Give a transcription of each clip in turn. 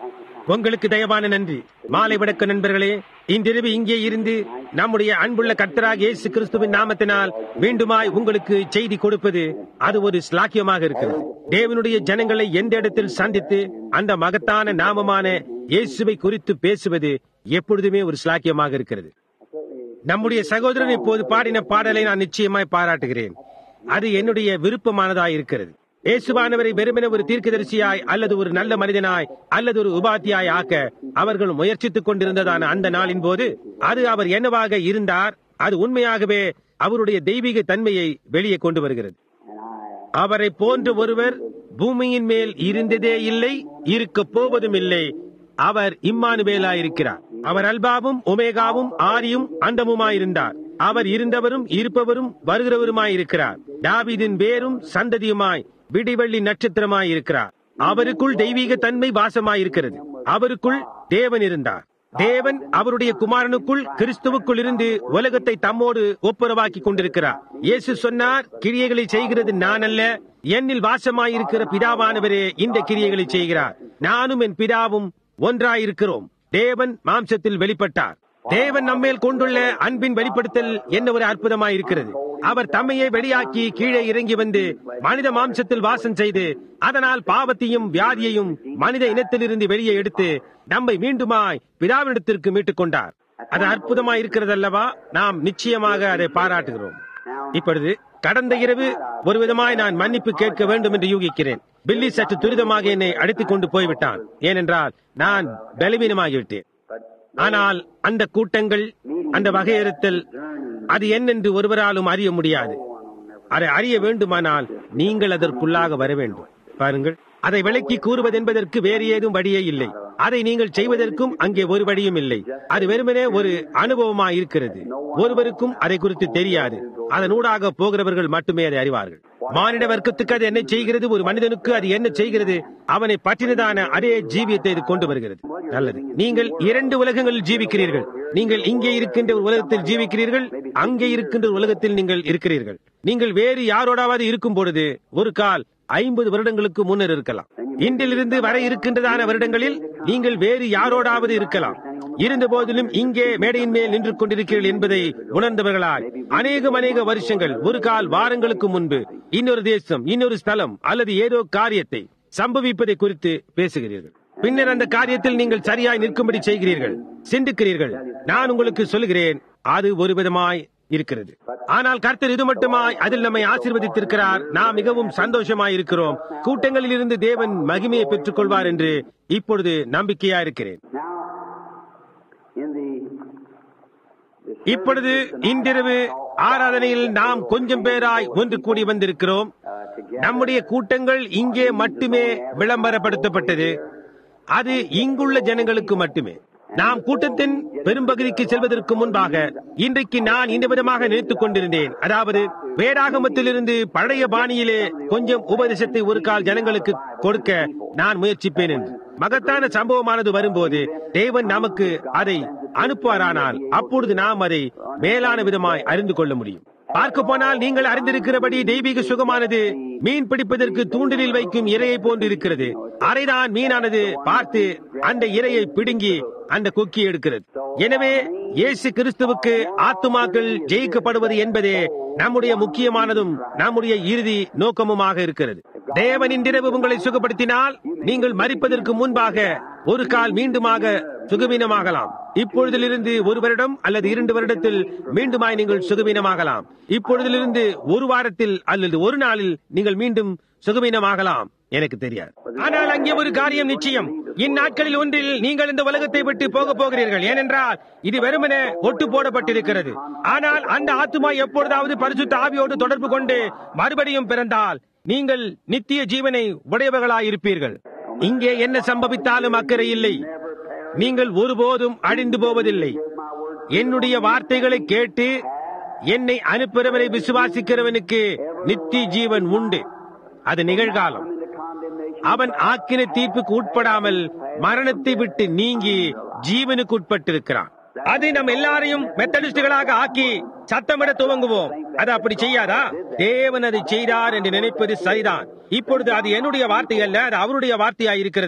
உங்களுக்கு தயவான நன்றி மாலை வணக்க நண்பர்களே இன்றிரவு இங்கே இருந்து நம்முடைய அன்புள்ள கர்த்தராக இயேசு கிறிஸ்துவின் நாமத்தினால் மீண்டுமாய் உங்களுக்கு செய்தி கொடுப்பது அது ஒரு ஸ்லாக்கியமாக இருக்கிறது தேவனுடைய ஜனங்களை எந்த இடத்தில் சந்தித்து அந்த மகத்தான நாமமான இயேசுவை குறித்து பேசுவது எப்பொழுதுமே ஒரு ஸ்லாக்கியமாக இருக்கிறது நம்முடைய சகோதரன் இப்போது பாடின பாடலை நான் நிச்சயமாய் பாராட்டுகிறேன் அது என்னுடைய விருப்பமானதாய் இருக்கிறது இயேசுவானவரை வெறுமனே ஒரு தீர்க்கதரிசியாய் அல்லது ஒரு நல்ல மனிதனாய் அல்லது ஒரு உபாத்தியாய் ஆக்க அவர்கள் முயற்சித்துக் கொண்டிருந்ததான அந்த நாளின் போது அது அவர் என்னவாக இருந்தார் அது உண்மையாகவே அவருடைய தெய்வீக தன்மையை வெளியே கொண்டு வருகிறது அவரை போன்ற ஒருவர் பூமியின் மேல் இருந்ததே இல்லை இருக்க போவதும் இல்லை அவர் இம்மானுவேலாயிருக்கிறார் அவர் அல்பாவும் ஒமேகாவும் ஆரியும் அண்டமுமாயிருந்தார் அவர் இருந்தவரும் இருப்பவரும் வருகிறவருமாயிருக்கிறார் தாவீதின் வேரும் சந்ததியுமாய் விடிவெள்ளி நட்சத்திரமாயிருக்கிறார் அவருக்குள் தெய்வீக தன்மை வாசமாயிருக்கிறது அவருக்குள் தேவன் இருந்தார் தேவன் அவருடைய குமாரனுக்குள் கிறிஸ்துவுக்குள் இருந்து உலகத்தை தம்மோடு ஒப்புரவாக்கி கொண்டிருக்கிறார் இயேசு சொன்னார் கிரியைகளை செய்கிறது நான் அல்ல என்னில் வாசமாயிருக்கிற பிதாவானவரே இந்த கிரியைகளை செய்கிறார் நானும் என் பிதாவும் ஒன்றாயிருக்கிறோம் தேவன் மாம்சத்தில் வெளிப்பட்டார் தேவன் நம்மேல் கொண்டுள்ள அன்பின் வெளிப்படுத்தல் என்ன ஒரு அற்புதமாயிருக்கிறது அவர் தம்மையே வெளியாக்கி கீழே இறங்கி வந்து மனித மாம்சத்தில் வாசம் செய்து அதனால் பாவத்தையும் வியாதியையும் மனித இனத்திலிருந்து வெளியே எடுத்து நம்மை மீண்டுமாய் பிதாவினிடத்திற்கு மீட்டுக் கொண்டார் அது அற்புதமாய் இருக்கிறது அல்லவா நாம் நிச்சயமாக அதை பாராட்டுகிறோம் இப்பொழுது கடந்த இரவு ஒரு விதமாய் நான் மன்னிப்பு கேட்க வேண்டும் என்று யூகிக்கிறேன் பில்லி சற்று துரிதமாக என்னை அடித்துக் கொண்டு போய்விட்டான் ஏனென்றால் நான் பலவீனமாகிவிட்டேன் ஆனால் அந்த கூட்டங்கள் அந்த வகையறுத்தல் அது என்னென்று ஒருவராலும் அறிய முடியாது அதை அறிய வேண்டுமானால் நீங்கள் அதற்குள்ளாக வர வேண்டும் பாருங்கள் அதை விளக்கி கூறுவதென்பதற்கு வேறு ஏதும் வழியே இல்லை அதை நீங்கள் செய்வதற்கும் அங்கே ஒரு வழியும் இல்லை அது வெறுமனே ஒரு அனுபவமா இருக்கிறது ஒருவருக்கும் அதை குறித்து தெரியாது அதனூடாக போகிறவர்கள் மட்டுமே அதை அறிவார்கள் மானிட வர்க்கத்துக்கு அது என்ன செய்கிறது ஒரு மனிதனுக்கு அது என்ன செய்கிறது அவனை பற்றினதான அதே ஜீவியத்தை இது கொண்டு வருகிறது நல்லது நீங்கள் இரண்டு உலகங்களில் ஜீவிக்கிறீர்கள் நீங்கள் இங்கே இருக்கின்ற ஒரு உலகத்தில் ஜீவிக்கிறீர்கள் அங்கே இருக்கின்ற ஒரு உலகத்தில் நீங்கள் இருக்கிறீர்கள் நீங்கள் வேறு யாரோடாவது இருக்கும் பொழுது ஒரு கால் ஐம்பது வருடங்களுக்கு முன்னர் இருக்கலாம் இன்றிலிருந்து வர இருக்கின்றதான வருடங்களில் நீங்கள் வேறு யாரோடாவது இருக்கலாம் இருந்த போதிலும் இங்கே மேடையின் மேல் நின்று கொண்டிருக்கிறீர்கள் என்பதை உணர்ந்தவர்களாய் அநேகம் அநேக வருஷங்கள் ஒரு கால் வாரங்களுக்கு முன்பு இன்னொரு தேசம் இன்னொரு ஸ்தலம் அல்லது ஏதோ காரியத்தை சம்பவிப்பதை குறித்து பேசுகிறீர்கள் பின்னர் அந்த காரியத்தில் நீங்கள் சரியாய் நிற்கும்படி செய்கிறீர்கள் சிந்திக்கிறீர்கள் நான் உங்களுக்கு சொல்லுகிறேன் அது ஒரு விதமாய் இருக்கிறது ஆனால் கர்த்தர் இது மட்டுமாய் அதில் நம்மை ஆசீர்வதித்திருக்கிறார் நாம் மிகவும் சந்தோஷமாய் இருக்கிறோம் கூட்டங்களில் இருந்து தேவன் மகிமையை பெற்றுக் கொள்வார் என்று இப்பொழுது நம்பிக்கையா இருக்கிறேன் இப்பொழுது இன்றிரவு ஆராதனையில் நாம் கொஞ்சம் பேராய் ஒன்று கூடி வந்திருக்கிறோம் நம்முடைய கூட்டங்கள் இங்கே மட்டுமே விளம்பரப்படுத்தப்பட்டது அது இங்குள்ள ஜனங்களுக்கு மட்டுமே நாம் கூட்டத்தின் பெரும்பகுதிக்கு செல்வதற்கு முன்பாக இன்றைக்கு நான் இந்த விதமாக நினைத்துக் கொண்டிருந்தேன் அதாவது வேதாகமத்திலிருந்து பழைய பாணியிலே கொஞ்சம் உபதேசத்தை ஒரு கால் ஜனங்களுக்கு கொடுக்க நான் முயற்சிப்பேன் என்று மகத்தான சம்பவமானது வரும்போது தேவன் நமக்கு அதை அனுப்புவாரானால் அப்பொழுது நாம் அதை மேலான விதமாய் அறிந்து கொள்ள முடியும் பார்க்க போனால் நீங்கள் அறிந்திருக்கிறபடி தெய்வீக சுகமானது மீன் பிடிப்பதற்கு தூண்டிலில் வைக்கும் இரையை போன்று இருக்கிறது அரைதான் மீனானது பார்த்து அந்த இரையை பிடுங்கி அந்த கொக்கி எடுக்கிறது எனவே இயேசு கிறிஸ்துவுக்கு ஆத்துமாக்கள் ஜெயிக்கப்படுவது என்பதே நம்முடைய முக்கியமானதும் நம்முடைய இறுதி நோக்கமுமாக இருக்கிறது தேவனின் இரவு உங்களை சுகப்படுத்தினால் நீங்கள் மறிப்பதற்கு முன்பாக ஒரு கால் மீண்டுமாக சுகவீனமாகலாம் இப்பொழுதிலிருந்து ஒரு வருடம் அல்லது இரண்டு வருடத்தில் மீண்டுமாய் நீங்கள் சுகவீனமாகலாம் இப்பொழுதிலிருந்து ஒரு வாரத்தில் அல்லது ஒரு நாளில் நீங்கள் மீண்டும் சுகவீனமாகலாம் எனக்கு தெரியாது ஆனால் அங்கே ஒரு காரியம் நிச்சயம் இந்நாட்களில் ஒன்றில் நீங்கள் இந்த உலகத்தை விட்டு போக போகிறீர்கள் ஏனென்றால் இது வெறுமனே ஒட்டு போடப்பட்டிருக்கிறது ஆனால் அந்த ஆத்துமா எப்பொழுதாவது பரிசுத்த ஆவியோடு தொடர்பு கொண்டு மறுபடியும் பிறந்தால் நீங்கள் நித்திய ஜீவனை உடையவர்களாயிருப்பீர்கள் இங்கே என்ன சம்பவித்தாலும் அக்கறை இல்லை நீங்கள் ஒருபோதும் அழிந்து போவதில்லை என்னுடைய வார்த்தைகளை கேட்டு என்னை அனுப்புகிறவரை விசுவாசிக்கிறவனுக்கு நித்திய ஜீவன் உண்டு அது நிகழ்காலம் அவன் ஆக்கின தீர்ப்புக்கு உட்படாமல் மரணத்தை விட்டு நீங்கி ஜீவனுக்கு உட்பட்டிருக்கிறான் அது நம் எல்லாரையும் மெத்தடிஸ்டுகளாக ஆக்கி சத்தமிட துவங்குவோம் அது அப்படி செய்யாதா தேவன் அதை செய்தார் என்று நினைப்பது சரிதான் இப்பொழுது அது என்னுடைய வார்த்தை அல்ல அது அவருடைய வார்த்தையாய் இருக்கிறது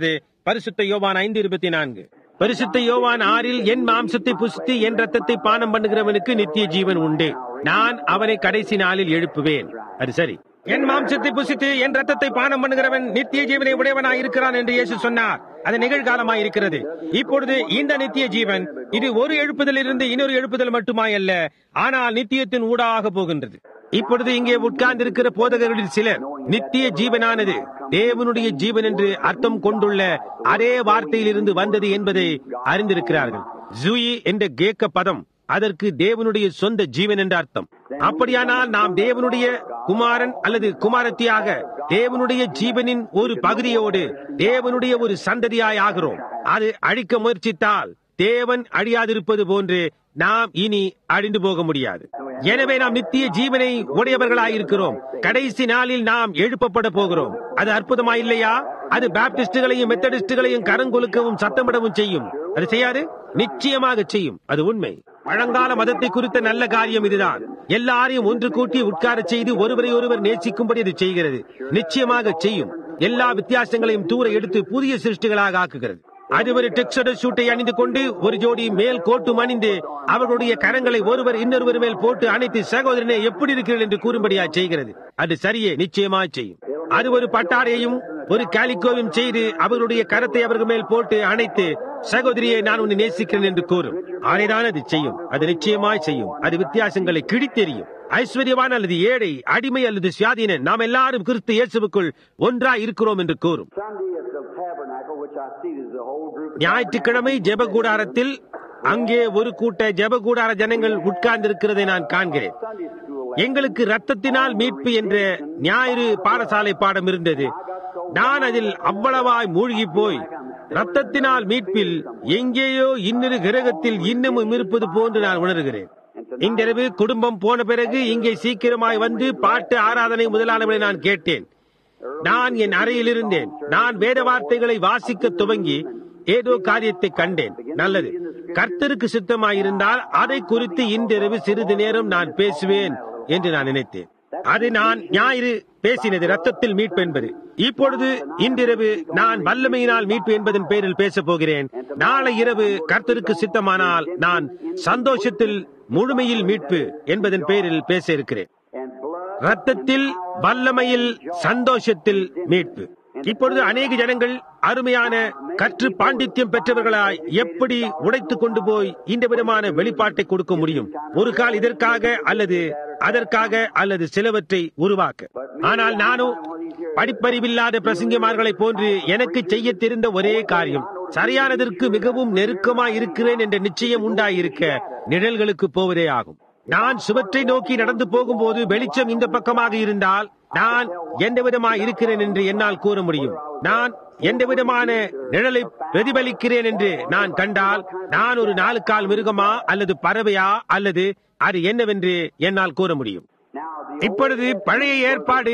பரிசுத்த யோவான் ஐந்து இருபத்தி நான்கு பரிசுத்த யோவான் ஆறில் என் மாம்சத்தை புசித்து என் ரத்தத்தை பானம் பண்ணுகிறவனுக்கு நித்திய ஜீவன் உண்டு நான் அவனை கடைசி நாளில் எழுப்புவேன் அது சரி என் மாம்சத்தை புசித்து என் ரத்தத்தை பானம் பண்ணுகிறவன் நித்திய ஜீவனை உடையவனாய் இருக்கிறான் என்று இயேசு சொன்னார் அது நிகழ்காலமாய் இருக்கிறது இப்பொழுது இந்த நித்திய ஜீவன் இது ஒரு எழுப்புதல் இருந்து இன்னொரு எழுப்புதல் மட்டுமாயல்ல ஆனால் நித்தியத்தின் ஊடாக போகின்றது இப்பொழுது இங்கே உட்கார்ந்திருக்கிற போதகர்களில் சிலர் நித்திய ஜீவனானது தேவனுடைய ஜீவன் என்று அர்த்தம் கொண்டுள்ள அதே வார்த்தையிலிருந்து வந்தது என்பதை அறிந்திருக்கிறார்கள் ஜூயி என்ற கேக்க பதம் அதற்கு தேவனுடைய சொந்த ஜீவன் என்ற அர்த்தம் அப்படியானால் நாம் தேவனுடைய குமாரன் அல்லது குமாரத்தியாக தேவனுடைய ஜீவனின் ஒரு பகுதியோடு தேவனுடைய ஒரு சந்ததியாய் ஆகிறோம் அது அழிக்க முயற்சித்தால் தேவன் அழியாதிருப்பது போன்று நாம் இனி அழிந்து போக முடியாது எனவே நாம் நித்திய ஜீவனை உடையவர்களாயிருக்கிறோம் கடைசி நாளில் நாம் எழுப்பப்பட போகிறோம் அது அற்புதமா இல்லையா அது பாப்டிஸ்டுகளையும் மெத்தடிஸ்டுகளையும் கரங்கொலுக்கவும் சத்தமிடவும் செய்யும் அது செய்யாது நிச்சயமாக செய்யும் அது உண்மை பழங்கால மதத்தை குறித்த நல்ல காரியம் இதுதான் எல்லாரையும் ஒன்று கூட்டி உட்கார செய்து ஒருவரை ஒருவர் நேசிக்கும்படி அது செய்கிறது நிச்சயமாக செய்யும் எல்லா வித்தியாசங்களையும் தூர எடுத்து புதிய சிருஷ்டிகளாக ஆக்குகிறது அது ஒரு டெக்ஸட சூட்டை அணிந்து கொண்டு ஒரு ஜோடி மேல் கோட்டும் அணிந்து அவர்களுடைய கரங்களை ஒருவர் இன்னொருவர் மேல் போட்டு அணைத்து சகோதரனே எப்படி இருக்கிறீர்கள் என்று கூறும்படியா செய்கிறது அது சரியே நிச்சயமா செய்யும் அது ஒரு பட்டாடையையும் ஒரு காலிக்கோவையும் செய்து அவர்களுடைய கரத்தை அவர்கள் மேல் போட்டு அணைத்து சகோதரியை நான் உன்னை நேசிக்கிறேன் என்று கூறும் அதைதான் அது செய்யும் அது நிச்சயமாய் செய்யும் அது வித்தியாசங்களை கிழித்தெறியும் ஐஸ்வர்யவான் அல்லது ஏழை அடிமை அல்லது சுயாதீனன் நாம் எல்லாரும் கிறிஸ்து இயேசுவுக்குள் ஒன்றாய் இருக்கிறோம் என்று கூறும் Sunday at the tabernacle, which I see is the whole group. of ஞாயிற்றுக்கிழமை ஜெபகூடாரத்தில் அங்கே ஒரு கூட்ட ஜெபகூடார ஜனங்கள் உட்கார்ந்திருக்கிறதை நான் காண்கிறேன் Sunday school. எங்களுக்கு ரத்தத்தினால் மீட்பு என்ற ஞாயிறு பாடசாலை பாடம் இருந்தது நான் அதில் அவ்வளவாய் மூழ்கி போய் ரத்தத்தினால் மீட்பில் எங்கேயோ இன்னொரு கிரகத்தில் இன்னமும் இருப்பது போன்று நான் உணர்கிறேன் இன்றிரவு குடும்பம் போன பிறகு இங்கே சீக்கிரமாய் வந்து பாட்டு ஆராதனை முதலானவரை நான் கேட்டேன் நான் என் அறையில் இருந்தேன் நான் வேத வார்த்தைகளை வாசிக்க துவங்கி ஏதோ காரியத்தை கண்டேன் நல்லது கர்த்தருக்கு சித்தமாயிருந்தால் அதை குறித்து இன்றிரவு சிறிது நேரம் நான் பேசுவேன் என்று நான் நினைத்தேன் அது நான் ஞாயிறு பேசினது ரத்தத்தில் மீட்பு என்பது இப்பொழுது இன்றிரவு நான் வல்லமையினால் மீட்பு என்பதன் பேரில் பேசப் போகிறேன் நாளை இரவு கர்த்தருக்கு சித்தமானால் நான் சந்தோஷத்தில் முழுமையில் மீட்பு என்பதன் பேரில் பேச இருக்கிறேன் And blood. ரத்தத்தில் வல்லமையில் சந்தோஷத்தில் மீட்பு இப்பொழுது அநேக ஜனங்கள் அருமையான கற்று பாண்டித்யம் பெற்றவர்களாய் எப்படி உடைத்துக் கொண்டு போய் இந்த விதமான வெளிப்பாட்டை கொடுக்க முடியும் ஒரு கால் இதற்காக அல்லது அதற்காக அல்லது சிலவற்றை உருவாக்க ஆனால் நானும் படிப்பறிவில்லாத பிரசங்கிமார்களைப் போன்று எனக்கு செய்ய தெரிந்த ஒரே காரியம் சரியானதற்கு மிகவும் நெருக்கமாய் இருக்கிறேன் என்ற நிச்சயம் உண்டாயிருக்க நிழல்களுக்கு போவதே ஆகும் நான் சுவற்றை நோக்கி நடந்து போகும்போது வெளிச்சம் இந்த பக்கமாக இருந்தால் நான் எந்த விதமாய் இருக்கிறேன் என்று என்னால் கூற முடியும் நான் எந்த விதமான நிழலை பிரதிபலிக்கிறேன் என்று நான் கண்டால் நான் ஒரு நாலு கால் மிருகமா அல்லது பறவையா அல்லது அது என்னவென்று என்னால் கூற முடியும் Now, the இப்பொழுது பழைய ஏற்பாடு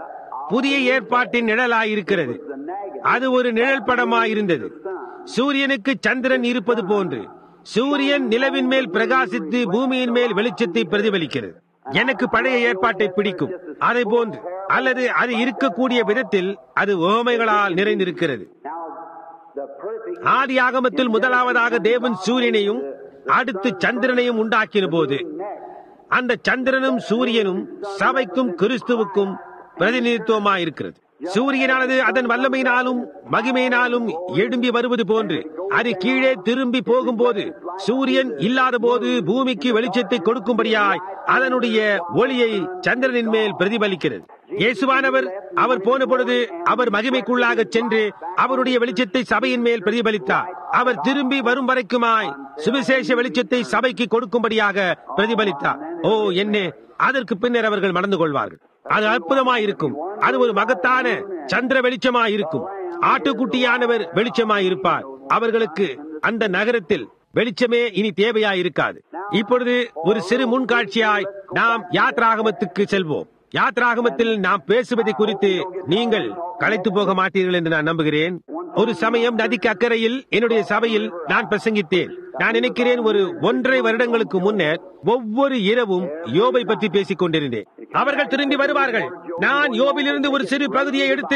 புதிய ஏற்பாட்டின் நிழலாயிருக்கிறது அது ஒரு நிழல் படமாயிருந்தது சூரியனுக்கு சந்திரன் இருப்பது போன்று சூரியன் நிலவின் மேல் பிரகாசித்து பூமியின் மேல் வெளிச்சத்தை பிரதிபலிக்கிறது எனக்கு பழைய ஏற்பாட்டை பிடிக்கும் அதை போன்று அல்லது அது இருக்கக்கூடிய விதத்தில் அது ஓமைகளால் நிறைந்திருக்கிறது now the perfect ஆதி ஆகமத்தில் முதலாவதாக தேவன் சூரியனையும் அடுத்து சந்திரனையும் உண்டாக்கின போது அந்த சந்திரனும் சூரியனும் சபைக்கும் கிறிஸ்துவுக்கும் பிரதிநிதித்துவமாயிருக்கிறது சூரியனானது அதன் வல்லமையினாலும் மகிமையினாலும் எழும்பி வருவது போன்று அது கீழே திரும்பி போகும்போது சூரியன் இல்லாத போது பூமிக்கு வெளிச்சத்தை கொடுக்கும்படியாய் அதனுடைய ஒளியை சந்திரனின் மேல் பிரதிபலிக்கிறது இயேசுவானவர் அவர் போன பொழுது அவர் மகிமைக்குள்ளாக சென்று அவருடைய வெளிச்சத்தை சபையின் மேல் பிரதிபலித்தார் அவர் திரும்பி வரும் வரைக்குமாய் சுவிசேஷ வெளிச்சத்தை சபைக்கு கொடுக்கும்படியாக பிரதிபலித்தார் ஓ என்ன அதற்கு பின்னர் அவர்கள் மணந்து கொள்வார்கள் அது அற்புதமாய் இருக்கும் அது ஒரு மகத்தான சந்திர வெளிச்சமாய் இருக்கும் ஆட்டுக்குட்டியானவர் வெளிச்சமாய் இருப்பார் அவர்களுக்கு அந்த நகரத்தில் வெளிச்சமே இனி தேவையாய் இருக்காது இப்பொழுது ஒரு சிறு முன்காட்சியாய் நாம் யாத்ராகமத்துக்கு செல்வோம் யாத்ராகமத்தில் நாம் பேசுவதை குறித்து நீங்கள் களைத்து போக மாட்டீர்கள் என்று நான் நம்புகிறேன் ஒரு சமயம் நதிக்கு அக்கறையில் என்னுடைய சபையில் நான் பிரசங்கித்தேன் நான் நினைக்கிறேன் ஒரு ஒன்றரை வருடங்களுக்கு முன்னர் ஒவ்வொரு இரவும் யோபை பற்றி பேசிக் கொண்டிருந்தேன் அவர்கள் திரும்பி வருவார்கள் நான் யோபிலிருந்து ஒரு சிறு பகுதியை எடுத்து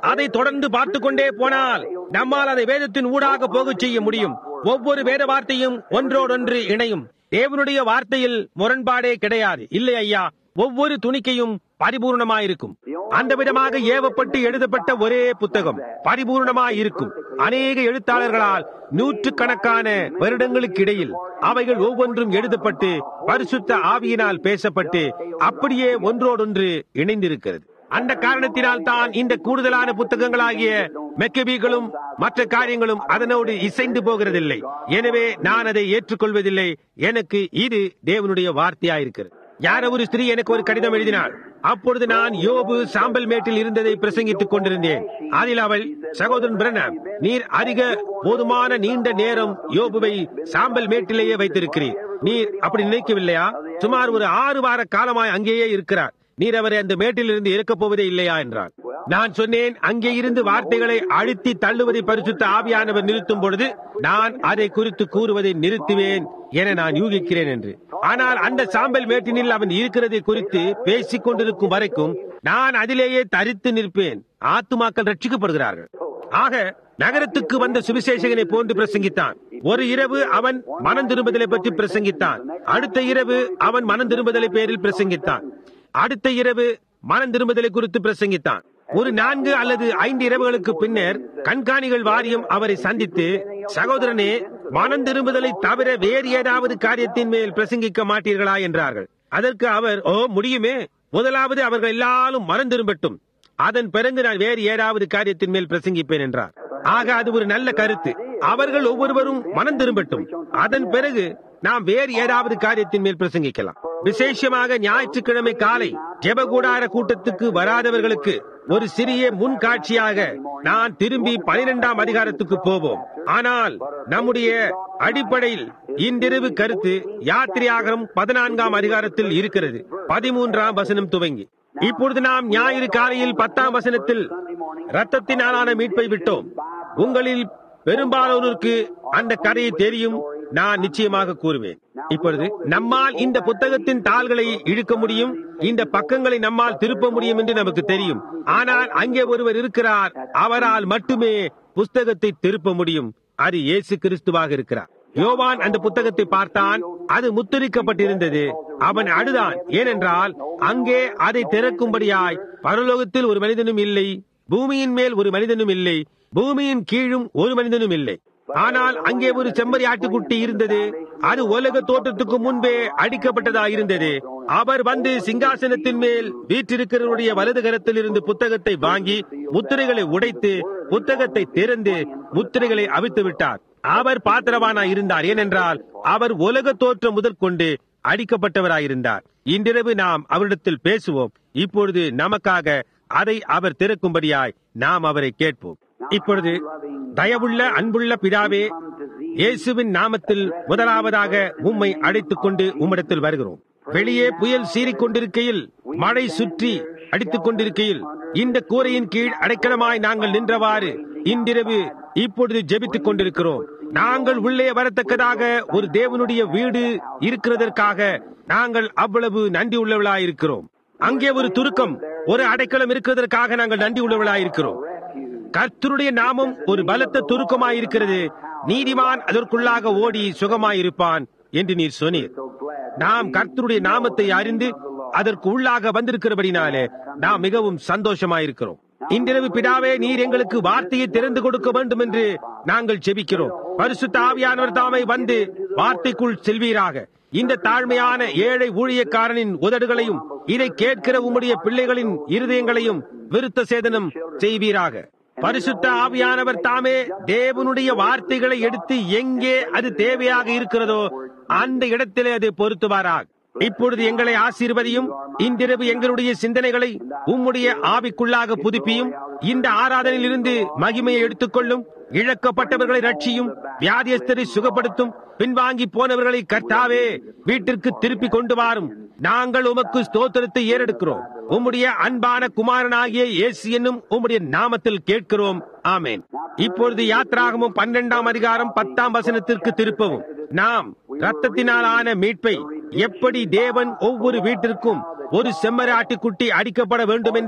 அதை தொடர்ந்து பார்த்து கொண்டே போனால் நம்மால் அதை வேதத்தின் ஊடாக போகச் செய்ய முடியும் ஒவ்வொரு வேத வார்த்தையும் ஒன்றோடொன்று இணையும் தேவனுடைய வார்த்தையில் முரண்பாடே கிடையாது இல்லை ஐயா ஒவ்வொரு துணிக்கையும் பரிபூர்ணமாயிருக்கும் அந்த விதமாக ஏவப்பட்டு எழுதப்பட்ட ஒரே புத்தகம் பரிபூர்ணமாயிருக்கும் அநேக எழுத்தாளர்களால் நூற்றுக்கணக்கான வருடங்களுக்கு இடையில் அவைகள் ஒவ்வொன்றும் எழுதப்பட்டு பரிசுத்த ஆவியினால் பேசப்பட்டு அப்படியே ஒன்றோடொன்று இணைந்திருக்கிறது அந்த காரணத்தினால் தான் இந்த கூடுதலான புத்தகங்களாகிய மெக்கபிகளும் மற்ற காரியங்களும் அதனோடு இசைந்து போகிறதில்லை எனவே நான் அதை ஏற்றுக்கொள்வதில்லை எனக்கு இது தேவனுடைய வார்த்தையாயிருக்கிறது யார ஒரு ஸ்திரீ எனக்கு ஒரு கடிதம் எழுதினாள் அப்பொழுது நான் யோபு சாம்பல் மேட்டில் இருந்ததை பிரசங்கித்துக் கொண்டிருந்தேன் அதில் அவள் சகோதரன் பிரணம் நீர் அதிக போதுமான நீண்ட நேரம் யோபுவை சாம்பல் மேட்டிலேயே வைத்திருக்கிறீர் நீர் அப்படி நினைக்கவில்லையா சுமார் ஒரு ஆறு வார காலமாய் அங்கேயே இருக்கிறார் நீர் அவரை அந்த மேட்டிலிருந்து இறக்கப் போவதே இல்லையா என்றார் நான் சொன்னேன் அங்கே இருந்து வார்த்தைகளை அழுத்தி தள்ளுவதை பரிசுத்த ஆவியானவர் நிறுத்தும் பொழுது நான் அதை குறித்து கூறுவதை நிறுத்துவேன் என நான் யூகிக்கிறேன் என்று ஆனால் அந்த சாம்பல் மேட்டினில் அவன் இருக்கிறதை குறித்து பேசிக் கொண்டிருக்கும் வரைக்கும் நான் அதிலேயே தரித்து நிற்பேன் ஆத்துமாக்கள் ரட்சிக்கப்படுகிறார்கள் ஆக நகரத்துக்கு வந்த சுவிசேஷகனை போன்று பிரசங்கித்தான் ஒரு இரவு அவன் மனம் திரும்புதலை பற்றி பிரசங்கித்தான் அடுத்த இரவு அவன் மனம் திரும்புதலை பேரில் பிரசங்கித்தான் அடுத்த இரவு மனம் திரும்புதலை குறித்து பிரசங்கித்தான் ஒரு நான்கு அல்லது ஐந்து இரவுகளுக்கு பின்னர் கண்காணிகள் வாரியம் அவரை சந்தித்து சகோதரனே மனம் திரும்புதலை தவிர வேறு ஏதாவது காரியத்தின் மேல் பிரசங்கிக்க மாட்டீர்களா என்றார்கள் அதற்கு அவர் ஓ முடியுமே முதலாவது அவர்கள் எல்லாரும் மனம் திரும்பட்டும் அதன் பிறகு நான் வேறு ஏதாவது காரியத்தின் மேல் பிரசங்கிப்பேன் என்றார் ஆக அது ஒரு நல்ல கருத்து அவர்கள் ஒவ்வொருவரும் மனம் திரும்பட்டும் அதன் பிறகு நாம் வேறு ஏதாவது காரியத்தின் மேல் பிரசங்கிக்கலாம் விசேஷமாக ஞாயிற்றுக்கிழமை காலை ஜெபகூடார கூட்டத்துக்கு வராதவர்களுக்கு ஒரு சிறிய முன்காட்சியாக நான் திரும்பி பனிரெண்டாம் அதிகாரத்துக்கு போவோம் ஆனால் நம்முடைய அடிப்படையில் இன்றிரவு கருத்து யாத்திரையாகரம் பதினான்காம் அதிகாரத்தில் இருக்கிறது பதிமூன்றாம் வசனம் துவங்கி இப்பொழுது நாம் ஞாயிறு காலையில் பத்தாம் வசனத்தில் ரத்தத்தினாலான மீட்பை விட்டோம் உங்களில் பெரும்பாலோருக்கு அந்த கதையை தெரியும் நான் நிச்சயமாக கூறுவேன் இப்பொழுது நம்மால் இந்த புத்தகத்தின் தாள்களை இழுக்க முடியும் இந்த பக்கங்களை நம்மால் திருப்ப முடியும் என்று நமக்கு தெரியும் ஆனால் அங்கே ஒருவர் இருக்கிறார் அவரால் மட்டுமே புஸ்தகத்தை திருப்ப முடியும் அது இயேசு கிறிஸ்துவாக இருக்கிறார் யோவான் அந்த புத்தகத்தை பார்த்தான் அது முத்திரிக்கப்பட்டிருந்தது அவன் அழுதான் ஏனென்றால் அங்கே அதை திறக்கும்படியாய் பரலோகத்தில் ஒரு மனிதனும் இல்லை பூமியின் மேல் ஒரு மனிதனும் இல்லை பூமியின் கீழும் ஒரு மனிதனும் இல்லை ஆனால் அங்கே ஒரு செம்மறி ஆட்டுக்குட்டி இருந்தது அது உலக தோற்றத்துக்கு முன்பே அடிக்கப்பட்டதா இருந்தது அவர் வந்து சிங்காசனத்தின் மேல் வீற்றிருக்கிறவருடைய வலது கரத்தில் இருந்து புத்தகத்தை வாங்கி முத்திரைகளை உடைத்து புத்தகத்தை திறந்து முத்திரைகளை அவித்து விட்டார் அவர் பாத்திரவானா இருந்தார் ஏனென்றால் அவர் உலக தோற்றம் முதற்கொண்டு அடிக்கப்பட்டவராயிருந்தார் இன்றிரவு நாம் அவரிடத்தில் பேசுவோம் இப்பொழுது நமக்காக அதை அவர் திறக்கும்படியாய் நாம் அவரை கேட்போம் இப்பொழுது தயவுள்ள அன்புள்ள பிதாவே இயேசுவின் நாமத்தில் முதலாவதாக உம்மை அழைத்துக் கொண்டு உம்மிடத்தில் வருகிறோம் வெளியே புயல் சீறிக் கொண்டிருக்கையில் மழை சுற்றி அடித்துக் கொண்டிருக்கையில் இந்த கூரையின் கீழ் அடைக்கலமாய் நாங்கள் நின்றவாறு இன்றிரவு இப்பொழுது ஜெபித்துக் கொண்டிருக்கிறோம் நாங்கள் உள்ளே வரத்தக்கதாக ஒரு தேவனுடைய வீடு இருக்கிறதற்காக நாங்கள் அவ்வளவு நன்றி உள்ளவர்களாயிருக்கிறோம் அங்கே ஒரு துருக்கம் ஒரு அடைக்கலம் இருக்கிறதற்காக நாங்கள் நன்றி உள்ளவர்களாயிருக்கிறோம் கர்த்தருடைய நாமம் ஒரு பலத்த துருக்கமாயிருக்கிறது நீதிமான் அதற்குள்ளாக ஓடி சுகமாயிருப்பான் என்று நீர் சொன்னீர் நாம் கர்த்தருடைய நாமத்தை அறிந்து அதற்கு உள்ளாக வந்திருக்கிறபடினாலே நாம் மிகவும் சந்தோஷமாயிருக்கிறோம் இன்றிரவு பிதாவே நீர் எங்களுக்கு வார்த்தையை திறந்து கொடுக்க வேண்டும் என்று நாங்கள் செபிக்கிறோம் பரிசுத்த ஆவியானவர் தாமை வந்து வார்த்தைக்குள் செல்வீராக இந்த தாழ்மையான ஏழை ஊழியக்காரனின் உதடுகளையும் இதை கேட்கிற உம்முடைய பிள்ளைகளின் இருதயங்களையும் விருத்த சேதனம் செய்வீராக பரிசுத்த ஆவியானவர் தாமே தேவனுடைய வார்த்தைகளை எடுத்து எங்கே அது தேவையாக இருக்கிறதோ அந்த இடத்திலே அதை பொருத்துவாராக இப்பொழுது எங்களை ஆசீர்வதியும் இன்றிரவு எங்களுடைய சிந்தனைகளை உம்முடைய ஆவிக்குள்ளாக புதுப்பியும் இந்த ஆராதனையில் இருந்து மகிமையை எடுத்துக்கொள்ளும் இழக்கப்பட்டவர்களை ரட்சியும் வியாதியஸ்தரை சுகப்படுத்தும் பின்வாங்கி போனவர்களை கர்த்தாவே வீட்டிற்கு திருப்பி கொண்டு வாரும் நாங்கள் உமக்கு ஸ்தோத்திரத்தை ஏறெடுக்கிறோம் உம்முடைய அன்பான குமாரனாகிய இயேசு என்னும் உம்முடைய நாமத்தில் கேட்கிறோம் ஆமேன் இப்பொழுது யாத்ராகமும் பன்னெண்டாம் அதிகாரம் பத்தாம் வசனத்திற்கு திருப்பவும் நாம் ரத்தத்தினாலான மீட்பை எப்படி தேவன் ஒவ்வொரு வீட்டிற்கும் ஒரு செம்மறி ஆட்டுக்குட்டி அடிக்கப்பட வேண்டும் என்றும்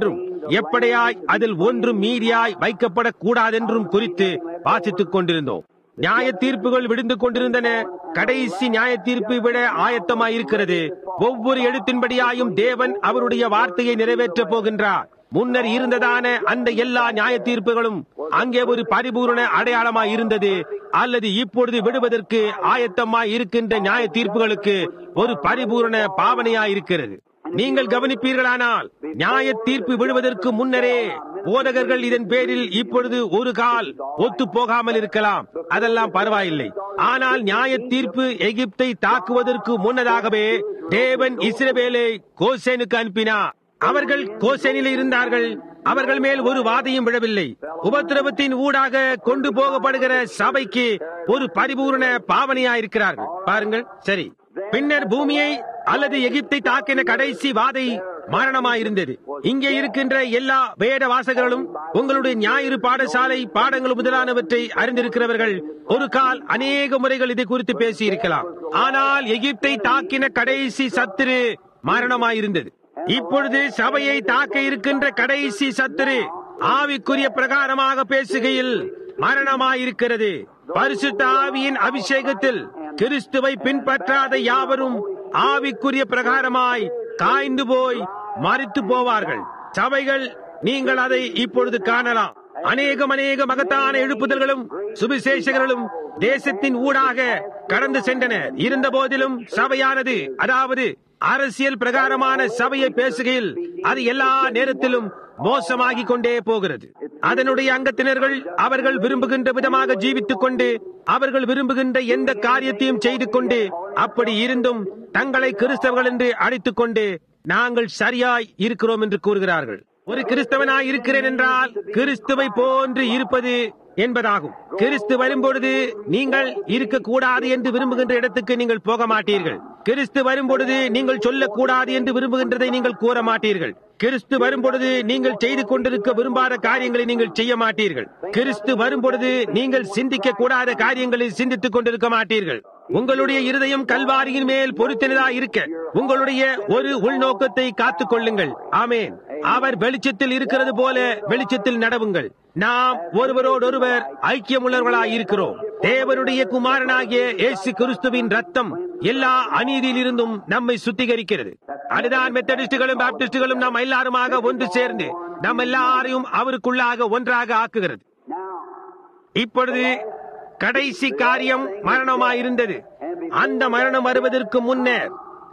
எப்படியாய் அதில் ஒன்றும் மீறியாய் வைக்கப்படக்கூடாதென்றும் குறித்து வாசித்துக் கொண்டிருந்தோம் நியாய தீர்ப்புகள் விடுந்து கொண்டிருந்தன கடைசி நியாய தீர்ப்பு விட ஆயத்தமாய் இருக்கிறது ஒவ்வொரு எழுத்தின்படியாயும் தேவன் அவருடைய வார்த்தையை நிறைவேற்றப் போகின்றார் முன்னர் இருந்ததான அந்த எல்லா நியாய தீர்ப்புகளும் அங்கே ஒரு பரிபூரண அடையாளமாய் இருந்தது அல்லது இப்பொழுது விடுவதற்கு ஆயத்தமாய் இருக்கின்ற நியாய தீர்ப்புகளுக்கு ஒரு பரிபூரண பாவனையாய் இருக்கிறது நீங்கள் கவனிப்பீர்களானால் நியாய தீர்ப்பு விழுவதற்கு முன்னரே போதகர்கள் இதன் பேரில் இப்பொழுது ஒரு கால் ஒத்து போகாமல் இருக்கலாம் அதெல்லாம் பரவாயில்லை ஆனால் நியாய தீர்ப்பு எகிப்தை தாக்குவதற்கு முன்னதாகவே தேவன் இஸ்ரவேலை கோசேனுக்கு அனுப்பினார் அவர்கள் கோசேனில் இருந்தார்கள் அவர்கள் மேல் ஒரு வாதையும் விழவில்லை உபத்திரவத்தின் ஊடாக கொண்டு போகப்படுகிற சபைக்கு ஒரு பரிபூர்ண பாவனையாயிருக்கிறார்கள் பாருங்கள் சரி பின்னர் பூமியை அல்லது எகிப்தை தாக்கின கடைசி வாதை மரணமாயிருந்தது இங்கே இருக்கின்ற எல்லா வேத வாசகர்களும் உங்களுடைய ஞாயிறு பாடசாலை பாடங்கள் முதலானவற்றை அறிந்திருக்கிறவர்கள் ஒரு கால் அநேக முறைகள் இது குறித்து பேசியிருக்கலாம் ஆனால் எகிப்தை தாக்கின கடைசி சத்துரு மரணமாயிருந்தது இப்பொழுது சபையை தாக்க இருக்கின்ற கடைசி சத்துரு ஆவிக்குரிய பிரகாரமாக பேசுகையில் மரணமாயிருக்கிறது பரிசுத்த ஆவியின் அபிஷேகத்தில் கிறிஸ்துவை பின்பற்றாத யாவரும் ஆவிக்குரிய பிரகாரமாய் காய்ந்து போய் மறித்து போவார்கள் சபைகள் நீங்கள் அதை இப்பொழுது காணலாம் அநேகம் அநேக மகத்தான எழுப்புதல்களும் சுவிசேஷகர்களும் தேசத்தின் ஊடாக கடந்து சென்றனர் இருந்த போதிலும் சபையானது அதாவது அரசியல் பிரகாரமான சபையை பேசுகையில் அது எல்லா நேரத்திலும் மோசமாகிக் கொண்டே போகிறது அதனுடைய அங்கத்தினர்கள் அவர்கள் விரும்புகின்ற விதமாக ஜீவித்துக் கொண்டு அவர்கள் விரும்புகின்ற எந்த காரியத்தையும் செய்து கொண்டு அப்படி இருந்தும் தங்களை கிறிஸ்தவர்கள் என்று அழைத்துக் கொண்டு நாங்கள் சரியாய் இருக்கிறோம் என்று கூறுகிறார்கள் ஒரு கிறிஸ்தவனாய் இருக்கிறேன் என்றால் கிறிஸ்துவை போன்று இருப்பது என்பதாகும் கிறிஸ்து வரும்பொழுது நீங்கள் இருக்கக்கூடாது என்று விரும்புகின்ற இடத்துக்கு நீங்கள் போக மாட்டீர்கள் கிறிஸ்து வரும்பொழுது நீங்கள் சொல்லக்கூடாது என்று விரும்புகின்றதை நீங்கள் கூற மாட்டீர்கள் கிறிஸ்து வரும்பொழுது நீங்கள் செய்து கொண்டிருக்க விரும்பாத காரியங்களை நீங்கள் செய்ய மாட்டீர்கள் கிறிஸ்து வரும்பொழுது நீங்கள் சிந்திக்க கூடாத காரியங்களை சிந்தித்துக் கொண்டிருக்க மாட்டீர்கள் உங்களுடைய இருதயம் கல்வாரியின் மேல் பொருத்தினதா இருக்க உங்களுடைய ஒரு உள்நோக்கத்தை காத்துக் கொள்ளுங்கள் ஆமேன் அவர் வெளிச்சத்தில் இருக்கிறது போல வெளிச்சத்தில் நடவுங்கள் நாம் ஒருவரோடொருவர் ஐக்கியமுள்ளவர்களாய் இருக்கிறோம் தேவனுடைய குமாரனாகிய இயேசு கிறிஸ்துவின் ரத்தம் எல்லா அநீதியிலிருந்தும் நம்மை சுத்திகரிக்கிறது அதுதான் மெத்தடிஸ்டுகளும் பாப்டிஸ்டுகளும் நாம் எல்லாருமாக ஒன்று சேர்ந்து நம் எல்லாரையும் அவருக்குள்ளாக ஒன்றாக ஆக்குகிறது இப்பொழுது கடைசி காரியம் மரணமாயிருந்தது அந்த மரணம் வருவதற்கு முன்னர்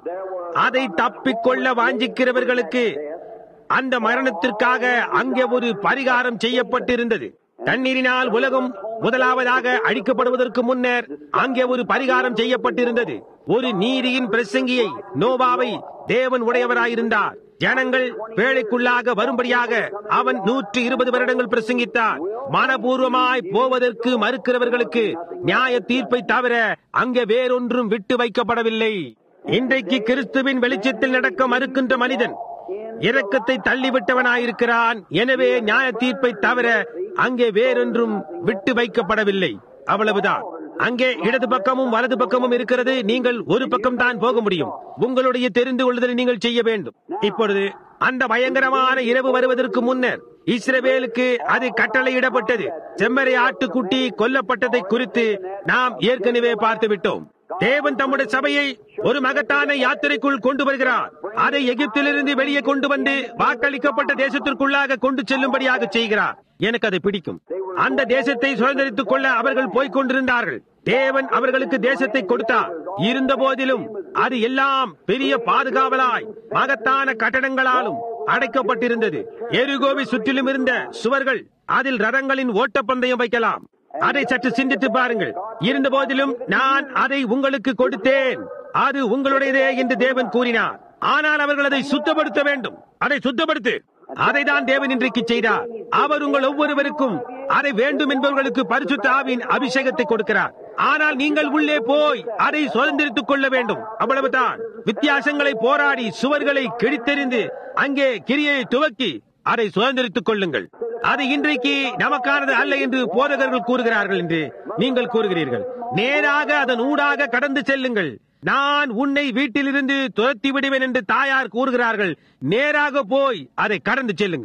அதை தப்பிக்கொள்ள வாஞ்சிக்கிறவர்களுக்கு அந்த மரணத்திற்காக அங்கே ஒரு பரிகாரம் செய்யப்பட்டிருந்தது தண்ணீரினால் உலகம் முதலாவதாக அழிக்கப்படுவதற்கு முன்னர் அங்கே ஒரு பரிகாரம் செய்யப்பட்டிருந்தது ஒரு நீதியின் பிரசங்கியை நோவாவை தேவன் உடையவராயிருந்தார் ஜனங்கள் வேலைக்குள்ளாக வரும்படியாக அவன் நூற்றி இருபது வருடங்கள் பிரசங்கித்தார் மனப்பூர்வமாய் போவதற்கு மறுக்கிறவர்களுக்கு நியாய தீர்ப்பை தவிர அங்கே வேறொன்றும் விட்டு வைக்கப்படவில்லை இன்றைக்கு கிறிஸ்துவின் வெளிச்சத்தில் நடக்க மறுக்கின்ற மனிதன் இரக்கத்தை தள்ளிவிட்டவனாயிருக்கிறான் எனவே நியாய தீர்ப்பை தவிர அங்கே வேறொன்றும் விட்டு வைக்கப்படவில்லை அவ்வளவுதான் அங்கே இடது பக்கமும் வலது பக்கமும் இருக்கிறது நீங்கள் ஒரு பக்கம் தான் போக முடியும் உங்களுடைய தெரிந்து கொள்ளுதலை நீங்கள் செய்ய வேண்டும் இப்பொழுது அந்த பயங்கரமான இரவு வருவதற்கு முன்னர் இஸ்ரவேலுக்கு அது கட்டளையிடப்பட்டது செம்மறை ஆட்டுக்குட்டி கொல்லப்பட்டதை குறித்து நாம் ஏற்கனவே பார்த்து விட்டோம் தேவன் தம்முடைய சபையை ஒரு மகத்தான யாத்திரைக்குள் கொண்டு வருகிறார் அதை எகிப்திலிருந்து வெளியே கொண்டு வந்து வாக்களிக்கப்பட்ட தேசத்திற்குள்ளாக கொண்டு செல்லும்படியாக செய்கிறார் எனக்கு அதை பிடிக்கும் அந்த தேசத்தை சுதந்திரித்துக் கொள்ள அவர்கள் போய்க் கொண்டிருந்தார்கள் தேவன் அவர்களுக்கு தேசத்தை கொடுத்தார் இருந்த போதிலும் அது எல்லாம் பெரிய பாதுகாவலாய் மகத்தான கட்டடங்களாலும் அடைக்கப்பட்டிருந்தது எருகோவை சுற்றிலும் இருந்த சுவர்கள் அதில் ரதங்களின் ஓட்டப்பந்தயம் வைக்கலாம் அதை சற்று சிந்தித்து பாருங்கள் இருந்த போதிலும் நான் அதை உங்களுக்கு கொடுத்தேன் அது உங்களுடையதே என்று தேவன் கூறினார் ஆனால் அவர்கள் அதை சுத்தப்படுத்த வேண்டும் அதை சுத்தப்படுத்து அதை தான் தேவன் இன்றைக்கு செய்தார் அவர் உங்கள் ஒவ்வொருவருக்கும் அதை வேண்டும் என்பவர்களுக்கு பரிசுத்த ஆவின் அபிஷேகத்தை கொடுக்கிறார் ஆனால் நீங்கள் உள்ளே போய் அதை சுதந்திரித்துக் கொள்ள வேண்டும் அவ்வளவுதான் வித்தியாசங்களை போராடி சுவர்களை கிழித்தெறிந்து அங்கே கிரியை துவக்கி அதை சுதந்திரித்துக் கொள்ளுங்கள் அது இன்றைக்கு நமக்கானது அல்ல என்று போதகர்கள் கூறுகிறார்கள் என்று நீங்கள் கூறுகிறீர்கள் நேராக அதன் ஊடாக கடந்து செல்லுங்கள் நான் உன்னை வீட்டிலிருந்து துரத்தி விடுவேன் என்று தாயார் கூறுகிறார்கள் நேராக போய் அதை கடந்து செல்லுங்கள்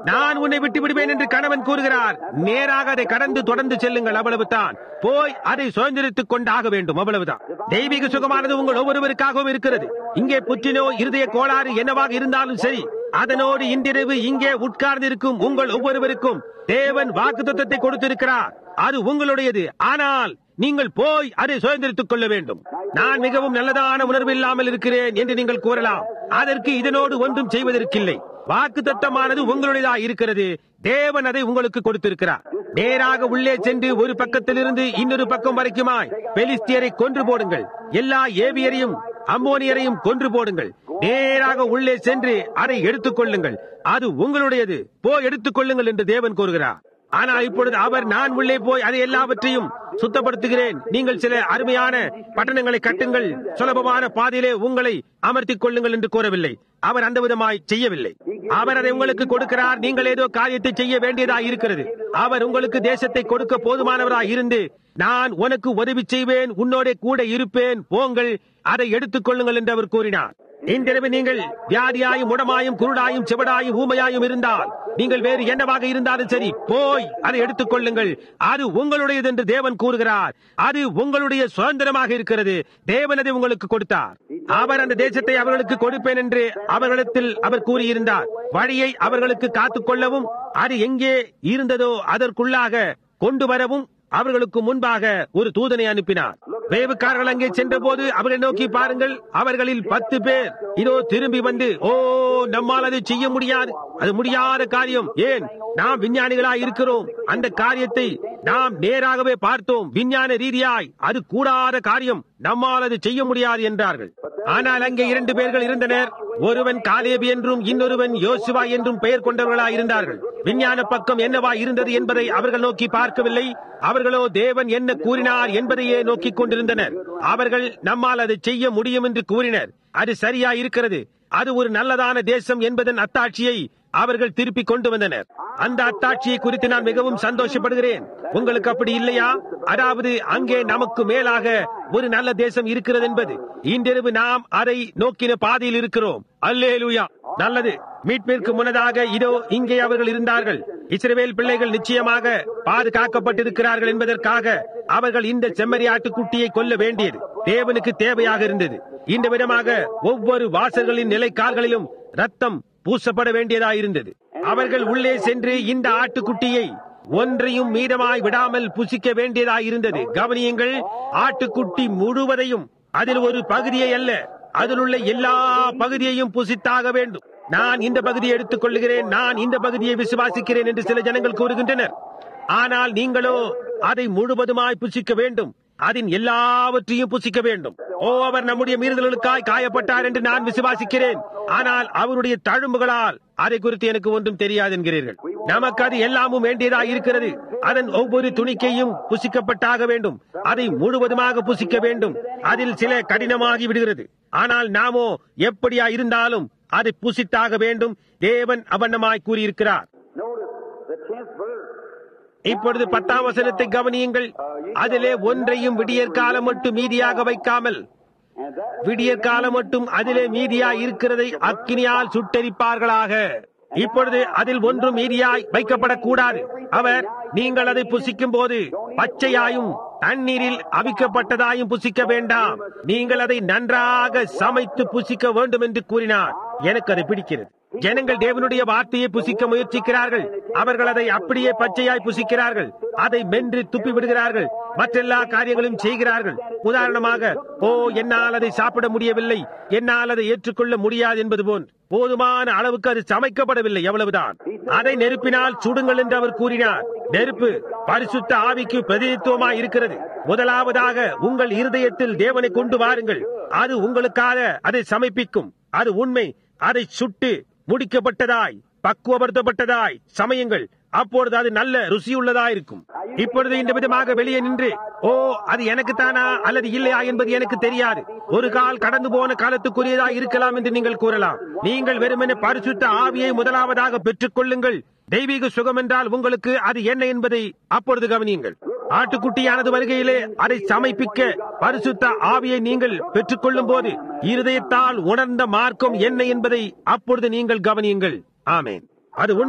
நான் உன்னை விட்டு விடுவேன் என்று கணவன் கூறுகிறார் நேராக அதை கடந்து தொடர்ந்து செல்லுங்கள் அவ்வளவுதான் போய் அதை சுதந்திரித்துக் கொண்டாக வேண்டும் அவ்வளவுதான் தெய்வீக சுகமானது உங்கள் ஒவ்வொருவருக்காகவும் இருக்கிறது இங்கே புற்றினோ இருதய கோளாறு என்னவாக இருந்தாலும் சரி அதனோடு இன்றிரவு இங்கே உட்கார்ந்து இருக்கும் உங்கள் ஒவ்வொருவருக்கும் தேவன் வாக்கு கொடுத்திருக்கிறார் அது உங்களுடையது ஆனால் நீங்கள் போய் அதை சுதந்திரித்துக் கொள்ள வேண்டும் நான் மிகவும் நல்லதான உணர்வு இல்லாமல் இருக்கிறேன் என்று நீங்கள் கூறலாம் அதற்கு இதனோடு ஒன்றும் செய்வதற்கில்லை வாக்கு தத்தமானது உங்களுடையதா இருக்கிறது தேவன் அதை உங்களுக்கு கொடுத்திருக்கிறார் நேராக உள்ளே சென்று ஒரு பக்கத்திலிருந்து இன்னொரு பக்கம் வரைக்குமாய் பெலிஸ்தியரை கொன்று போடுங்கள் எல்லா ஏவியரையும் அம்மோனியரையும் கொன்று போடுங்கள் நேராக உள்ளே சென்று அதை எடுத்துக் கொள்ளுங்கள் அது உங்களுடையது போ எடுத்துக் கொள்ளுங்கள் என்று தேவன் கூறுகிறார் ஆனால் இப்பொழுது அவர் நான் உள்ளே போய் அதை எல்லாவற்றையும் சுத்தப்படுத்துகிறேன் நீங்கள் சில அருமையான பட்டணங்களை கட்டுங்கள் சுலபமான பாதையிலே உங்களை அமர்த்திக் கொள்ளுங்கள் என்று கூறவில்லை அவர் அந்த விதமாய் செய்யவில்லை அவர் அதை உங்களுக்கு கொடுக்கிறார் நீங்கள் ஏதோ காரியத்தை செய்ய வேண்டியதா இருக்கிறது அவர் உங்களுக்கு தேசத்தை கொடுக்க போதுமானவராய் இருந்து நான் உனக்கு உதவி செய்வேன் உன்னோட கூட இருப்பேன் போங்கள் அதை எடுத்துக் கொள்ளுங்கள் என்று அவர் கூறினார் இன்றிரவு நீங்கள் வியாதியாயும் முடமாயும் குருடாயும் செவடாயும் ஊமையாயும் இருந்தால் நீங்கள் வேறு என்னவாக இருந்தாலும் சரி போய் அதை எடுத்துக் கொள்ளுங்கள் அது உங்களுடையது என்று தேவன் கூறுகிறார் அது உங்களுடைய சுதந்திரமாக இருக்கிறது தேவன் அதை உங்களுக்கு கொடுத்தார் அவர் அந்த தேசத்தை அவர்களுக்கு கொடுப்பேன் என்று அவர்களிடத்தில் அவர் கூறியிருந்தார் வழியை அவர்களுக்கு காத்துக் கொள்ளவும் அது எங்கே இருந்ததோ அதற்குள்ளாக கொண்டு வரவும் அவர்களுக்கு முன்பாக ஒரு தூதனை அனுப்பினார் வேவுக்காரர்கள் அங்கே சென்றபோது அவர்களை நோக்கி பாருங்கள் அவர்களில் பத்து பேர் இதோ திரும்பி வந்து ஓ நம்மால் அதை செய்ய முடியாது அது முடியாத காரியம் ஏன் நாம் விஞ்ஞானிகளாய் இருக்கிறோம் அந்த காரியத்தை நாம் நேராகவே பார்த்தோம் விஞ்ஞான ரீதியாய் அது கூடாத காரியம் நம்மால் அது செய்ய முடியாது என்றார்கள் ஆனால் அங்கே இரண்டு பேர்கள் இருந்தனர் ஒருவன் காலேபி என்றும் இன்னொருவன் யோசுவா என்றும் பெயர் கொண்டவர்களாய் இருந்தார்கள் விஞ்ஞான பக்கம் என்னவா இருந்தது என்பதை அவர்கள் நோக்கி பார்க்கவில்லை அவர்களோ தேவன் என்ன கூறினார் என்பதையே நோக்கிக் கொண்டிருந்தனர் அவர்கள் நம்மால் அதை செய்ய முடியும் என்று கூறினர் அது சரியா இருக்கிறது அது ஒரு நல்லதான தேசம் என்பதன் அத்தாட்சியை அவர்கள் திருப்பி கொண்டு வந்தனர் அந்த அத்தாட்சியை குறித்து நான் மிகவும் சந்தோஷப்படுகிறேன் உங்களுக்கு அப்படி இல்லையா அதாவது அங்கே நமக்கு மேலாக ஒரு நல்ல தேசம் இருக்கிறது என்பது இன்றிரவு நாம் அதை நோக்கின பாதையில் இருக்கிறோம் அல்லேலூயா நல்லது மீட்பிற்கு முன்னதாக இதோ இங்கே அவர்கள் இருந்தார்கள் இஸ்ரவேல் பிள்ளைகள் நிச்சயமாக பாதுகாக்கப்பட்டிருக்கிறார்கள் என்பதற்காக அவர்கள் இந்த செம்மறி ஆட்டுக்குட்டியை கொல்ல வேண்டியது தேவனுக்கு தேவையாக இருந்தது இந்த விதமாக ஒவ்வொரு வாசல்களின் நிலைக்கால்களிலும் ரத்தம் பூசப்பட வேண்டியதாயிருந்தது அவர்கள் உள்ளே சென்று இந்த ஆட்டுக்குட்டியை ஒன்றையும் மீதமாய் விடாமல் புசிக்க வேண்டியதாயிருந்தது கவனியுங்கள் ஆட்டுக்குட்டி முழுவதையும் அதில் ஒரு பகுதியை அல்ல அதில் உள்ள எல்லா பகுதியையும் புசித்தாக வேண்டும் நான் இந்த பகுதியை எடுத்துக் கொள்ளுகிறேன் நான் இந்த பகுதியை விசுவாசிக்கிறேன் என்று சில ஜனங்கள் கூறுகின்றனர் ஆனால் நீங்களோ அதை முழுவதுமாய் புசிக்க வேண்டும் அதன் எல்லாவற்றையும் புசிக்க வேண்டும் ஓ அவர் நம்முடைய மீறுதல்களுக்காய் காயப்பட்டார் என்று நான் விசுவாசிக்கிறேன் ஆனால் அவருடைய தழும்புகளால் அதை குறித்து எனக்கு ஒன்றும் தெரியாது என்கிறீர்கள் நமக்கு அது எல்லாமும் வேண்டியதா இருக்கிறது அதன் ஒவ்வொரு துணிக்கையும் புசிக்கப்பட்டாக வேண்டும் அதை முழுவதுமாக புசிக்க வேண்டும் அதில் சில கடினமாகி விடுகிறது ஆனால் நாமோ எப்படியா இருந்தாலும் அதை புசித்தாக வேண்டும் தேவன் அவண்ணமாய் கூறியிருக்கிறார் Notice the tenth verse. இப்பொழுது பத்தாம் வசனத்தை கவனியுங்கள் அதிலே ஒன்றையும் விடியற்காலம் மட்டும் மீதியாக வைக்காமல் And that விடியற்காலம் மட்டும் அதிலே மீதியா இருக்கிறதை அக்கினியால் சுட்டெரிப்பார்களாக இப்பொழுது அதில் ஒன்றும் மீதியாய் வைக்கப்படக்கூடாது அவர் நீங்கள் அதை புசிக்கும் போது பச்சையாயும் தண்ணீரில் அவிக்கப்பட்டதாயும் புசிக்க வேண்டாம் நீங்கள் அதை நன்றாக சமைத்து புசிக்க வேண்டும் என்று கூறினார் எனக்கு அது பிடிக்கிறது ஜனங்கள் தேவனுடைய வார்த்தையை புசிக்க முயற்சிக்கிறார்கள் அவர்கள் அதை அப்படியே பச்சையாய் புசிக்கிறார்கள் அதை மென்று துப்பி விடுகிறார்கள் மற்றெல்லா காரியங்களும் செய்கிறார்கள் உதாரணமாக ஓ என்னால் அதை சாப்பிட முடியவில்லை என்னால் அதை ஏற்றுக்கொள்ள முடியாது என்பது போல் போதுமான அளவுக்கு அது சமைக்கப்படவில்லை எவ்வளவுதான் அதை நெருப்பினால் சுடுங்கள் என்று அவர் கூறினார் நெருப்பு பரிசுத்த ஆவிக்கு பிரதிநிதித்துவமாய் இருக்கிறது முதலாவதாக உங்கள் இருதயத்தில் தேவனை கொண்டு வாருங்கள் அது உங்களுக்காக அதை சமைப்பிக்கும் அது உண்மை அதை சுட்டு முடிக்கப்பட்டதாய் பக்குவப்படுத்தப்பட்டதாய் சமயங்கள் அப்பொழுது அது நல்ல ருசியுள்ளதா இருக்கும் இப்பொழுது இந்த விதமாக வெளியே நின்று ஓ அது எனக்குத்தானா அல்லது இல்லையா என்பது எனக்கு தெரியாது ஒரு கால் கடந்து போன காலத்துக்குரியதா இருக்கலாம் என்று நீங்கள் கூறலாம் நீங்கள் வெறுமனே பரிசுத்த ஆவியை முதலாவதாக பெற்றுக் கொள்ளுங்கள் தெய்வீக சுகம் என்றால் உங்களுக்கு அது என்ன என்பதை அப்பொழுது கவனியுங்கள் ஆட்டுக்குட்டியானது வருகையிலே அதை சமைப்பிக்க பரிசுத்த ஆவியை நீங்கள் பெற்றுக்கொள்ளும் போது இருதயத்தால் உணர்ந்த மார்க்கம் என்ன என்பதை அப்பொழுது நீங்கள் கவனியுங்கள் ஆமேன் அது உண்மை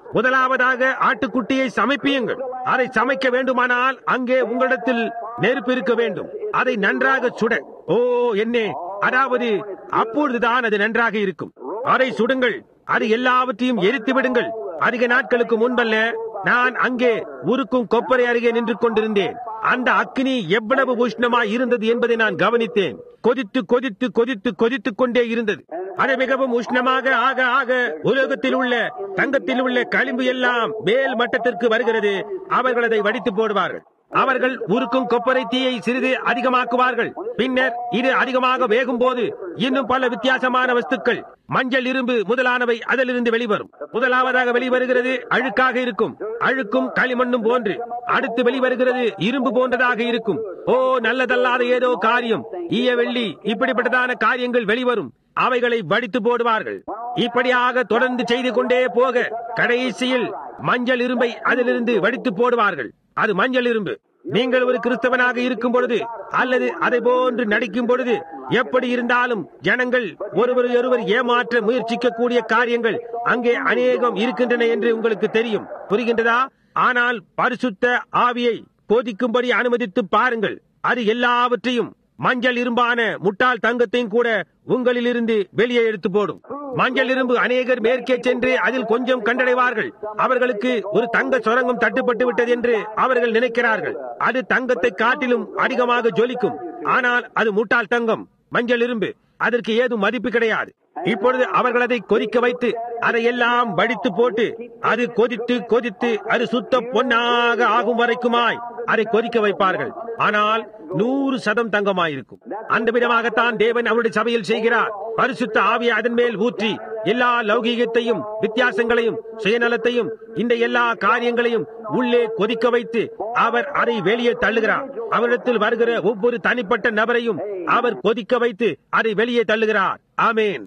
முதலாவதாக ஆட்டுக்குட்டியை சமைப்பியுங்கள் அதை சமைக்க வேண்டுமானால் அங்கே உங்களிடத்தில் நெருப்பு இருக்க வேண்டும் அதை நன்றாக சுட ஓ என்னே அதாவது அப்பொழுதுதான் அது நன்றாக இருக்கும் அதை சுடுங்கள் அது எல்லாவற்றையும் எரித்து விடுங்கள் அதிக நாட்களுக்கு முன்பல்ல நான் அங்கே உருக்கும் கொப்பரை அருகே நின்று கொண்டிருந்தேன் அந்த அக்னி எவ்வளவு உஷ்ணமாய் இருந்தது என்பதை நான் கவனித்தேன் கொதித்து கொதித்து கொதித்து கொதித்துக் கொண்டே இருந்தது அது மிகவும் உஷ்ணமாக ஆக ஆக உலகத்தில் உள்ள தங்கத்தில் உள்ள களிம்பு எல்லாம் மேல் மட்டத்திற்கு வருகிறது அவர்கள் அதை வடித்து போடுவார்கள் அவர்கள் உருக்கும் கொப்பரை தீயை சிறிது அதிகமாக்குவார்கள் பின்னர் இது அதிகமாக வேகும் போது இன்னும் பல வித்தியாசமான வஸ்துக்கள் மஞ்சள் இரும்பு முதலானவை அதிலிருந்து வெளிவரும் முதலாவதாக வெளிவருகிறது அழுக்காக இருக்கும் அழுக்கும் களிமண்ணும் போன்று அடுத்து வெளிவருகிறது இரும்பு போன்றதாக இருக்கும் ஓ நல்லதல்லாத ஏதோ காரியம் ஈய வெள்ளி இப்படிப்பட்டதான காரியங்கள் வெளிவரும் அவைகளை வடித்து போடுவார்கள் இப்படியாக தொடர்ந்து செய்து கொண்டே போக கடைசியில் மஞ்சள் இரும்பை அதிலிருந்து வடித்து போடுவார்கள் அது மஞ்சள் இரும்பு நீங்கள் ஒரு கிறிஸ்தவனாக இருக்கும் பொழுது அல்லது அதை போன்று நடிக்கும் பொழுது எப்படி இருந்தாலும் ஜனங்கள் ஒருவர் ஒருவர் ஏமாற்ற முயற்சிக்கக்கூடிய காரியங்கள் அங்கே அநேகம் இருக்கின்றன என்று உங்களுக்கு தெரியும் புரிகின்றதா ஆனால் பரிசுத்த ஆவியை போதிக்கும்படி அனுமதித்து பாருங்கள் அது எல்லாவற்றையும் மஞ்சள் இரும்பான முட்டாள் தங்கத்தையும் கூட உங்களிலிருந்து வெளியே எடுத்து போடும் மஞ்சள் இரும்பு அநேகர் மேற்கே சென்று அதில் கொஞ்சம் கண்டடைவார்கள் அவர்களுக்கு ஒரு தங்க சுரங்கம் தட்டுப்பட்டு விட்டது என்று அவர்கள் நினைக்கிறார்கள் அது தங்கத்தை காட்டிலும் அதிகமாக ஜொலிக்கும் ஆனால் அது முட்டாள் தங்கம் மஞ்சள் இரும்பு அதற்கு ஏதும் மதிப்பு கிடையாது இப்பொழுது அவர்கள் அதை கொதிக்க வைத்து அதை எல்லாம் வடித்து போட்டு அது கொதித்து கொதித்து அது சுத்த பொன்னாக ஆகும் வரைக்குமாய் அதை கொதிக்க வைப்பார்கள் ஆனால் நூறு சதம் தங்கமாயிருக்கும் அந்த விதமாகத்தான் தேவன் அவருடைய சபையில் செய்கிறார் பரிசுத்த ஆவியை அதன் மேல் ஊற்றி எல்லா லௌகீகத்தையும் வித்தியாசங்களையும் சுயநலத்தையும் இந்த எல்லா காரியங்களையும் உள்ளே கொதிக்க வைத்து அவர் அதை வெளியே தள்ளுகிறார் அவரிடத்தில் வருகிற ஒவ்வொரு தனிப்பட்ட நபரையும் அவர் கொதிக்க வைத்து அதை வெளியே தள்ளுகிறார் ஆமேன்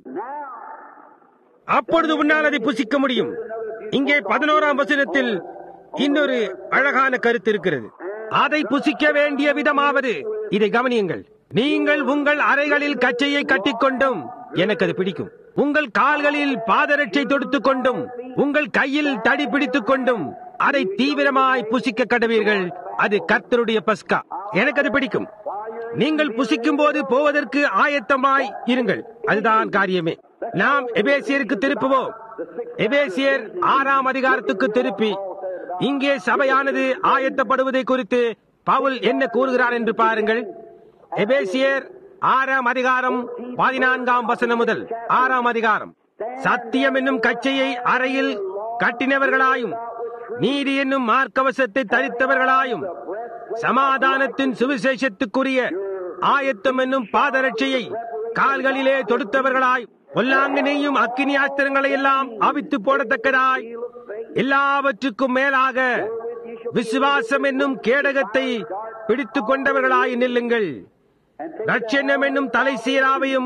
அப்பொழுது உன்னால் அதை புசிக்க முடியும் இங்கே பதினோராம் வசனத்தில் இன்னொரு அழகான கருத்து இருக்கிறது அதை புசிக்க வேண்டிய விதமாவது இதை கவனியுங்கள் நீங்கள் உங்கள் அறைகளில் கச்சையை கட்டிக்கொண்டும் எனக்கு அது பிடிக்கும் உங்கள் கால்களில் பாதரட்சை தொடுத்துக் கொண்டும் உங்கள் கையில் தடி பிடித்துக் கொண்டும் அதை தீவிரமாய் புசிக்க கடவீர்கள் அது கர்த்தருடைய பஸ்கா எனக்கு அது பிடிக்கும் நீங்கள் புசிக்கும் போது போவதற்கு ஆயத்தமாய் இருங்கள் அதுதான் காரியமே நாம் எபேசியருக்கு திருப்புவோம் எபேசியர் ஆறாம் அதிகாரத்துக்கு திருப்பி இங்கே சபையானது ஆயத்தப்படுவதை குறித்து பவுல் என்ன கூறுகிறார் என்று பாருங்கள் எபேசியர் ஆறாம் அதிகாரம் பதினான்காம் வசனம் முதல் ஆறாம் அதிகாரம் சத்தியம் என்னும் கச்சையை அறையில் கட்டினவர்களாயும் நீதி என்னும் மார்க்கவசத்தை தரித்தவர்களாயும் சமாதானத்தின் சுவிசேஷத்துக்குரிய ஆயத்தம் என்னும் பாதரட்சையை கால்களிலே தொடுத்தவர்களாய் பொல்லாங்கனையும் அக்கினி ஆஸ்திரங்களை எல்லாம் அவித்து போடத்தக்கதாய் எல்லாவற்றுக்கும் மேலாக விசுவாசம் என்னும் கேடகத்தை பிடித்துக் கொண்டவர்களாய் நில்லுங்கள் ரட்சணம் என்னும் தலை சீராவையும்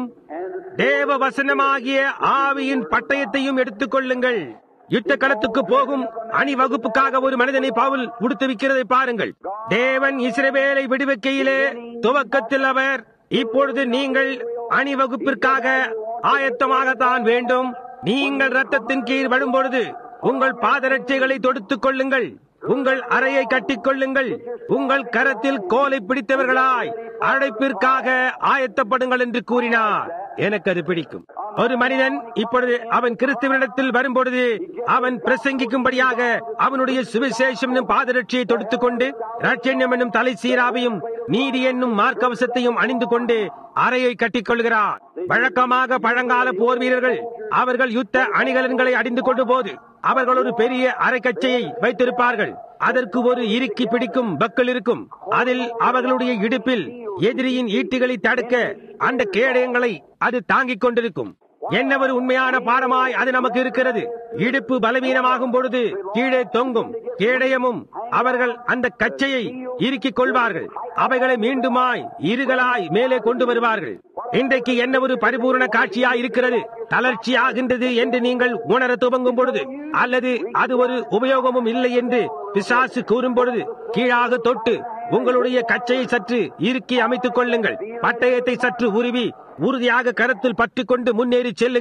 தேவ வசனமாகிய ஆவியின் பட்டயத்தையும் எடுத்துக் கொள்ளுங்கள் யுத்த களத்துக்கு போகும் அணிவகுப்புக்காக ஒரு மனிதனை பவுல் உடுத்துவிக்கிறதை பாருங்கள் தேவன் இஸ்ரவேலை விடுவிக்கையிலே துவக்கத்தில் அவர் இப்பொழுது நீங்கள் அணிவகுப்பிற்காக ஆயத்தமாகத்தான் வேண்டும் நீங்கள் ரத்தத்தின் கீழ் வரும்பொழுது உங்கள் பாதரட்சைகளை தொடுத்துக் கொள்ளுங்கள் உங்கள் அறையை கட்டிக் கொள்ளுங்கள் உங்கள் கரத்தில் கோலை பிடித்தவர்களாய் அழைப்பிற்காக ஆயத்தப்படுங்கள் என்று கூறினார் எனக்கு அது பிடிக்கும் ஒரு மனிதன் இப்பொழுது அவன் கிறிஸ்துவனிடத்தில் வரும்பொழுது அவன் பிரசங்கிக்கும்படியாக அவனுடைய சுவிசேஷம் என்னும் பாதரட்சியை தொடுத்துக் கொண்டு ரட்சண்யம் என்னும் தலை சீராவையும் நீதி என்னும் மார்க்கவசத்தையும் அணிந்து கொண்டு அறையை கட்டிக் கொள்கிறார் வழக்கமாக பழங்கால போர் வீரர்கள் அவர்கள் யுத்த அணிகலன்களை அடிந்து கொண்டு போது அவர்கள் ஒரு பெரிய அரைக்கச்சையை வைத்திருப்பார்கள் அதற்கு ஒரு இறுக்கி பிடிக்கும் பக்கல் இருக்கும் அதில் அவர்களுடைய இடுப்பில் எதிரியின் ஈட்டிகளை தடுக்க அந்த கேடயங்களை அது தாங்கிக் கொண்டிருக்கும் என்ன ஒரு உண்மையான பாடமாய் அது நமக்கு இருக்கிறது இடுப்பு பலவீனமாகும் பொழுது கீழே தொங்கும் கேடயமும் அவர்கள் அந்த கச்சையை இறுக்கிக் கொள்வார்கள் அவைகளை மீண்டுமாய் இருகளாய் மேலே கொண்டு வருவார்கள் இன்றைக்கு என்ன ஒரு பரிபூர்ண காட்சியாய் இருக்கிறது தளர்ச்சி ஆகின்றது என்று நீங்கள் உணர துவங்கும் பொழுது அல்லது அது ஒரு உபயோகமும் இல்லை என்று பிசாசு கூறும் பொழுது கீழாக தொட்டு உங்களுடைய கச்சையை சற்று இறுக்கி அமைத்துக் கொள்ளுங்கள் பட்டயத்தை சற்று உருவி உறுதியாக கரத்தில் பற்றிக் கொண்டு முன்னேறி செல்லுங்கள்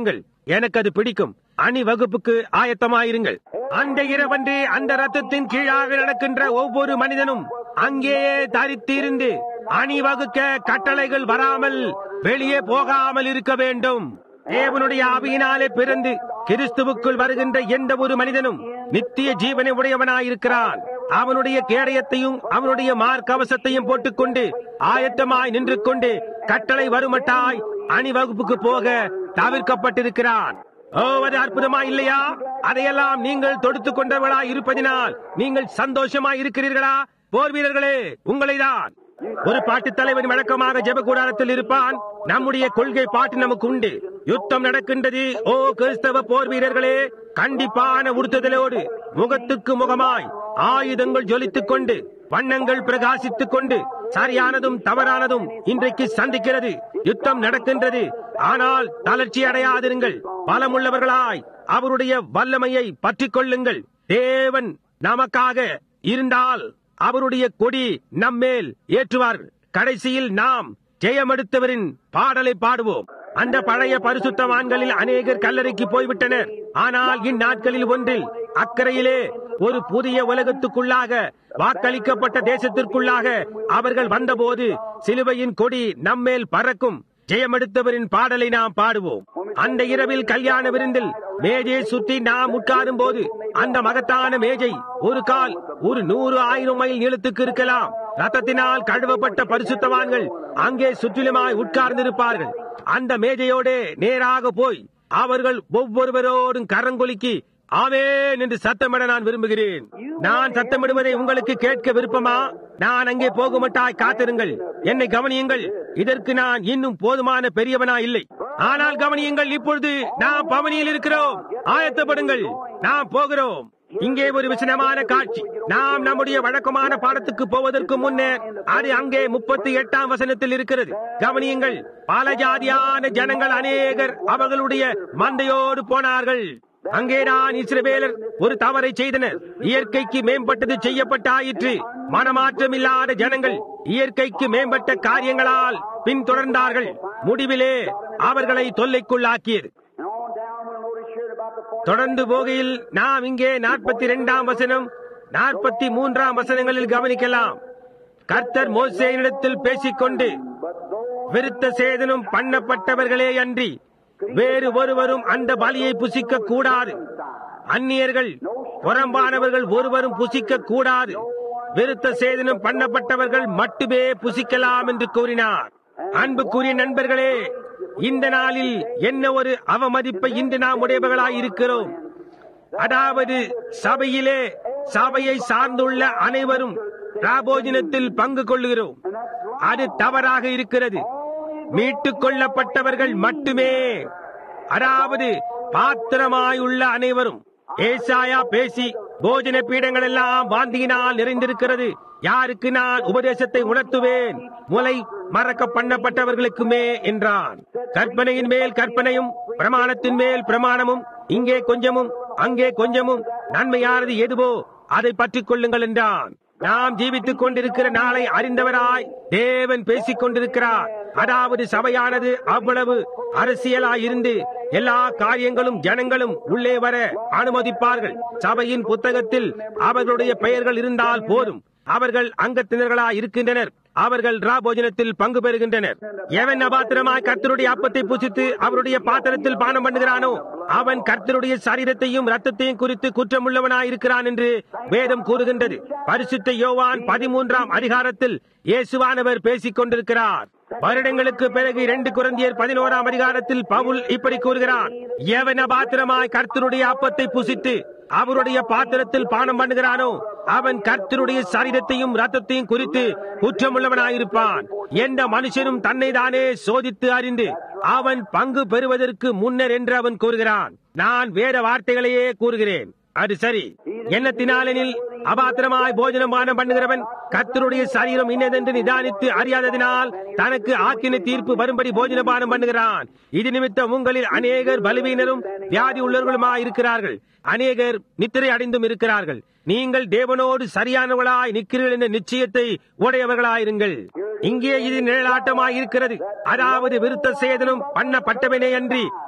எனக்கு அது பிடிக்கும் அணி வகுப்புக்கு ஆயத்தமாயிருங்கள் அந்த இரவன்று அந்த ரத்தத்தின் கீழாக நடக்கின்ற ஒவ்வொரு மனிதனும் அங்கேயே தரித்திருந்து அணிவகுக்க கட்டளைகள் வராமல் வெளியே போகாமல் இருக்க வேண்டும் தேவனுடைய ஆவியினாலே பிறந்து கிறிஸ்துவுக்குள் வருகின்ற எந்த ஒரு மனிதனும் நித்திய ஜீவனை உடையவனாயிருக்கிறான் அவனுடைய கேடயத்தையும் அவனுடைய மார்க்கவசத்தையும் போட்டுக்கொண்டு ஆயத்தமாய் நின்று கொண்டு கட்டளை வருமட்டாய் அணிவகுப்புக்கு போக தவிர்க்கப்பட்டிருக்கிறான் ஓ அது அற்புதமா இல்லையா அதையெல்லாம் நீங்கள் தொடுத்துக் கொண்டவர்களாய் இருப்பதினால் நீங்கள் சந்தோஷமாய் இருக்கிறீர்களா போர் வீரர்களே உங்களைதான் ஒரு பாட்டுத் தலைவன் வழக்கமாக ஜெப கூடாரத்தில் இருப்பான் நம்முடைய கொள்கை பாட்டு நமக்கு உண்டு யுத்தம் நடக்கின்றது ஓ கிறிஸ்தவ போர் வீரர்களே கண்டிப்பான உறுத்துதலோடு முகத்துக்கு முகமாய் ஆயுதங்கள் ஜொலித்துக் கொண்டு வண்ணங்கள் பிரகாசித்துக் கொண்டு சரியானதும் தவறானதும் இன்றைக்கு சந்திக்கிறது யுத்தம் நடக்கின்றது ஆனால் தளர்ச்சி அடையாதிருங்கள் பலமுள்ளவர்களாய் அவருடைய வல்லமையை பற்றிக் கொள்ளுங்கள் தேவன் நமக்காக இருந்தால் அவருடைய கொடி நம்மேல் ஏற்றுவார்கள் கடைசியில் நாம் ஜெயமெடுத்தவரின் பாடலை பாடுவோம் அந்த பழைய பரிசுத்தவான்களில் அநேகர் கல்லறைக்கு போய்விட்டனர் ஆனால் இந்நாட்களில் ஒன்றில் அக்கறையிலே ஒரு புதிய உலகத்துக்குள்ளாக வாக்களிக்கப்பட்ட தேசத்திற்குள்ளாக அவர்கள் வந்தபோது சிலுவையின் கொடி நம்மேல் பறக்கும் ஜெயமெடுத்தவரின் பாடலை நாம் பாடுவோம் அந்த இரவில் கல்யாண விருந்தில் மேஜை சுற்றி நாம் உட்காரும் போது அந்த மகத்தான மேஜை ஒரு கால் ஒரு நூறு ஆயிரம் மைல் நீளத்துக்கு இருக்கலாம் ரத்தத்தினால் கழுவப்பட்ட பரிசுத்தவான்கள் அங்கே சுற்றிலுமாய் உட்கார்ந்திருப்பார்கள் அந்த மேஜையோடே நேராக போய் அவர்கள் ஒவ்வொருவரோடும் கரங்கொலுக்கி ஆவேன் என்று சத்தமிட நான் விரும்புகிறேன் நான் சத்தமிடுவதை உங்களுக்கு கேட்க விருப்பமா நான் அங்கே போகுமட்டாய் காத்திருங்கள் என்னை கவனியுங்கள் இதற்கு நான் இன்னும் போதுமான பெரியவனா இல்லை ஆனால் கவனியுங்கள் இப்பொழுது நாம் பவனியில் இருக்கிறோம் ஆயத்தப்படுங்கள் நாம் போகிறோம் இங்கே ஒரு விசனமான காட்சி நாம் நம்முடைய வழக்கமான பாடத்துக்கு போவதற்கு முன்னர் அது அங்கே முப்பத்தி எட்டாம் வசனத்தில் இருக்கிறது கவனியுங்கள் பல ஜாதியான ஜனங்கள் அநேகர் அவர்களுடைய மந்தையோடு போனார்கள் அங்கேதான் இஸ்ரவேலர் ஒரு தவறை செய்தனர் இயற்கைக்கு மேம்பட்டது செய்யப்பட்டாயிற்று மனமாற்றம் இல்லாத ஜனங்கள் இயற்கைக்கு மேம்பட்ட காரியங்களால் பின்தொடர்ந்தார்கள் முடிவிலே அவர்களை தொல்லைக்குள்ளாக்கியது And on down, we'll notice here at about the 40 தொடர்ந்து போகையில் நாம் இங்கே நாற்பத்தி இரண்டாம் வசனம் நாற்பத்தி மூன்றாம் வசனங்களில் கவனிக்கலாம் கர்த்தர் மோசேயினிடத்தில் பேசிக்கொண்டு விருத்த சேதனம் பண்ணப்பட்டவர்களே அன்றி வேறு ஒருவரும் அந்த பலியை புசிக்க கூடாது அந்நியர்கள் புறம்பானவர்கள் ஒருவரும் புசிக்க கூடாது விருத்த சேதனம் பண்ணப்பட்டவர்கள் மட்டுமே புசிக்கலாம் என்று கூறினார் அன்புக்குரிய நண்பர்களே இந்த நாளில் என்ன ஒரு அவமதிப்பை இன்று நாம் உடையவர்களாய் இருக்கிறோம் அதாவது சபையிலே சபையை சார்ந்துள்ள அனைவரும் ராபோஜனத்தில் பங்கு கொள்ளுகிறோம் அது தவறாக இருக்கிறது மீட்டுக் கொள்ளப்பட்டவர்கள் மட்டுமே அதாவது பாத்திரமாயுள்ள அனைவரும் ஏசாயா பேசி போஜன பீடங்கள் எல்லாம் வாந்தியினால் நிறைந்திருக்கிறது யாருக்கு நான் உபதேசத்தை உணர்த்துவேன் முலை மறக்க பண்ணப்பட்டவர்களுக்குமே என்றான் கற்பனையின் மேல் கற்பனையும் பிரமாணத்தின் மேல் பிரமாணமும் இங்கே கொஞ்சமும் அங்கே கொஞ்சமும் நன்மையானது எதுவோ அதை பற்றிக் கொள்ளுங்கள் என்றான் நாம் ஜீவித்துக் கொண்டிருக்கிற நாளை அறிந்தவராய் தேவன் பேசிக் கொண்டிருக்கிறார் அதாவது சபையானது அவ்வளவு அரசியலாயிருந்து எல்லா காரியங்களும் ஜனங்களும் உள்ளே வர அனுமதிப்பார்கள் சபையின் புத்தகத்தில் அவர்களுடைய பெயர்கள் இருந்தால் போதும் அவர்கள் அங்கத்தினர்களாய் இருக்கின்றனர் அவர்கள் ராபோஜனத்தில் பங்கு பெறுகின்றனர் எவன் அபாத்திரமாய் கர்த்தருடைய அப்பத்தை புசித்து அவருடைய பாத்திரத்தில் பானம் பண்ணுகிறானோ அவன் கர்த்தருடைய சரீரத்தையும் ரத்தத்தையும் குறித்து குற்றமுள்ளவனாய் இருக்கிறான் என்று வேதம் கூறுகின்றது பரிசுத்த யோவான் பதிமூன்றாம் அதிகாரத்தில் இயேசுவானவர் பேசிக் கொண்டிருக்கிறார் வருடங்களுக்கு பிறகு இரண்டு குரந்தியர் பதினோராம் அதிகாரத்தில் பவுல் இப்படி கூறுகிறான் எவன் அபாத்திரமாய் கர்த்தருடைய அப்பத்தை புசித்து அவருடைய பாத்திரத்தில் பானம் பண்ணுகிறானோ அவன் கர்த்தருடைய சரீரத்தையும் ரத்தத்தையும் குறித்து குற்றமுள்ளவனாயிருப்பான் எந்த மனுஷனும் தன்னை தானே சோதித்து அறிந்து அவன் பங்கு பெறுவதற்கு முன்னர் என்று அவன் கூறுகிறான் நான் வேற வார்த்தைகளையே கூறுகிறேன் அது சரி எண்ணத்தினாலெனில் அபாத்திரமாய் போஜனம் பானம் பண்ணுகிறவன் கர்த்தருடைய சரீரம் இன்னதென்று நிதானித்து அறியாததினால் தனக்கு ஆக்கின தீர்ப்பு வரும்படி போஜன பானம் பண்ணுகிறான் இது நிமித்தம் உங்களில் அநேகர் பலவீனரும் வியாதி உள்ளவர்களுமாய் இருக்கிறார்கள் அநேகர் நித்திரை அடைந்தும் இருக்கிறார்கள் நீங்கள் தேவனோடு சரியானவர்களாய் நிற்கிறீர்கள் என்ற நிச்சயத்தை உடையவர்களாயிருங்கள் இங்கே இது நிழலாட்டமாய் இருக்கிறது அதாவது விருத்த சேதனம் பண்ணப்பட்டவனே அன்றி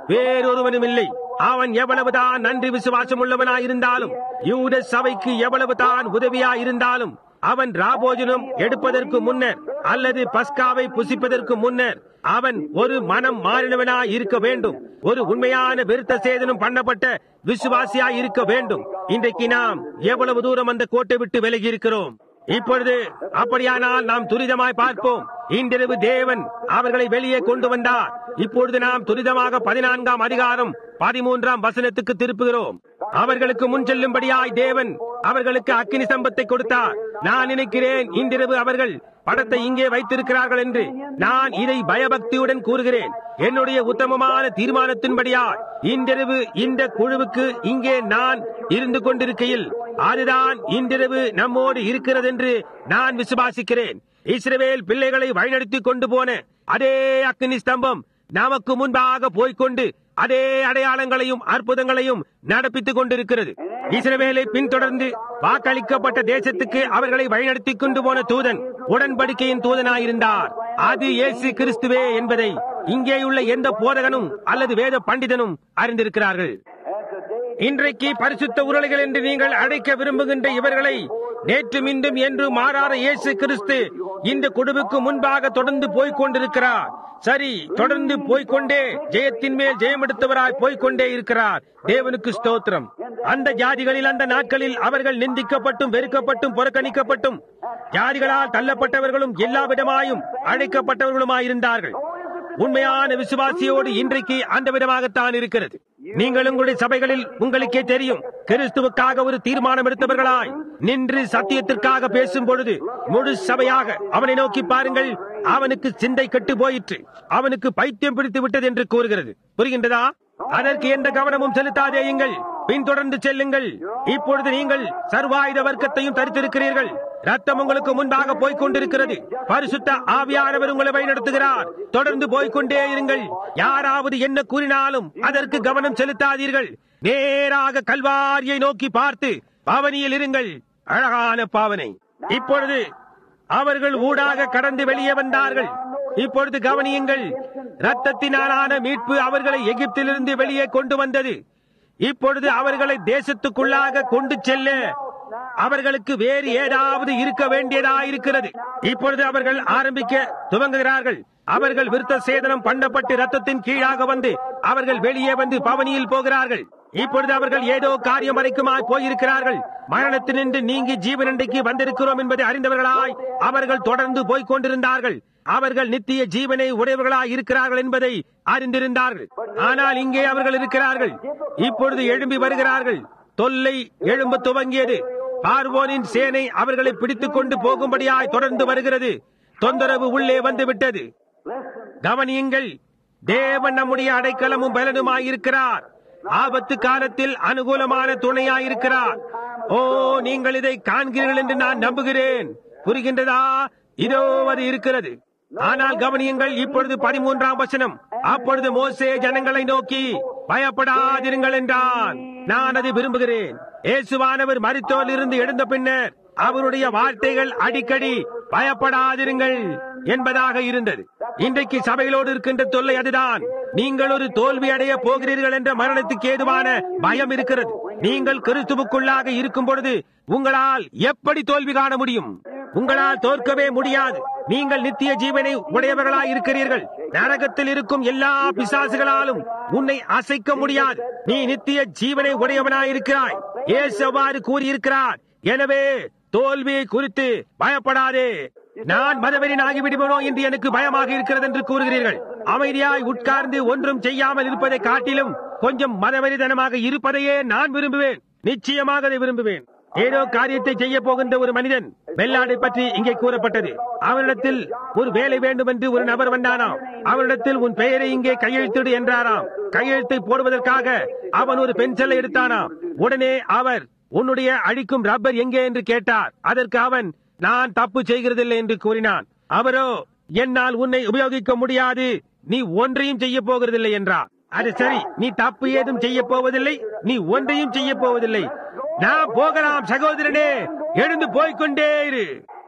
வேறொருவனும் இல்லை அவன் எவ்வளவுதான் நன்றி விசுவாசம் உள்ளவனாயிருந்தாலும் யூத சபைக்கு எவ்வளவுதான் உதவியாயிருந்தாலும் அவன் ராபோஜனம் எடுப்பதற்கு முன்னர் அல்லது பஸ்காவை புசிப்பதற்கு முன்னர் அவன் ஒரு மனம் மாறினவனாய் இருக்க வேண்டும் ஒரு உண்மையான விருத்த சேதனம் பண்ணப்பட்ட விசுவாசியாய் இருக்க வேண்டும் இன்றைக்கு நாம் எவ்வளவு தூரம் அந்த கோட்டை விட்டு விலகி இருக்கிறோம் இப்பொழுது அப்படியானால் நாம் துரிதமாய் பார்ப்போம் இன்றிரவு தேவன் அவர்களை வெளியே கொண்டு வந்தார் இப்பொழுது நாம் துரிதமாக பதினான்காம் அதிகாரம் பதிமூன்றாம் வசனத்துக்கு திருப்புகிறோம் அவர்களுக்கு முன் செல்லும்படியாய் தேவன் அவர்களுக்கு அக்கினி சம்பத்தை கொடுத்தார் நான் நினைக்கிறேன் இன்றிரவு அவர்கள் படத்தை இங்கே வைத்திருக்கிறார்கள் என்று நான் இதை பயபக்தியுடன் கூறுகிறேன் என்னுடைய உத்தமமான தீர்மானத்தின்படியா இன்றிரவு இந்த குழுவுக்கு இங்கே நான் இருந்து கொண்டிருக்கையில் அதுதான் இன்றிரவு நம்மோடு இருக்கிறது என்று நான் விசுவாசிக்கிறேன் இஸ்ரவேல் பிள்ளைகளை வழிநடத்தி கொண்டு போன அதே அக்னி ஸ்தம்பம் நமக்கு முன்பாக போய்க்கொண்டு அதே அடையாளங்களையும் அற்புதங்களையும் நடப்பித்துக் கொண்டிருக்கிறது இஸ்ரவேலை பின்தொடர்ந்து வாக்களிக்கப்பட்ட தேசத்துக்கு அவர்களை வழிநடத்திக் கொண்டு போன தூதன் உடன்படிக்கையின் தூதனாயிருந்தார் அது இயேசு கிறிஸ்துவே என்பதை இங்கேயுள்ள எந்த போதகனும் அல்லது வேத பண்டிதனும் அறிந்திருக்கிறார்கள் இன்றைக்கு பரிசுத்த உருளைகள் என்று நீங்கள் அழைக்க விரும்புகின்ற இவர்களை நேற்று மீண்டும் என்று மாறாத இயேசு கிறிஸ்து இந்த குழுவுக்கு முன்பாக தொடர்ந்து போய்க் கொண்டிருக்கிறார் சரி தொடர்ந்து போய்க்கொண்டே ஜெயத்தின் மேல் ஜெயமெடுத்தவராய் போய்க்கொண்டே இருக்கிறார் தேவனுக்கு ஸ்தோத்திரம் அந்த ஜாதிகளில் அந்த நாட்களில் அவர்கள் நிந்திக்கப்பட்டும் வெறுக்கப்பட்டும் புறக்கணிக்கப்பட்டும் ஜாதிகளால் தள்ளப்பட்டவர்களும் எல்லா விதமாயும் அழைக்கப்பட்டவர்களுமாயிருந்தார்கள் உண்மையான விசுவாசியோடு இன்றைக்கு அந்த விதமாகத்தான் இருக்கிறது நீங்கள் உங்களுடைய சபைகளில் உங்களுக்கே தெரியும் கிறிஸ்துவுக்காக ஒரு தீர்மானம் எடுத்தவர்களாய் நின்று சத்தியத்திற்காக பேசும் பொழுது முழு சபையாக அவனை நோக்கி பாருங்கள் அவனுக்கு சிந்தை கெட்டு போயிற்று அவனுக்கு பைத்தியம் பிடித்து விட்டது என்று கூறுகிறது புரிகின்றதா அதற்கு எந்த கவனமும் செலுத்தாதேயுங்கள் பின்தொடர்ந்து செல்லுங்கள் இப்பொழுது நீங்கள் சர்வாயுத வர்க்கத்தையும் தரித்திருக்கிறீர்கள் ரத்தம் உங்களுக்கு முன்பாக போய்க் கொண்டிருக்கிறது பரிசுத்த ஆவியானவர் உங்களை வழிநடத்துகிறார் தொடர்ந்து போய்க்கொண்டே இருங்கள் யாராவது என்ன கூறினாலும் அதற்கு கவனம் செலுத்தாதீர்கள் நேராக கல்வாரியை நோக்கி பார்த்து பாவனியில் இருங்கள் அழகான பாவனை இப்பொழுது அவர்கள் ஊடாக கடந்து வெளியே வந்தார்கள் இப்பொழுது கவனியுங்கள் ரத்தத்தினாலான மீட்பு அவர்களை எகிப்திலிருந்து வெளியே கொண்டு வந்தது இப்பொழுது அவர்களை தேசத்துக்குள்ளாக கொண்டு செல்ல அவர்களுக்கு வேறு ஏதாவது இருக்க வேண்டியதாயிருக்கிறது இப்பொழுது அவர்கள் ஆரம்பிக்க துவங்குகிறார்கள் அவர்கள் விருத்த சேதனம் பண்ணப்பட்டு ரத்தத்தின் கீழாக வந்து அவர்கள் வெளியே வந்து பவனியில் போகிறார்கள் இப்பொழுது அவர்கள் ஏதோ காரியம் வரைக்குமாய் போயிருக்கிறார்கள் மரணத்தினின்று நீங்கி ஜீவனண்டைக்கு வந்திருக்கிறோம் என்பதை அறிந்தவர்களாய் அவர்கள் தொடர்ந்து போய்க் கொண்டிருந்தார்கள் அவர்கள் நித்திய ஜீவனை உடையவர்களாய் இருக்கிறார்கள் என்பதை அறிந்திருந்தார்கள் ஆனால் இங்கே அவர்கள் இருக்கிறார்கள் இப்பொழுது எழும்பி வருகிறார்கள் தொல்லை எழும்ப துவங்கியது பார்வோனின் சேனை அவர்களை பிடித்துக் கொண்டு போகும்படியாய் தொடர்ந்து வருகிறது தொந்தரவு உள்ளே வந்து விட்டது கவனியுங்கள் தேவன் நம்முடைய அடைக்கலமும் பலனுமாயிருக்கிறார் ஆபத்து காலத்தில் அனுகூலமான துணையாயிருக்கிறார் ஓ நீங்கள் இதை காண்கிறீர்கள் என்று நான் நம்புகிறேன் புரிகின்றதா இதோ அது இருக்கிறது ஆனால் கவனியுங்கள் இப்பொழுது பதிமூன்றாம் வசனம் அப்பொழுது மோசே ஜனங்களை நோக்கி பயப்படாதிருங்கள் என்றான் நான் அதை விரும்புகிறேன் இயேசுவானவர் மரித்தோல் இருந்து எழுந்த பின்னர் அவருடைய வார்த்தைகள் அடிக்கடி பயப்படாதிருங்கள் என்பதாக இருந்தது இன்றைக்கு சபைகளோடு இருக்கின்ற தொல்லை அதுதான் நீங்கள் ஒரு தோல்வி அடைய போகிறீர்கள் என்ற மரணத்துக்கு ஏதுவான பயம் இருக்கிறது நீங்கள் கிறிஸ்துவுக்குள்ளாக இருக்கும் பொழுது உங்களால் எப்படி தோல்வி காண முடியும் உங்களால் தோற்கவே முடியாது நீங்கள் நித்திய ஜீவனை உடையவர்களாய் இருக்கிறீர்கள் நரகத்தில் இருக்கும் எல்லா பிசாசுகளாலும் உன்னை அசைக்க முடியாது நீ நித்திய ஜீவனை உடையவனாய் இருக்கிறாய் ஏசு அவ்வாறு கூறியிருக்கிறார் எனவே தோல்வியை குறித்து பயப்படாதே நான் மதவெறி ஆகிவிடுவனோ என்று எனக்கு பயமாக இருக்கிறது என்று கூறுகிறீர்கள் அமைதியாய் உட்கார்ந்து ஒன்றும் செய்யாமல் இருப்பதை காட்டிலும் கொஞ்சம் மதவெறிதனமாக இருப்பதையே நான் விரும்புவேன் நிச்சயமாக அதை விரும்புவேன் ஏதோ காரியத்தை செய்ய போகின்ற ஒரு மனிதன் வெள்ளாடை பற்றி இங்கே கூறப்பட்டது அவனிடத்தில் ஒரு வேலை வேண்டும் என்று ஒரு நபர் வந்தானாம் அவனிடத்தில் உன் பெயரை இங்கே கையெழுத்திடு என்றாராம் கையெழுத்தை போடுவதற்காக அவன் ஒரு பென்சிலை எடுத்தானாம் உடனே அவர் உன்னுடைய அழிக்கும் ரப்பர் எங்கே என்று கேட்டார் அதற்கு அவன் நான் தப்பு செய்கிறதில்லை என்று கூறினான் அவரோ என்னால் உன்னை உபயோகிக்க முடியாது நீ ஒன்றையும் செய்ய போகிறதில்லை என்றார் அது சரி நீ தப்பு ஏதும் செய்ய போவதில்லை நீ ஒன்றையும் செய்ய போவதில்லை நான் போகலாம் சகோதரனே எழுந்து போய்க்கொண்டே இரு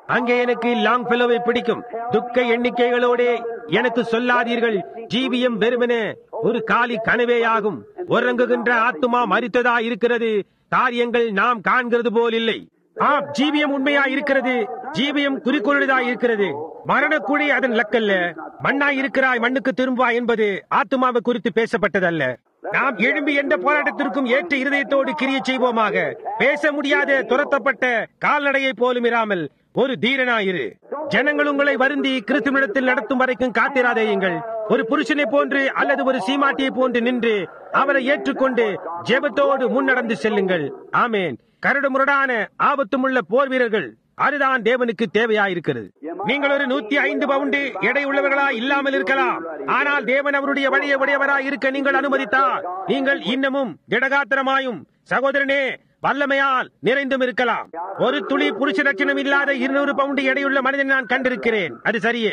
அங்கே எனக்கு லாங் ஃபெலோவை பிடிக்கும் துக்க எண்ணிக்கைகளோடே எனக்கு சொல்லாதீர்கள் ஜீவியம் வெறுமனே ஒரு காலி கனவேயாகும் உறங்குகின்ற ஆத்துமா மறித்ததா இருக்கிறது காரியங்கள் நாம் காண்கிறது போல் இல்லை ஆம் ஜீவியம் உண்மையா இருக்கிறது ஜீவியம் குறிக்கோளுதா இருக்கிறது மரணக்குழி அதன் லக்கல்ல மண்ணாய் இருக்கிறாய் மண்ணுக்கு திரும்பா என்பது ஆத்துமாவை குறித்து பேசப்பட்டதல்ல நாம் எழும்பி எந்த போராட்டத்திற்கும் ஏற்ற இருதயத்தோடு கிரிய செய்வோமாக பேச முடியாத துரத்தப்பட்ட கால்நடையை போலும் இராமல் ஒரு தீரனாயிரு ஜனங்கள் உங்களை வருந்தி கிறிஸ்துவனிடத்தில் நடத்தும் வரைக்கும் காத்திராதேயுங்கள் ஒரு புருஷனை போன்று அல்லது ஒரு சீமாட்டியை போன்று நின்று அவரை ஏற்றுக்கொண்டு ஜெபத்தோடு முன்னடந்து செல்லுங்கள் ஆமேன் கரடு முரடான ஆபத்துமுள்ள போர் வீரர்கள் அதுதான் தேவனுக்கு தேவையாயிருக்கிறது நீங்கள் ஒரு நூத்தி ஐந்து பவுண்டு எடை உள்ளவர்களா இல்லாமல் இருக்கலாம் ஆனால் தேவன் அவருடைய வழியை உடையவராய் இருக்க நீங்கள் அனுமதித்தால் நீங்கள் இன்னமும் திடகாத்திரமாயும் சகோதரனே வல்லமையால் நிறைந்தும் இருக்கலாம் ஒரு துளி புருஷ லட்சணம் இல்லாத இருநூறு பவுண்டு எடையுள்ள மனிதனை நான் கண்டிருக்கிறேன் அது சரியே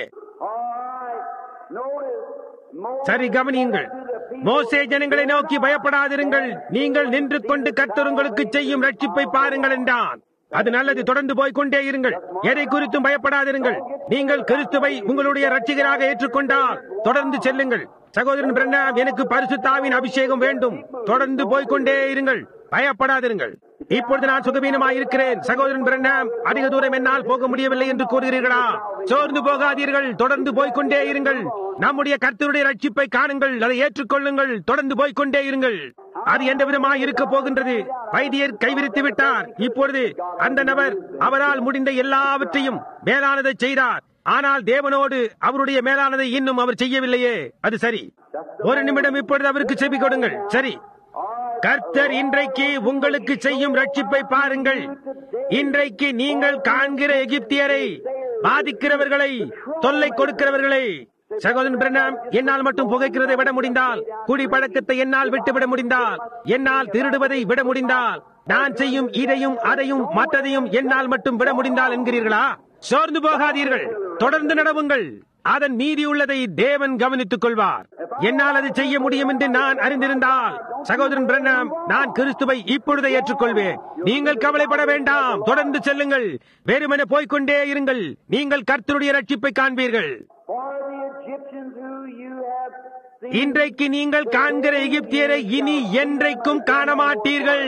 சரி கவனியுங்கள் மோசே ஜனங்களை நோக்கி பயப்படாதிருங்கள் நீங்கள் நின்று கொண்டு கர்த்தர் உங்களுக்கு செய்யும் ரட்சிப்பை பாருங்கள் என்றான் அது நல்லது தொடர்ந்து போய் கொண்டே இருங்கள் எதை குறித்தும் பயப்படாதிருங்கள் நீங்கள் கிறிஸ்துவை உங்களுடைய ரட்சிகராக ஏற்றுக்கொண்டால் தொடர்ந்து செல்லுங்கள் சகோதரன் பிரண்ணாம் எனக்கு பரிசுத்தாவின் அபிஷேகம் வேண்டும் தொடர்ந்து போய் கொண்டே இருங்கள் பயப்படாதிருங்கள் இப்பொழுது நான் சுகவீனமாக இருக்கிறேன் சகோதரன் பிரண்ணாம் அதிக தூரம் என்னால் போக முடியவில்லை என்று கூறுகிறீர்களா சோர்ந்து போகாதீர்கள் தொடர்ந்து போய்க்கொண்டே இருங்கள் நம்முடைய கர்த்தருடைய ரட்சிப்பை காணுங்கள் அதை ஏற்றுக்கொள்ளுங்கள் தொடர்ந்து போய்க்கொண்டே இருங்கள் அது எந்த விதமாக இருக்க போகின்றது வைத்தியர் கைவிரித்து விட்டார் இப்பொழுது அந்த நபர் அவரால் முடிந்த எல்லாவற்றையும் மேலானதை செய்தார் ஆனால் தேவனோடு அவருடைய மேலானதை இன்னும் அவர் செய்யவில்லையே அது சரி ஒரு நிமிடம் இப்பொழுது அவருக்கு செவி கொடுங்கள் சரி கர்த்தர் இன்றைக்கு உங்களுக்கு செய்யும் ரட்சிப்பை பாருங்கள் இன்றைக்கு நீங்கள் காண்கிற எகிப்தியரை பாதிக்கிறவர்களை தொல்லை கொடுக்கிறவர்களை சகோதரன் பிரணாம் என்னால் மட்டும் புகைக்கிறதை விட முடிந்தால் குடி பழக்கத்தை என்னால் விட்டுவிட முடிந்தால் என்னால் திருடுவதை விட முடிந்தால் நான் செய்யும் இதையும் அதையும் மற்றதையும் என்னால் மட்டும் விட முடிந்தால் என்கிறீர்களா சோர்ந்து போகாதீர்கள் தொடர்ந்து நடவுங்கள் அதன் மீதி உள்ளதை தேவன் கவனித்துக் கொள்வார் என்னால் அது செய்ய முடியும் என்று நான் அறிந்திருந்தால் சகோதரன் பிரண்ணாம் நான் கிறிஸ்துவை இப்பொழுதை ஏற்றுக்கொள்வேன் நீங்கள் கவலைப்பட வேண்டாம் தொடர்ந்து செல்லுங்கள் வெறுமன போய்க்கொண்டே இருங்கள் நீங்கள் கர்த்தருடைய ரட்சிப்பை காண்பீர்கள் இன்றைக்கு நீங்கள் காண்கிற எகிப்தியரை இனி என்றைக்கும் காண மாட்டீர்கள்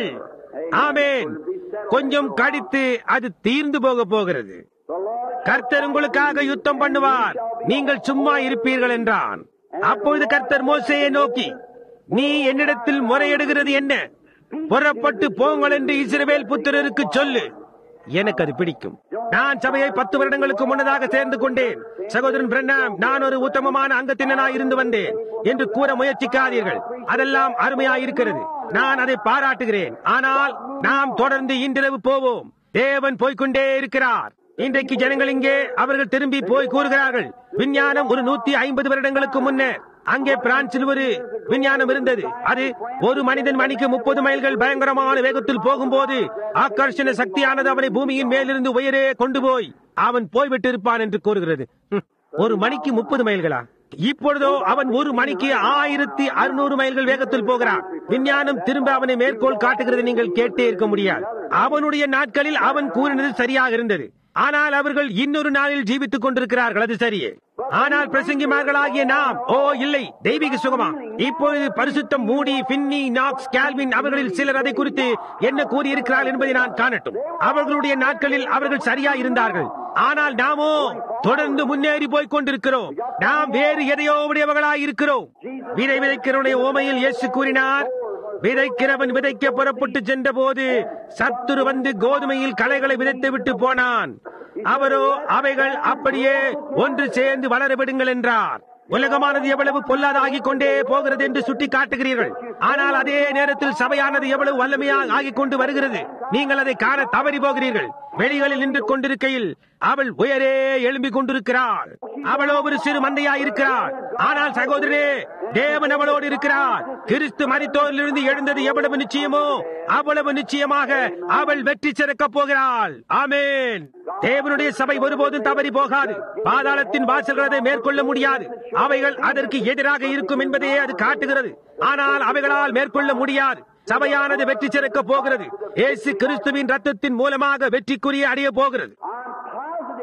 ஆமேன் கொஞ்சம் கடித்து அது தீர்ந்து போக போகிறது கர்த்தர் உங்களுக்காக யுத்தம் பண்ணுவார் நீங்கள் சும்மா இருப்பீர்கள் என்றான் அப்பொழுது கர்த்தர் மோசையை நோக்கி நீ என்னிடத்தில் முறையிடுகிறது என்ன புறப்பட்டு போங்கள் என்று இஸ்ரவேல் புத்திரருக்கு சொல்லு எனக்கு அது பிடிக்கும் நான் சபையை பத்து வருடங்களுக்கு முன்னதாக சேர்ந்து கொண்டேன் சகோதரன் பிரண்ணாம் நான் ஒரு உத்தமமான அங்கத்தினராய் இருந்து வந்தேன் என்று கூற முயற்சிக்காதீர்கள் அதெல்லாம் அருமையாய் இருக்கிறது நான் அதை பாராட்டுகிறேன் ஆனால் நாம் தொடர்ந்து இன்றிரவு போவோம் தேவன் போய்கொண்டே இருக்கிறார் இன்றைக்கு ஜனங்கள் இங்கே அவர்கள் திரும்பி போய் கூறுகிறார்கள் விஞ்ஞானம் ஒரு நூத்தி ஐம்பது வருடங்களுக்கு முன்னர் அங்கே பிரான்சில் ஒரு விஞ்ஞானம் இருந்தது அது ஒரு மனிதன் மணிக்கு முப்பது மைல்கள் பயங்கரமான வேகத்தில் போகும்போது ஆக்கர்ஷண சக்தியானது அவனை பூமியின் மேலிருந்து உயரே கொண்டு போய் அவன் போய்விட்டு இருப்பான் என்று கூறுகிறது ஒரு மணிக்கு முப்பது மைல்களா இப்பொழுதோ அவன் ஒரு மணிக்கு ஆயிரத்தி அறுநூறு மைல்கள் வேகத்தில் போகிறான் விஞ்ஞானம் திரும்ப அவனை மேற்கோள் காட்டுகிறது நீங்கள் கேட்டே இருக்க முடியாது அவனுடைய நாட்களில் அவன் கூறினது சரியாக இருந்தது ஆனால் அவர்கள் இன்னொரு நாளில் ஜீவித்துக் கொண்டிருக்கிறார்கள் அது சரியே ஆனால் பிரசங்கிமார்களாகிய நாம் ஓ இல்லை தெய்வீக சுகமா இப்பொழுது பரிசுத்தம் மூடி பின்னி நாக்ஸ் கேல்வின் அவர்களில் சிலர் அதை குறித்து என்ன கூறியிருக்கிறார்கள் என்பதை நான் காணட்டும் அவர்களுடைய நாட்களில் அவர்கள் சரியா இருந்தார்கள் ஆனால் நாமோ தொடர்ந்து முன்னேறி போய் கொண்டிருக்கிறோம் நாம் வேறு எதையோ உடையவர்களாய் இருக்கிறோம் விதை விதைக்கிறவனுடைய ஓமையில் இயேசு கூறினார் விதைக்கிறவன் விதைக்க புறப்பட்டு சென்ற போது சத்துரு வந்து கோதுமையில் களைகளை விதைத்து விட்டு போனான் அவரோ அவைகள் அப்படியே ஒன்று சேர்ந்து வளர விடுங்கள் என்றார் உலகமானது எவ்வளவு பொல்லாதாகிக் கொண்டே போகிறது என்று சுட்டி காட்டுகிறீர்கள் ஆனால் அதே நேரத்தில் சபையானது எவ்வளவு வல்லமையாக ஆகிக் கொண்டு வருகிறது நீங்கள் அதை காண தவறி போகிறீர்கள் வெளிகளில் நின்று கொண்டிருக்கையில் அவள் உயரே எழும்பிக் கொண்டிருக்கிறாள் அவளோ ஒரு சிறு மந்தையாய் இருக்கிறாள் ஆனால் சகோதரனே தேவன் அவளோடு இருக்கிறார் கிறிஸ்து மரித்தோரிலிருந்து எழுந்தது எவ்வளவு நிச்சயமோ அவ்வளவு நிச்சயமாக அவள் வெற்றி சிறக்கப் போகிறாள் ஆமேன் தேவனுடைய சபை ஒருபோதும் தவறி போகாது பாதாளத்தின் வாசல்கள் அதை மேற்கொள்ள முடியாது அவைகள் அதற்கு எதிராக இருக்கும் என்பதையே அது காட்டுகிறது ஆனால் அவைகளால் மேற்கொள்ள முடியாது சபையானது வெற்றி சிறக்க போகிறது ஏசு கிறிஸ்துவின் ரத்தத்தின் மூலமாக வெற்றிக்குரிய அடைய போகிறது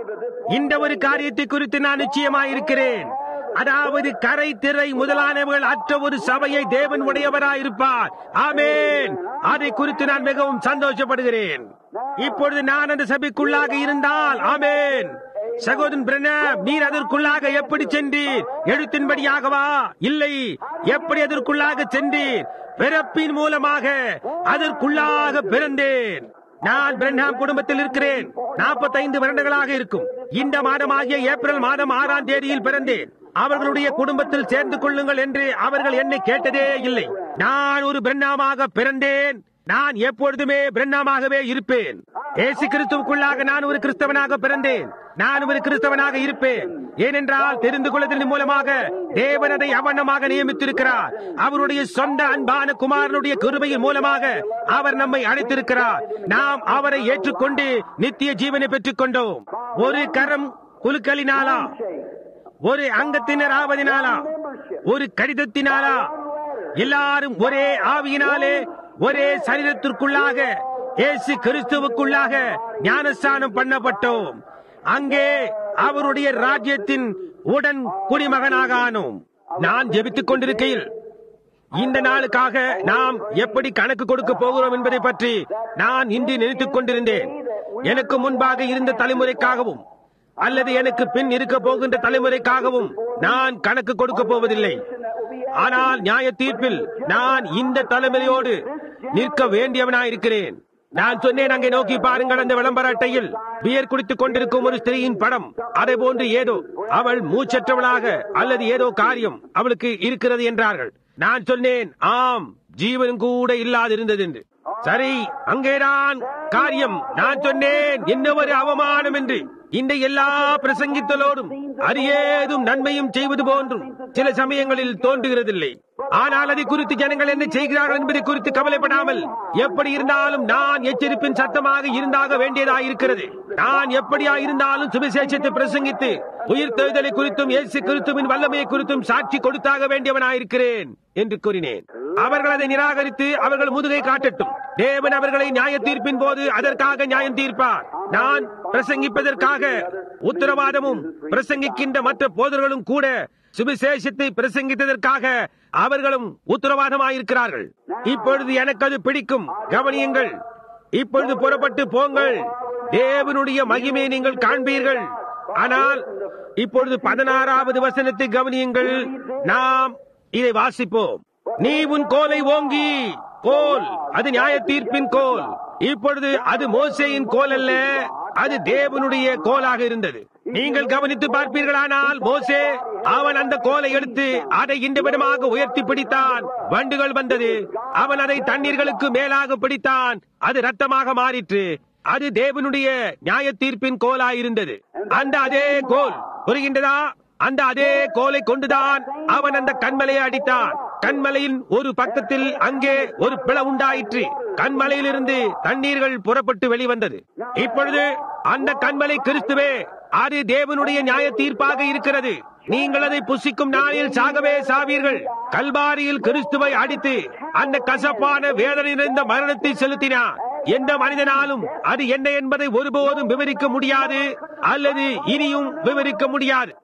இந்த ஒரு காரியத்தை குறித்து நான் நிச்சயமாயிருக்கிறேன் அதாவது கரை திரை முதலானவர்கள் அற்ற ஒரு சபையை தேவன் உடையவராயிருப்பார் ஆமேன் அதை குறித்து நான் மிகவும் சந்தோஷப்படுகிறேன் இப்பொழுது நான் அந்த சபைக்குள்ளாக இருந்தால் ஆமேன் சகோதரன் பிரணப் நீர் அதற்குள்ளாக எப்படி சென்றீர் எழுத்தின்படியாகவா இல்லை எப்படி அதற்குள்ளாக சென்றீர் பிறப்பின் மூலமாக அதற்குள்ளாக பிறந்தேன் நான் பிரண்ணாம் குடும்பத்தில் இருக்கிறேன் 45 வருடங்களாக இருக்கும் இந்த மாதமாகிய ஏப்ரல் மாதம் ஆறாம் தேதியில் பிறந்தேன் அவர்களுடைய குடும்பத்தில் சேர்ந்து கொள்ளுங்கள் என்று அவர்கள் என்னை கேட்டதே இல்லை நான் ஒரு பிரண்ணாமாக பிறந்தேன் நான் எப்பொழுதுமே பிரண்ணாமாகவே இருப்பேன் ஏசு கிறிஸ்துவுக்குள்ளாக நான் ஒரு கிறிஸ்தவனாக பிறந்தேன் நான் ஒரு கிறிஸ்தவனாக இருப்பேன் ஏனென்றால் தெரிந்து கொள்வதன் மூலமாக தேவன் அதை அவனமாக நியமித்திருக்கிறார் அவருடைய சொந்த அன்பான குமாரனுடைய கிருபையின் மூலமாக அவர் நம்மை அழைத்திருக்கிறார் நாம் அவரை ஏற்றுக்கொண்டு நித்திய ஜீவனை பெற்றுக் கொண்டோம் ஒரு கரம் குலுக்கலினாலா ஒரு அங்கத்தினர் ஆவதினாலா ஒரு கடிதத்தினாலா எல்லாரும் ஒரே ஆவியினாலே ஒரே சரீரத்திற்குள்ளாக இயேசு கிறிஸ்துவுக்குள்ளாக ஞானஸ்தானம் பண்ணப்பட்டோம் அங்கே அவருடைய ராஜ்யத்தின் உடன் குடிமகனாக ஆனோம் நான் ஜெபித்துக் கொண்டிருக்கையில் இந்த நாளுக்காக நாம் எப்படி கணக்கு கொடுக்க போகிறோம் என்பதை பற்றி நான் இன்று நினைத்துக் கொண்டிருந்தேன் எனக்கு முன்பாக இருந்த தலைமுறைக்காகவும் அல்லது எனக்கு பின் இருக்க போகின்ற தலைமுறைக்காகவும் நான் கணக்கு கொடுக்க போவதில்லை ஆனால் நியாய தீர்ப்பில் நான் இந்த தலைமுறையோடு நிற்க வேண்டியவனாயிருக்கிறேன் நான் சொன்னேன் அங்கே நோக்கி பாருங்கள் அந்த விளம்பர அட்டையில் பியர் குடித்துக் கொண்டிருக்கும் ஒரு ஸ்திரீயின் படம் அதை போன்று ஏதோ அவள் மூச்சற்றவளாக அல்லது ஏதோ காரியம் அவளுக்கு இருக்கிறது என்றார்கள் நான் சொன்னேன் ஆம் ஜீவன் கூட இல்லாதிருந்தது என்று சரி அங்கேதான் காரியம் நான் சொன்னேன் என்ன ஒரு அவமானம் என்று இந்த எல்லா பிரசங்கித்தலோடும் அது ஏதும் நன்மையும் செய்வது போன்றும் சில சமயங்களில் தோன்றுகிறதில்லை ஆனால் அதை குறித்து ஜனங்கள் என்ன செய்கிறார்கள் என்பதை குறித்து கவலைப்படாமல் எப்படி இருந்தாலும் நான் எச்சரிப்பின் சத்தமாக இருந்தாக வேண்டியதாயிருக்கிறது நான் எப்படியா இருந்தாலும் சுவிசேஷத்தை பிரசங்கித்து உயிர் தேர்தலை குறித்தும் இயேசு கிறிஸ்துவின் வல்லமையை குறித்தும் சாட்சி கொடுத்தாக வேண்டியவனாயிருக்கிறேன் என்று கூறினேன் அவர்கள் அதை நிராகரித்து அவர்கள் முதுகை காட்டட்டும் தேவன் அவர்களை நியாய தீர்ப்பின் போது அதற்காக நியாயம் தீர்ப்பார் நான் பிரசங்கிப்பதற்காக உத்தரவாதமும் பிரசங்கிக்கின்ற மற்ற போதர்களும் கூட சுவிசேஷத்தை பிரசங்கித்ததற்காக அவர்களும் உத்தரவாதமாயிருக்கிறார்கள் இப்பொழுது எனக்கு அது பிடிக்கும் கவனியுங்கள் இப்பொழுது புறப்பட்டு போங்கள் தேவனுடைய மகிமையை நீங்கள் காண்பீர்கள் ஆனால் இப்பொழுது பதினாறாவது வசனத்தை கவனியுங்கள் நாம் இதை வாசிப்போம் நீ உன் கோலை ஓங்கி கோல் அது நியாய தீர்ப்பின் கோல் இப்பொழுது அது மோசையின் கோல் அல்ல அது தேவனுடைய கோலாக இருந்தது நீங்கள் கவனித்து பார்ப்பீர்களானால் மோசே அவன் அந்த கோலை எடுத்து அதை இந்த விதமாக உயர்த்தி பிடித்தான் வண்டுகள் வந்தது அவன் அதை தண்ணீர்களுக்கு மேலாக பிடித்தான் அது ரத்தமாக மாறிற்று அது தேவனுடைய நியாய தீர்ப்பின் கோலாயிருந்தது அந்த அதே கோல் புரிகின்றதா அந்த அதே கோலை கொண்டுதான் அவன் அந்த கண்மலையை அடித்தான் கண்மலையின் ஒரு பக்கத்தில் அங்கே ஒரு பிள உண்டாயிற்று கண்மலையிலிருந்து தண்ணீர்கள் புறப்பட்டு வெளிவந்தது இப்பொழுது அந்த கண்மலை கிறிஸ்துவே அது தேவனுடைய நியாய தீர்ப்பாக இருக்கிறது நீங்கள் அதை புசிக்கும் நாளில் சாகவே சாவீர்கள் கல்பாரியில் கிறிஸ்துவை அடித்து அந்த கசப்பான வேதனை நிறைந்த மரணத்தை செலுத்தினார் எந்த மனிதனாலும் அது என்ன என்பதை ஒருபோதும் விவரிக்க முடியாது அல்லது இனியும் விவரிக்க முடியாது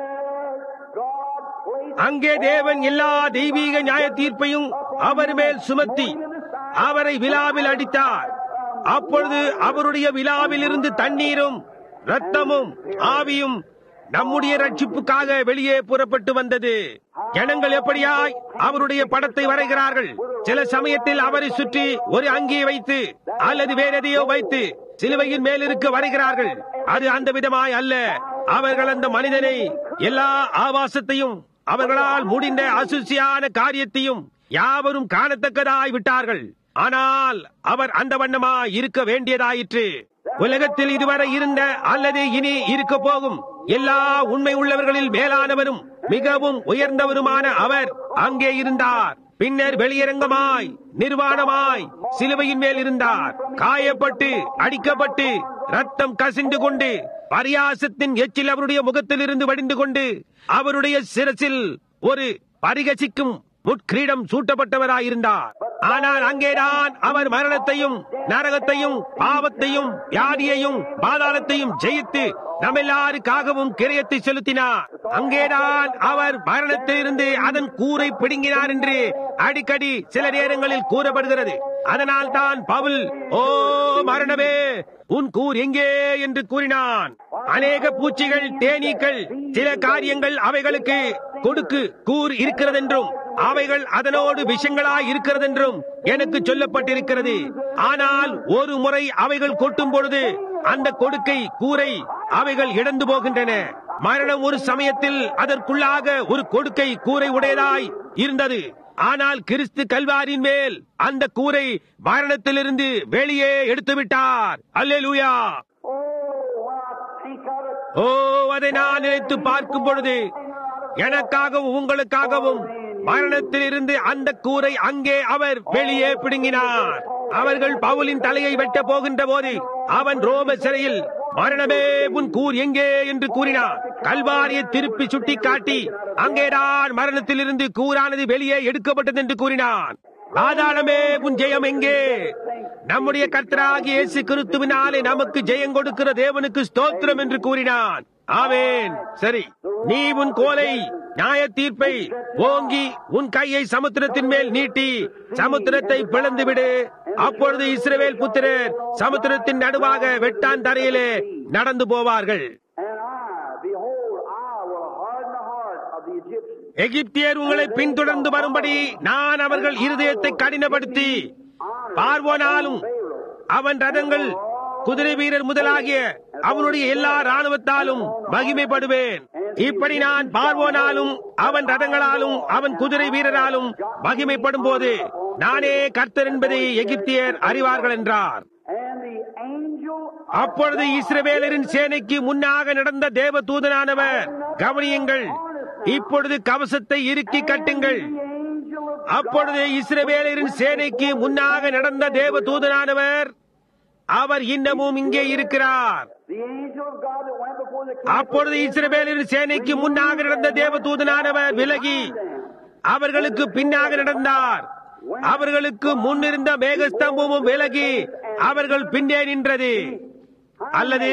அங்கே தேவன் எல்லா தெய்வீக நியாய தீர்ப்பையும் அவர் மேல் சுமத்தி அவரை விழாவில் அடித்தார் அப்பொழுது அவருடைய விழாவில் இருந்து தண்ணீரும் ரத்தமும் ஆவியும் நம்முடைய ரட்சிப்புக்காக வெளியே புறப்பட்டு வந்தது ஜனங்கள் எப்படியாய் அவருடைய படத்தை வரைகிறார்கள் சில சமயத்தில் அவரை சுற்றி ஒரு அங்கியை வைத்து அல்லது வேற எதையோ வைத்து சிலுவையின் மேல் இருக்க வரைகிறார்கள் அது அந்த விதமாய் அல்ல அவர்கள் அந்த மனிதனை எல்லா ஆபாசத்தையும் அவர்களால் முடிந்த அசுசியான காரியத்தையும் யாவரும் காணத்தக்கதாய் விட்டார்கள் ஆனால் அவர் அந்த வண்ணமாய் இருக்க வேண்டியதாயிற்று உலகத்தில் இதுவரை இருந்த அல்லது இனி இருக்க போகும் எல்லா உண்மை உள்ளவர்களில் மேலானவரும் மிகவும் உயர்ந்தவருமான அவர் அங்கே இருந்தார் பின்னர் வெளியரங்கமாய் நிர்வாணமாய் சிலுவையின் மேல் இருந்தார் காயப்பட்டு அடிக்கப்பட்டு ரத்தம் கசிந்து கொண்டு பரியாசத்தின் எச்சில் அவருடைய முகத்தில் இருந்து வடிந்து கொண்டு அவருடைய சிரசில் ஒரு பரிகசிக்கும் முட்கிரீடம் சூட்டப்பட்டவராயிருந்தார் ஆனால் அங்கேதான் அவர் மரணத்தையும் நரகத்தையும் பாவத்தையும் வியாதியையும் பாதாளத்தையும் ஜெயித்து நம்ம எல்லாருக்காகவும் கிரயத்தை செலுத்தினார் அங்கேதான் அவர் மரணத்திலிருந்து அதன் கூரை பிடுங்கினார் என்று அடிக்கடி சில நேரங்களில் கூறப்படுகிறது அதனால் தான் பவுல் ஓ மரணமே உன் கூர் எங்கே என்று கூறினான் அநேக பூச்சிகள் தேனீக்கள் சில காரியங்கள் அவைகளுக்கு கொடுக்கு கூர் இருக்கிறதென்றும் அவைகள் அதனோடு விஷங்களாய் இருக்கிறதென்றும் எனக்கு சொல்லப்பட்டிருக்கிறது ஆனால் ஒரு முறை அவைகள் கொட்டும் பொழுது அந்த கொடுக்கை கூரை அவைகள் இழந்து போகின்றன மரணம் ஒரு சமயத்தில் அதற்குள்ளாக ஒரு கொடுக்கை கூரை உடையதாய் இருந்தது ஆனால் கிறிஸ்து கல்வாரின் மேல் அந்த கூரை மரணத்திலிருந்து வெளியே எடுத்து விட்டார் அல்லேலூயா Oh, when I think of it, ஓ அதை நான் நினைத்து பார்க்கும் பொழுது எனக்காகவும் உங்களுக்காகவும் மரணத்திலிருந்து அந்த கூரை அங்கே அவர் வெளியே பிடுங்கினார் அவர்கள் பவுலின் தலையை வெட்ட போகின்ற போது அவன் ரோம சிறையில் மரணமே உன் கூர் எங்கே என்று கூறினான் கல்வாரியை திருப்பி சுட்டிக்காட்டி அங்கேதான் மரணத்திலிருந்து கூறானது வெளியே எடுக்கப்பட்டது என்று கூறினான் பாதாளமே உன் ஜெயம் எங்கே நம்முடைய கர்த்தராகிய இயேசு கிறிஸ்துவினாலே நமக்கு ஜெயம் கொடுக்கிற தேவனுக்கு ஸ்தோத்திரம் என்று கூறினான் ஆமென் சரி நீ உன் கோலை நியாய தீர்ப்பை ஓங்கி உன் கையை சமுத்திரத்தின் மேல் நீட்டி சமுத்திரத்தை பிளந்து விடு அப்பொழுது இஸ்ரவேல் புத்திரர் சமுத்திரத்தின் நடுவாக வெட்டான் தரையிலே நடந்து போவார்கள் and I, behold, I will harden the heart of the Egyptians. எகிப்தியர் உங்களை பின்தொடர்ந்து வரும்படி நான் அவர்கள் இருதயத்தை கடினப்படுத்தி பார்வோனாலும் அவன் ரதங்கள் குதிரை வீரர் முதலாகிய அவனுடைய எல்லா ராணுவத்தாலும் மகிமைப்படுவேன் இப்படி நான் பார்வோனாலும் அவன் ரதங்களாலும் அவன் குதிரை வீரராலும் மகிமைப்படும் போது நானே கர்த்தர் என்பதை எகிப்தியர் அறிவார்கள் என்றார் And the angel அப்பொழுது இஸ்ரவேலரின் சேனைக்கு முன்னாக நடந்த தேவ தூதனானவர் கவனியுங்கள் இப்பொழுது கவசத்தை இறுக்கி கட்டுங்கள் the angel of அப்பொழுது இஸ்ரவேலரின் சேனைக்கு முன்னாக நடந்த தேவ தூதனானவர் அவர் இன்னமும் இங்கே இருக்கிறார் the angel of God that went before the அப்பொழுது இஸ்ரவேலரின் சேனைக்கு முன்னாக நடந்த தேவ தூதனானவர் விலகி அவர்களுக்கு பின்னாக நடந்தார் அவர்களுக்கு முன்னிருந்த மேகஸ்தம்பமும் விலகி அவர்கள் பின்னே நின்றது அல்லது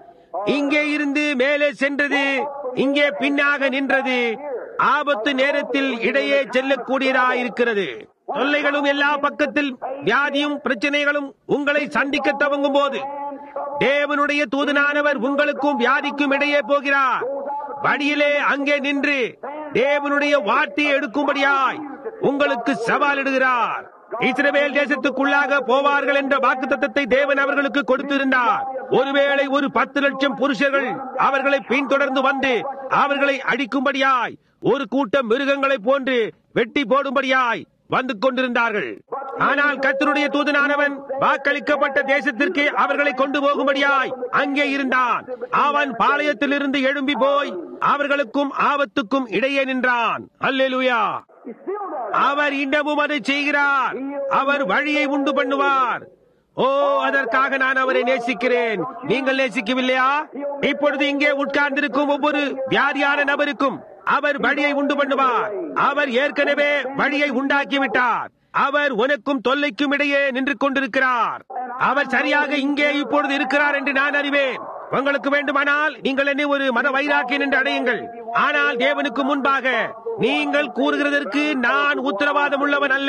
இங்கே இருந்து மேலே சென்றது இங்கே பின்னாக நின்றது ஆபத்து நேரத்தில் இடையே செல்லக்கூடியதாயிருக்கிறது தொல்லைகளும் எல்லா பக்கத்தில் வியாதியும் பிரச்சனைகளும் உங்களை சந்திக்க துவங்கும் போது தேவனுடைய தூதனானவர் உங்களுக்கும் வியாதிக்கும் இடையே போகிறார் வழியிலே அங்கே நின்று தேவனுடைய வார்த்தையை எடுக்கும்படியாய் உங்களுக்கு சவாலிடுகிறார் இஸ்ரவேல் தேசத்துக்குள்ளாக போவார்கள் என்ற வாக்குத்தத்தத்தை தேவன் அவர்களுக்கு கொடுத்திருந்தார் ஒருவேளை ஒரு பத்து லட்சம் புருஷர்கள் அவர்களை பின்தொடர்ந்து வந்து அவர்களை அடிக்கும்படியாய் ஒரு கூட்டம் மிருகங்களைப் போன்று வெட்டி போடும்படியாய் வந்து கொண்டிருந்தார்கள் ஆனால் கர்த்தருடைய தூதனானவன் வாக்களிக்கப்பட்ட தேசத்திற்கு அவர்களை கொண்டு போகும்படியாய் அங்கே இருந்தான் அவன் பாளையத்திலிருந்து எழும்பி போய் அவர்களுக்கும் ஆபத்துக்கும் இடையே நின்றான் அல்லேலூயா He still does. அவர் இன்னமும் அதை செய்கிறார் அவர் வழியை உண்டு பண்ணுவார் ஓ அதற்காக நான் அவரை நேசிக்கிறேன் நீங்கள் நேசிக்கவில்லையா இப்பொழுது இங்கே உட்கார்ந்திருக்கும் ஒவ்வொரு வியாதியான நபருக்கும் அவர் வழியை உண்டு பண்ணுவார் அவர் ஏற்கனவே வழியை உண்டாக்கி விட்டார் அவர் உனக்கும் தொல்லைக்கும் இடையே நின்று கொண்டிருக்கிறார் அவர் சரியாக இங்கே இப்பொழுது இருக்கிறார் என்று நான் அறிவேன் உங்களுக்கு வேண்டுமானால் நீங்கள் என்னை ஒரு மத வைராக்கியன் என்று அடையுங்கள் ஆனால் தேவனுக்கு முன்பாக நீங்கள் கூறுகிறதற்கு நான் உத்தரவாதம் உள்ளவன் அல்ல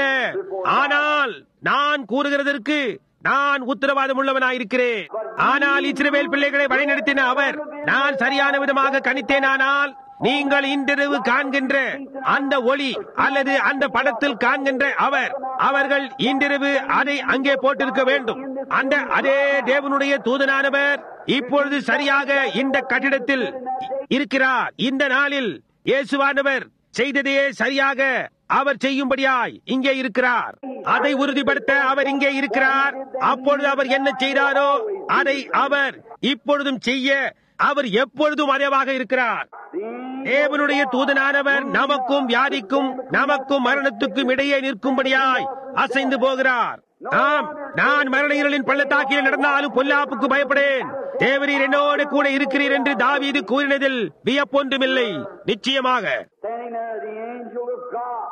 ஆனால் நான் கூறுகிறதற்கு நான் உத்தரவாதம் உள்ளவனாயிருக்கிறேன் ஆனால் இஸ்ரவேல் பிள்ளைகளை வழிநடத்தின அவர் நான் சரியான விதமாக கணித்தேனானால் நீங்கள் இன்றிரவு காண்கின்ற அந்த ஒளி அல்லது அந்த படத்தில் காண்கின்ற அவர் அவர்கள் இன்றிரவு அதை அங்கே போட்டிருக்க வேண்டும் அந்த அதே தேவனுடைய தூதனானவர் இப்பொழுது சரியாக இந்த கட்டிடத்தில் இருக்கிறார் இந்த நாளில் இயேசுவானவர் செய்ததையே சரியாக அவர் செய்யும்படியாய் இங்கே இருக்கிறார் அதை உறுதிப்படுத்த அவர் இங்கே இருக்கிறார் அப்பொழுது அவர் என்ன செய்தாரோ அதை அவர் இப்பொழுதும் செய்ய அவர் எப்பொழுதும் அறிவாக இருக்கிறார் தேவனுடைய தூதனானவர் நமக்கும் வியாதிக்கும் நமக்கும் மரணத்துக்கும் இடையே நிற்கும்படியாய் அசைந்து போகிறார் ஆம் நான் மரண இருளின் பள்ளத்தாக்கில் நடந்தாலும் பொல்லாப்புக்கு பயப்படேன் தேவரீர் என்னோடு கூட இருக்கிறீர் என்று தாவீது கூறினதில் வியப்பொன்றுமில்லை நிச்சயமாக Standing there, the angel of God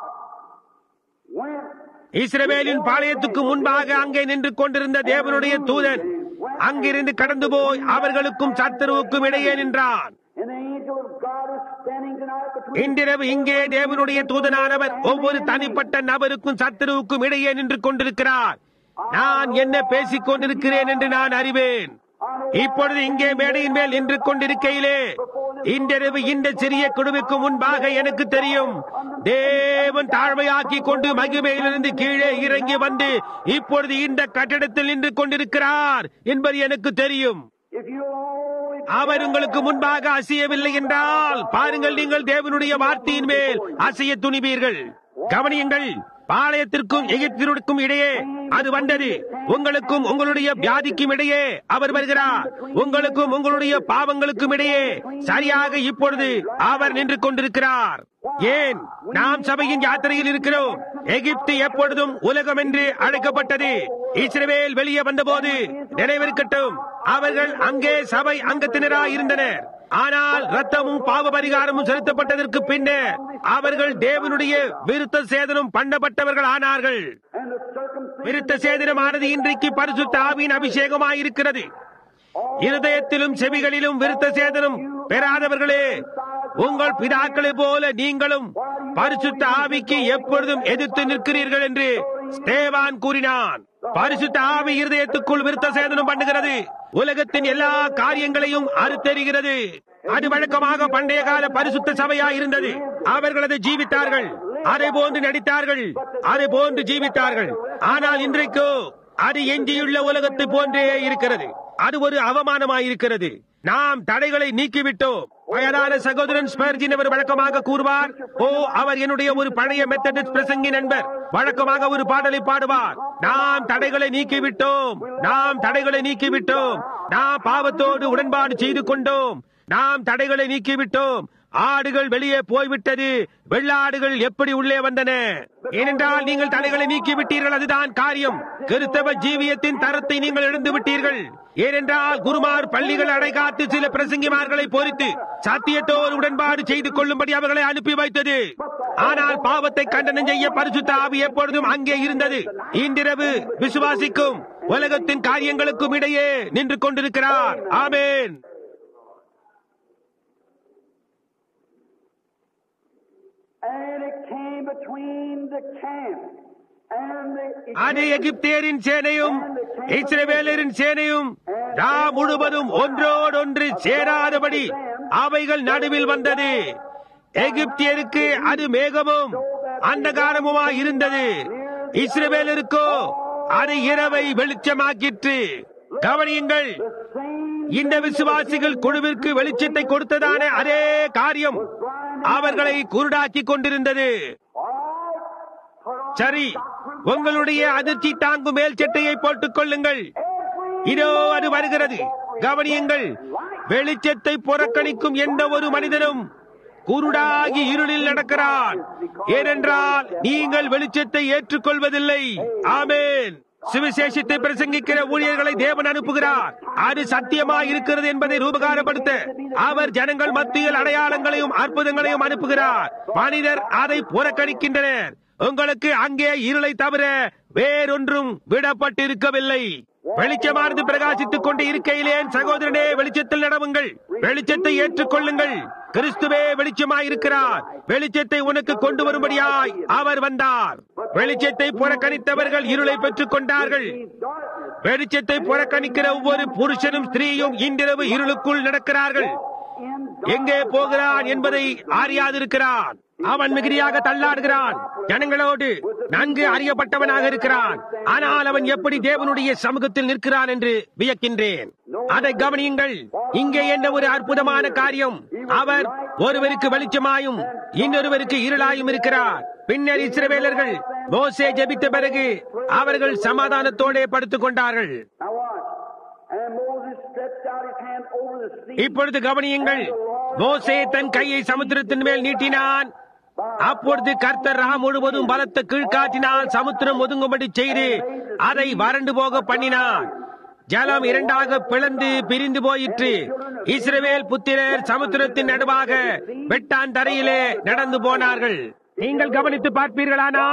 went இஸ்ரவேலின் பாளையத்துக்கு முன்பாக அங்கே நின்று கொண்டிருந்த தேவனுடைய தூதன் அங்கிருந்து கடந்து போய் அவர்களுக்கும் சத்துருவுக்கும் இடையே நின்றான் And the angel of God is standing tonight between இன்றிரவு இங்கே தேவனுடைய தூதனானவர் ஒவ்வொரு தனிப்பட்ட நபருக்கும் சத்துருவுக்கும் இடையே நின்று கொண்டிருக்கிறார் நான் என்ன பேசிக் கொண்டிருக்கிறேன் என்று நான் அறிவேன் இப்பொழுது இங்கே மேடையின் மேல் நின்று கொண்டிருக்கையிலே இன்றிரவு இந்த சிறிய குழுவுக்கு முன்பாக எனக்கு தெரியும் தேவன் தாழ்மையாக்கி கொண்டு மகிமையிலிருந்து கீழே இறங்கி வந்து இப்பொழுது இந்த கட்டடத்தில் நின்று கொண்டிருக்கிறார் என்பது எனக்கு தெரியும் If you only அவர் உங்களுக்கு முன்பாக அசையவில்லை என்றால் பாருங்கள் நீங்கள் தேவனுடைய வார்த்தையின் மேல் அசைய துணிவீர்கள் கவனியுங்கள் பாளையத்திற்கும் எகிப்திற்கும் இடையே அது வந்தது உங்களுக்கும் உங்களுடைய வியாதிக்கும் இடையே அவர் வருகிறார் உங்களுக்கும் உங்களுடைய பாவங்களுக்கும் இடையே சரியாக இப்பொழுது அவர் நின்று கொண்டிருக்கிறார் ஏன் நாம் சபையின் யாத்திரையில் இருக்கிறோம் எகிப்து எப்பொழுதும் உலகம் என்று அழைக்கப்பட்டது இஸ்ரவேல் வெளியே வந்தபோது நினைவிருக்கட்டும் அவர்கள் அங்கே சபை அங்கத்தினராய் இருந்தனர் ஆனால் ரத்தமும் பாவ பரிகாரமும் செலுத்தப்பட்டதற்கு பின்னர் அவர்கள் தேவனுடைய விருத்த சேதனம் பண்ணப்பட்டவர்கள் ஆனார்கள் and the circumcision விருத்த சேதனமானது இன்றைக்கு பரிசுத்த ஆவியின் அபிஷேகமாயிருக்கிறது இருதயத்திலும் செவிகளிலும் விருத்த சேதனம் பெறாதவர்களே உங்கள் பிதாக்களை போல நீங்களும் பரிசுத்த ஆவிக்கு எப்பொழுதும் எதிர்த்து நிற்கிறீர்கள் என்று ஸ்தேவான் கூறினான் பரிசுத்த ஆவி இருதயத்துக்குள் விருத்த சேதனம் பண்ணுகிறது உலகத்தின் எல்லா காரியங்களையும் அறுத்தெறிகிறது அது வழக்கமாக பண்டைய கால பரிசுத்த சபையா இருந்தது அவர்கள் அதை ஜீவித்தார்கள் அதை போன்று நடித்தார்கள் அதை போன்று ஜீவித்தார்கள் ஆனால் இன்றைக்கோ அது எஞ்சியுள்ள உலகத்தை போன்றே இருக்கிறது அது ஒரு அவமானமாயிருக்கிறது நாம் தடைகளை நீக்கிவிட்டோம் வயதான சகோதரன் ஸ்பர்ஜின் அவர் வழக்கமாக கூறுவார் ஓ அவர் என்னுடைய ஒரு பழைய மெத்தடிஸ்ட் பிரசங்கி நண்பர் வழக்கமாக ஒரு பாடலை பாடுவார் நாம் தடைகளை நீக்கிவிட்டோம் நாம் தடைகளை நீக்கிவிட்டோம் நாம் பாவத்தோடு உடன்பாடு செய்து கொண்டோம் நாம் தடைகளை நீக்கிவிட்டோம் ஆடுகள் வெளியே போய்விட்டது வெள்ளாடுகள் எப்படி உள்ளே வந்தன ஏனென்றால் நீங்கள் தடைகளை நீக்கிவிட்டீர்கள் அதுதான் காரியம் கிறிஸ்தவ ஜீவியத்தின் தரத்தை நீங்கள் இழந்து விட்டீர்கள் ஏனென்றால் குருமார் பள்ளிகள் அடைகாத்து சில பிரசங்கிமார்களை பொறித்து சத்தியத்தோடு உடன்பாடு செய்து கொள்ளும்படி அவர்களை அனுப்பி வைத்தது ஆனால் பாவத்தை கண்டனம் செய்ய பரிசுத்த ஆவி எப்பொழுதும் அங்கே இருந்தது இன்றிரவு விசுவாசிக்கும் உலகத்தின் காரியங்களுக்கும் இடையே நின்று கொண்டிருக்கிறார் ஆமேன் and it came between the camp and the அது எகிப்தியரின் சேனையும் இஸ்ரவேலரின் சேனையும் ரா முழுவதும் ஒன்றோடொன்று சேராதபடி அவைகள் நடுவில் வந்தது எகிப்தியருக்கு அது மேகமும் அந்தகாரமுமாய் இருந்தது இஸ்ரவேலருக்கோ அது இரவை வெளிச்சமாக்கிற்று கவனியுங்கள் இந்த விசுவாசிகள் குழுவிற்கு வெளிச்சத்தை கொடுத்ததான அதே காரியம் அவர்களை குருடாக்கி கொண்டிருந்தது சரி உங்களுடைய அதிர்ச்சி தாங்கும் மேல் சட்டையை போட்டுக் கொள்ளுங்கள் இதோ அது வருகிறது கவனியுங்கள் வெளிச்சத்தை புறக்கணிக்கும் எந்த ஒரு மனிதனும் குருடாகி இருளில் நடக்கிறான் ஏனென்றால் நீங்கள் வெளிச்சத்தை ஏற்றுக்கொள்வதில்லை ஆமேன் சுவிசேஷத்தை பிரசங்கிக்கிற ஊழியர்களை தேவன் அனுப்புகிறார் அது சத்தியமா இருக்கிறது என்பதை ரூபகாரப்படுத்த அவர் ஜனங்கள் மத்தியில் அடையாளங்களையும் அற்புதங்களையும் அனுப்புகிறார் மனிதர் அதை புறக்கணிக்கின்றனர் உங்களுக்கு அங்கே இருளை தவிர வேறொன்றும் விடப்பட்டிருக்கவில்லை வெளிச்சமானது பிரகாசித்துக் கொண்டு இருக்கையிலே சகோதரனே வெளிச்சத்தில் நடவுங்கள் வெளிச்சத்தை ஏற்றுக்கொள்ளுங்கள் கிறிஸ்துவே வெளிச்சமாயிருக்கிறார் வெளிச்சத்தை உனக்கு கொண்டு வரும்படியாய் அவர் வந்தார் வெளிச்சத்தை புறக்கணித்தவர்கள் இருளை பெற்றுக் கொண்டார்கள் வெளிச்சத்தை புறக்கணிக்கிற ஒவ்வொரு புருஷனும் ஸ்திரீயும் இன்றிரவு இருளுக்குள் நடக்கிறார்கள் எங்கே போகிறான் என்பதை அறியாதிருக்கிறான் அவன் மிகுதியாக தள்ளாடுகிறான் ஜனங்களோடு நன்கு அறியப்பட்டவனாக இருக்கிறான் ஆனால் அவன் எப்படி தேவனுடைய சமூகத்தில் நிற்கிறான் என்று வியக்கின்றேன் அதை கவனியுங்கள் இங்கே என்ன ஒரு அற்புதமான காரியம் அவர் ஒருவருக்கு வெளிச்சமாயும் இன்னொருவருக்கு இருளாயும் இருக்கிறார் பின்னர் இஸ்ரவேலர்கள் மோசே ஜெபித்த பிறகு அவர்கள் சமாதானத்தோടെ படுத்துக் கொண்டார்கள் Now watch. And Moses stretched out his hand over the sea. இப்பொழுது கவனியுங்கள் மோசே தன் கையை சமுத்திரத்தின் மேல் நீட்டினான் அப்பொழுது கர்த்தர் ரா முழுவதும் பலத்த கீழ்காட்டினால் சமுத்திரம் ஒதுங்கும்படி செய்து அதை வறண்டு போக பண்ணினான் ஜலம் இரண்டாக பிளந்து பிரிந்து போயிற்று இஸ்ரவேல் புத்திரர் சமுத்திரத்தின் நடுவாக வெட்டான் தரையிலே நடந்து போனார்கள் நீங்கள் கவனித்து பார்ப்பீர்களானால்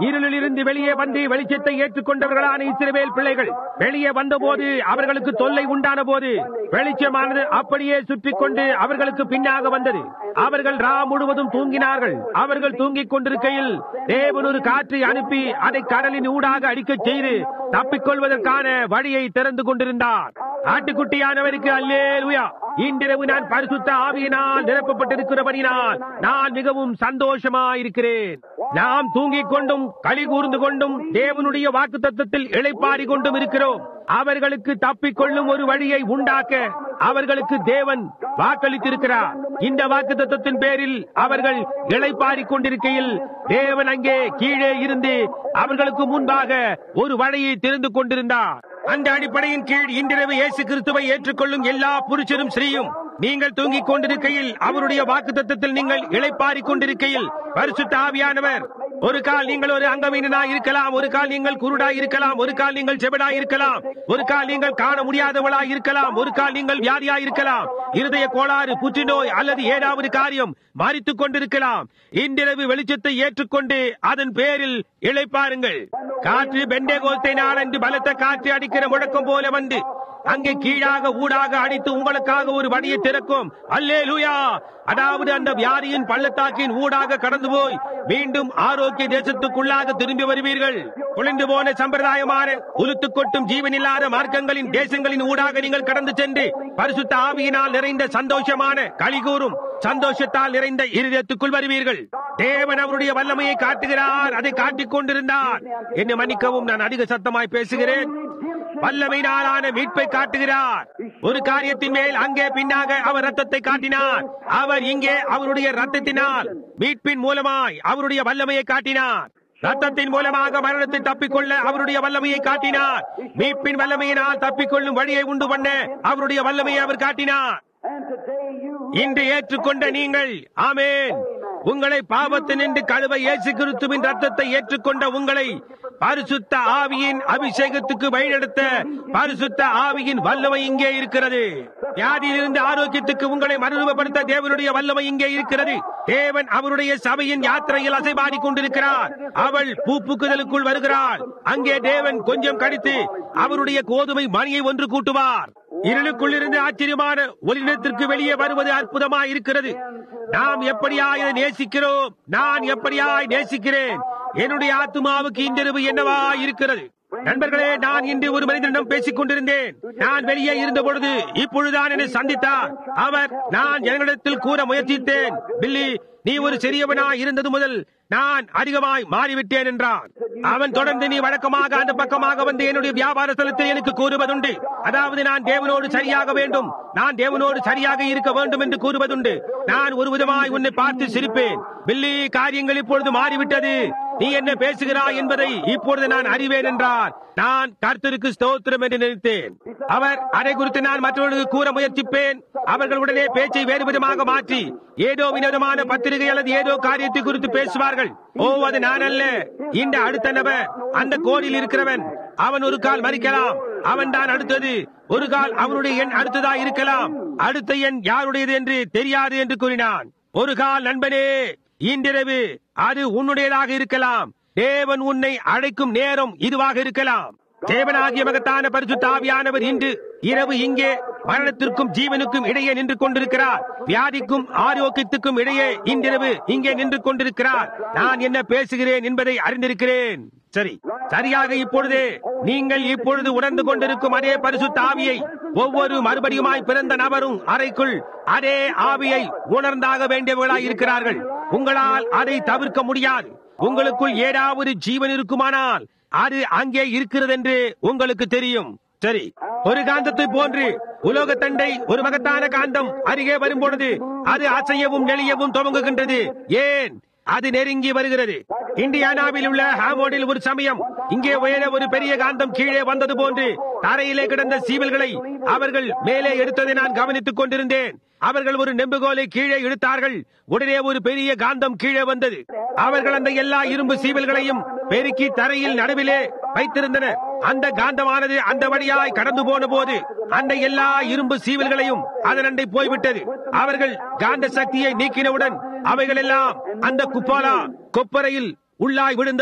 இருளில் இருந்து வெளியே வந்து வெளிச்சத்தை ஏற்றுக்கொண்டவர்களான இஸ்ரவேல் பிள்ளைகள் வெளியே வந்தபோது அவர்களுக்கு தொல்லை உண்டான போது வெளிச்சமானது அப்படியே சுற்றி கொண்டு அவர்களுக்கு பின்னாக வந்தது அவர்கள் ரா முழுவதும் தூங்கினார்கள் அவர்கள் தூங்கிக் கொண்டிருக்கையில் தேவன் ஒரு காற்றை அனுப்பி அதை கடலின் ஊடாக அடிக்கச் செய்து தப்பிக்கொள்வதற்கான வழியை திறந்து கொண்டிருந்தார் ஆட்டுக்குட்டியானவருக்கு அல்லேலுயா இன்றிரவு நான் பரிசுத்த ஆவியினால் நிரப்பப்பட்டிருக்கிறபடினால் நான் மிகவும் சந்தோஷமாயிருக்கிறேன் நாம் தூங்கிக் கொண்டும் களி கூர்ந்து கொண்டும் தேவனுடைய வாக்கு தத்துவத்தில் இளைப்பாரி கொண்டும் இருக்கிறோம் அவர்களுக்கு தப்பிக்கொள்ளும் ஒரு வழியை உண்டாக்க அவர்களுக்கு தேவன் வாக்களித்திருக்கிறார் இந்த வாக்கு தத்துவத்தின் பேரில் அவர்கள் இளைப்பாரி கொண்டிருக்கையில் தேவன் அங்கே கீழே இருந்து அவர்களுக்கு முன்பாக ஒரு வழியை திறந்து கொண்டிருந்தார் அந்த அடிப்படையின் கீழ் இன்றிரவு இயேசு கிறிஸ்துவை ஏற்றுக்கொள்ளும் எல்லா புருஷரும் ஸ்ரீயும் நீங்கள் தூங்கிக் கொண்டிருக்கையில் அவருடைய வாக்கு தத்துவத்தில் நீங்கள் இளைப்பாரி கொண்டிருக்கையில் பரிசுத்த ஆவியானவர் ஒரு கால் நீங்கள் ஒரு அங்கவீனனாய் இருக்கலாம் ஒரு கால் நீங்கள் குருடாய் இருக்கலாம் ஒரு கால் நீங்கள் செபடாய் இருக்கலாம் ஒரு கால் நீங்கள் காண முடியாதவளாய் இருக்கலாம் ஒரு கால் நீங்கள் வியாதியாய் இருக்கலாம் இருதய கோளாறு புற்றுநோய் அல்லது ஏதாவது காரியம் மறித்துக் கொண்டிருக்கலாம் இன்றிரவு வெளிச்சத்தை ஏற்றுக்கொண்டு அதன் பேரில் இளைப்பாருங்கள் காற்று பெண்டே கோஸ்தை நாளன்று பலத்த காற்று அடிக்கிற முழக்கம் போல வந்து அங்கே கீழாக ஊடாக அடித்து உங்களுக்காக ஒரு வழியை திறக்கும் அல்லே லூயா அதாவது அந்த வியாதியின் பள்ளத்தாக்கின் ஊடாக கடந்து போய் மீண்டும் ஆரோக்கிய தேசத்துக்குள்ளாக திரும்பி வருவீர்கள் குளிந்து போன சம்பிரதாயமான உலுத்து கொட்டும் ஜீவனில்லாத மார்க்கங்களின் தேசங்களின் ஊடாக நீங்கள் கடந்து சென்று பரிசுத்த ஆவியினால் நிறைந்த சந்தோஷமான களிகூறும் சந்தோஷத்தால் நிறைந்த இருதயத்துக்குள் வருவீர்கள் தேவன் அவருடைய வல்லமையை காட்டுகிறார் அதை காட்டிக் கொண்டிருந்தார் என்னை மன்னிக்கவும் நான் அதிக சத்தமாய் பேசுகிறேன் வல்லமையினாலான மீட்பை காட்டுகிறார் ஒரு காரியத்தின் மேல் அங்கே பின்னாக அவர் ரத்தத்தை காட்டினார் அவர் இங்கே அவருடைய ரத்தத்தினால் மீட்பின் மூலமாய் அவருடைய வல்லமையை காட்டினார் ரத்தத்தின் மூலமாக மரணத்தை தப்பிக்கொள்ள அவருடைய வல்லமையை காட்டினார் மீட்பின் வல்லமையினால் தப்பிக்கொள்ளும் வழியை உண்டு பண்ண அவருடைய வல்லமையை அவர் காட்டினார் And today you இன்று ஏற்றுக்கொண்ட நீங்கள் ஆமேன் உங்களை பாவத்தினின்று கழுவ இயேசு கிறிஸ்துவின் ரத்தத்தை ஏற்றுக்கொண்ட உங்களை பரிசுத்த ஆவியின் அபிஷேகத்துக்கு வழிநடத்த பரிசுத்த ஆவியின் வல்லமை இங்கே இருக்கிறது வியாதியிலிருந்து ஆரோக்கியத்துக்கு உங்களை மறுரூபப்படுத்த தேவனுடைய வல்லமை இங்கே இருக்கிறது தேவன் அவருடைய சபையின் யாத்திரையில் அசைபாடி கொண்டிருக்கிறார் அவள் பூப்புக்குதலுக்குள் வருகிறாள் அங்கே தேவன் கொஞ்சம் கடித்து அவருடைய கோதுமை மணியை ஒன்று கூட்டுவார் இருளுக்குள் இருந்து ஆச்சரியமான ஒளிநிலத்திற்கு வெளியே வருவது அற்புதமாய் இருக்கிறது நாம் எப்படியாய் இதை நேசிக்கிறோம் நான் எப்படியாய் நேசிக்கிறேன் என்னுடைய ஆத்மாவுக்கு இன்றிரவு என்னவா இருக்கிறது நண்பர்களே நான் இன்று ஒரு மனிதனிடம் பேசிக் கொண்டிருந்தேன் நான் வெளியே இருந்த பொழுது இப்பொழுதுதான் என்னை சந்தித்தார் அவர் நான் ஜனங்களிடத்தில் கூற முயற்சித்தேன் பில்லி நீ ஒரு சிறியவனா இருந்தது முதல் நான் அதிகமாய் மாறிவிட்டேன் என்றான் அவன் தொடர்ந்து நீ வழக்கமாக அந்த பக்கமாக வந்து என்னுடைய வியாபார ஸ்தலத்தில் எனக்கு கூறுவதுண்டு அதாவது நான் தேவனோடு சரியாக வேண்டும் நான் தேவனோடு சரியாக இருக்க வேண்டும் என்று கூறுவதுண்டு நான் ஒரு விதமாய் உன்னை பார்த்து சிரிப்பேன் பில்லி காரியங்கள் இப்பொழுது மாறிவிட்டது நீ என்ன பேசுகிறாய் என்பதை இப்பொழுது நான் அறிவேன் என்றார் நான் கர்த்தருக்கு ஸ்தோத்திரம் என்று நினைத்தேன் அவர் அதை குறித்து நான் மற்றவர்களுக்கு கூற முயற்சிப்பேன் அவர்கள் உடனே பேச்சை வேறு விதமாக மாற்றி ஏதோ வினோதமான பத்திரிகை அல்லது ஏதோ காரியத்தை குறித்து பேசுவார்கள் ஓ அது நான் அல்ல இந்த அடுத்த நபர் அந்த கோடியில் இருக்கிறவன் அவன் ஒரு கால் மறிக்கலாம் அவன் தான் அடுத்தது ஒரு கால் அவனுடைய எண் அடுத்ததா இருக்கலாம் அடுத்த எண் யாருடையது என்று தெரியாது என்று கூறினான் ஒரு கால் நண்பனே இன்றிரவு அது உன்னுடையதாக இருக்கலாம் தேவன் உன்னை அழைக்கும் நேரம் இதுவாக இருக்கலாம் தேவனாகிய மகத்தான பரிசுத்த ஆவியானவர் இன்று இரவு இங்கே மரணத்திற்கும் ஜீவனுக்கும் இடையே நின்று கொண்டிருக்கிறார் வியாதிக்கும் ஆரோக்கியத்துக்கும் இடையே இன்றிரவு இங்கே நின்று கொண்டிருக்கிறார் நான் என்ன பேசுகிறேன் என்பதை அறிந்திருக்கிறேன் சரி சரியாக இப்பொழுதே நீங்கள் இப்பொழுது உணர்ந்து கொண்டிருக்கும் அதே பரிசுத்த ஆவியை ஒவ்வொரு மறுபடியுமாய் பிறந்த நபரும் அறைக்குள் அதே ஆவியை உணர்ந்தாக வேண்டியவர்களாய் இருக்கிறார்கள் உங்களால் அதை தவிர்க்க முடியாது உங்களுக்குள் ஏதாவது ஜீவன் இருக்குமானால் அது அங்கே இருக்கிறது என்று உங்களுக்கு தெரியும் சரி ஒரு காந்தத்தை போன்று உலோக தண்டை ஒரு மகத்தான காந்தம் அருகே வரும்பொழுது அது அசையவும் நெளியவும் துவங்குகின்றது ஏன் அது நெருங்கி வருகிறது இந்தியானாவில் உள்ள ஹாமோடில் ஒரு சமயம் இங்கே உயர ஒரு பெரிய காந்தம் கீழே வந்தது போன்று தரையிலே கிடந்த சீவல்களை அவர்கள் மேலே எடுத்ததை நான் கவனித்துக் கொண்டிருந்தேன் அவர்கள் ஒரு நெம்புகோலை கீழே இழுத்தார்கள் உடனே ஒரு பெரிய காந்தம் கீழே வந்தது அவர்கள் அந்த எல்லா இரும்பு சீவல்களையும் பெருக்கி தரையில் நடுவிலே வைத்திருந்தனர் அந்த காந்தமானது அந்த வழியாய் கடந்து போன போது அந்த எல்லா இரும்பு சீவல்களையும் அதனண்டை போய்விட்டது அவர்கள் காந்த சக்தியை நீக்கினவுடன் அவைகள் எல்லாம் அந்த குப்பாலா கொப்பரையில் உள்ளாய் விழுந்தது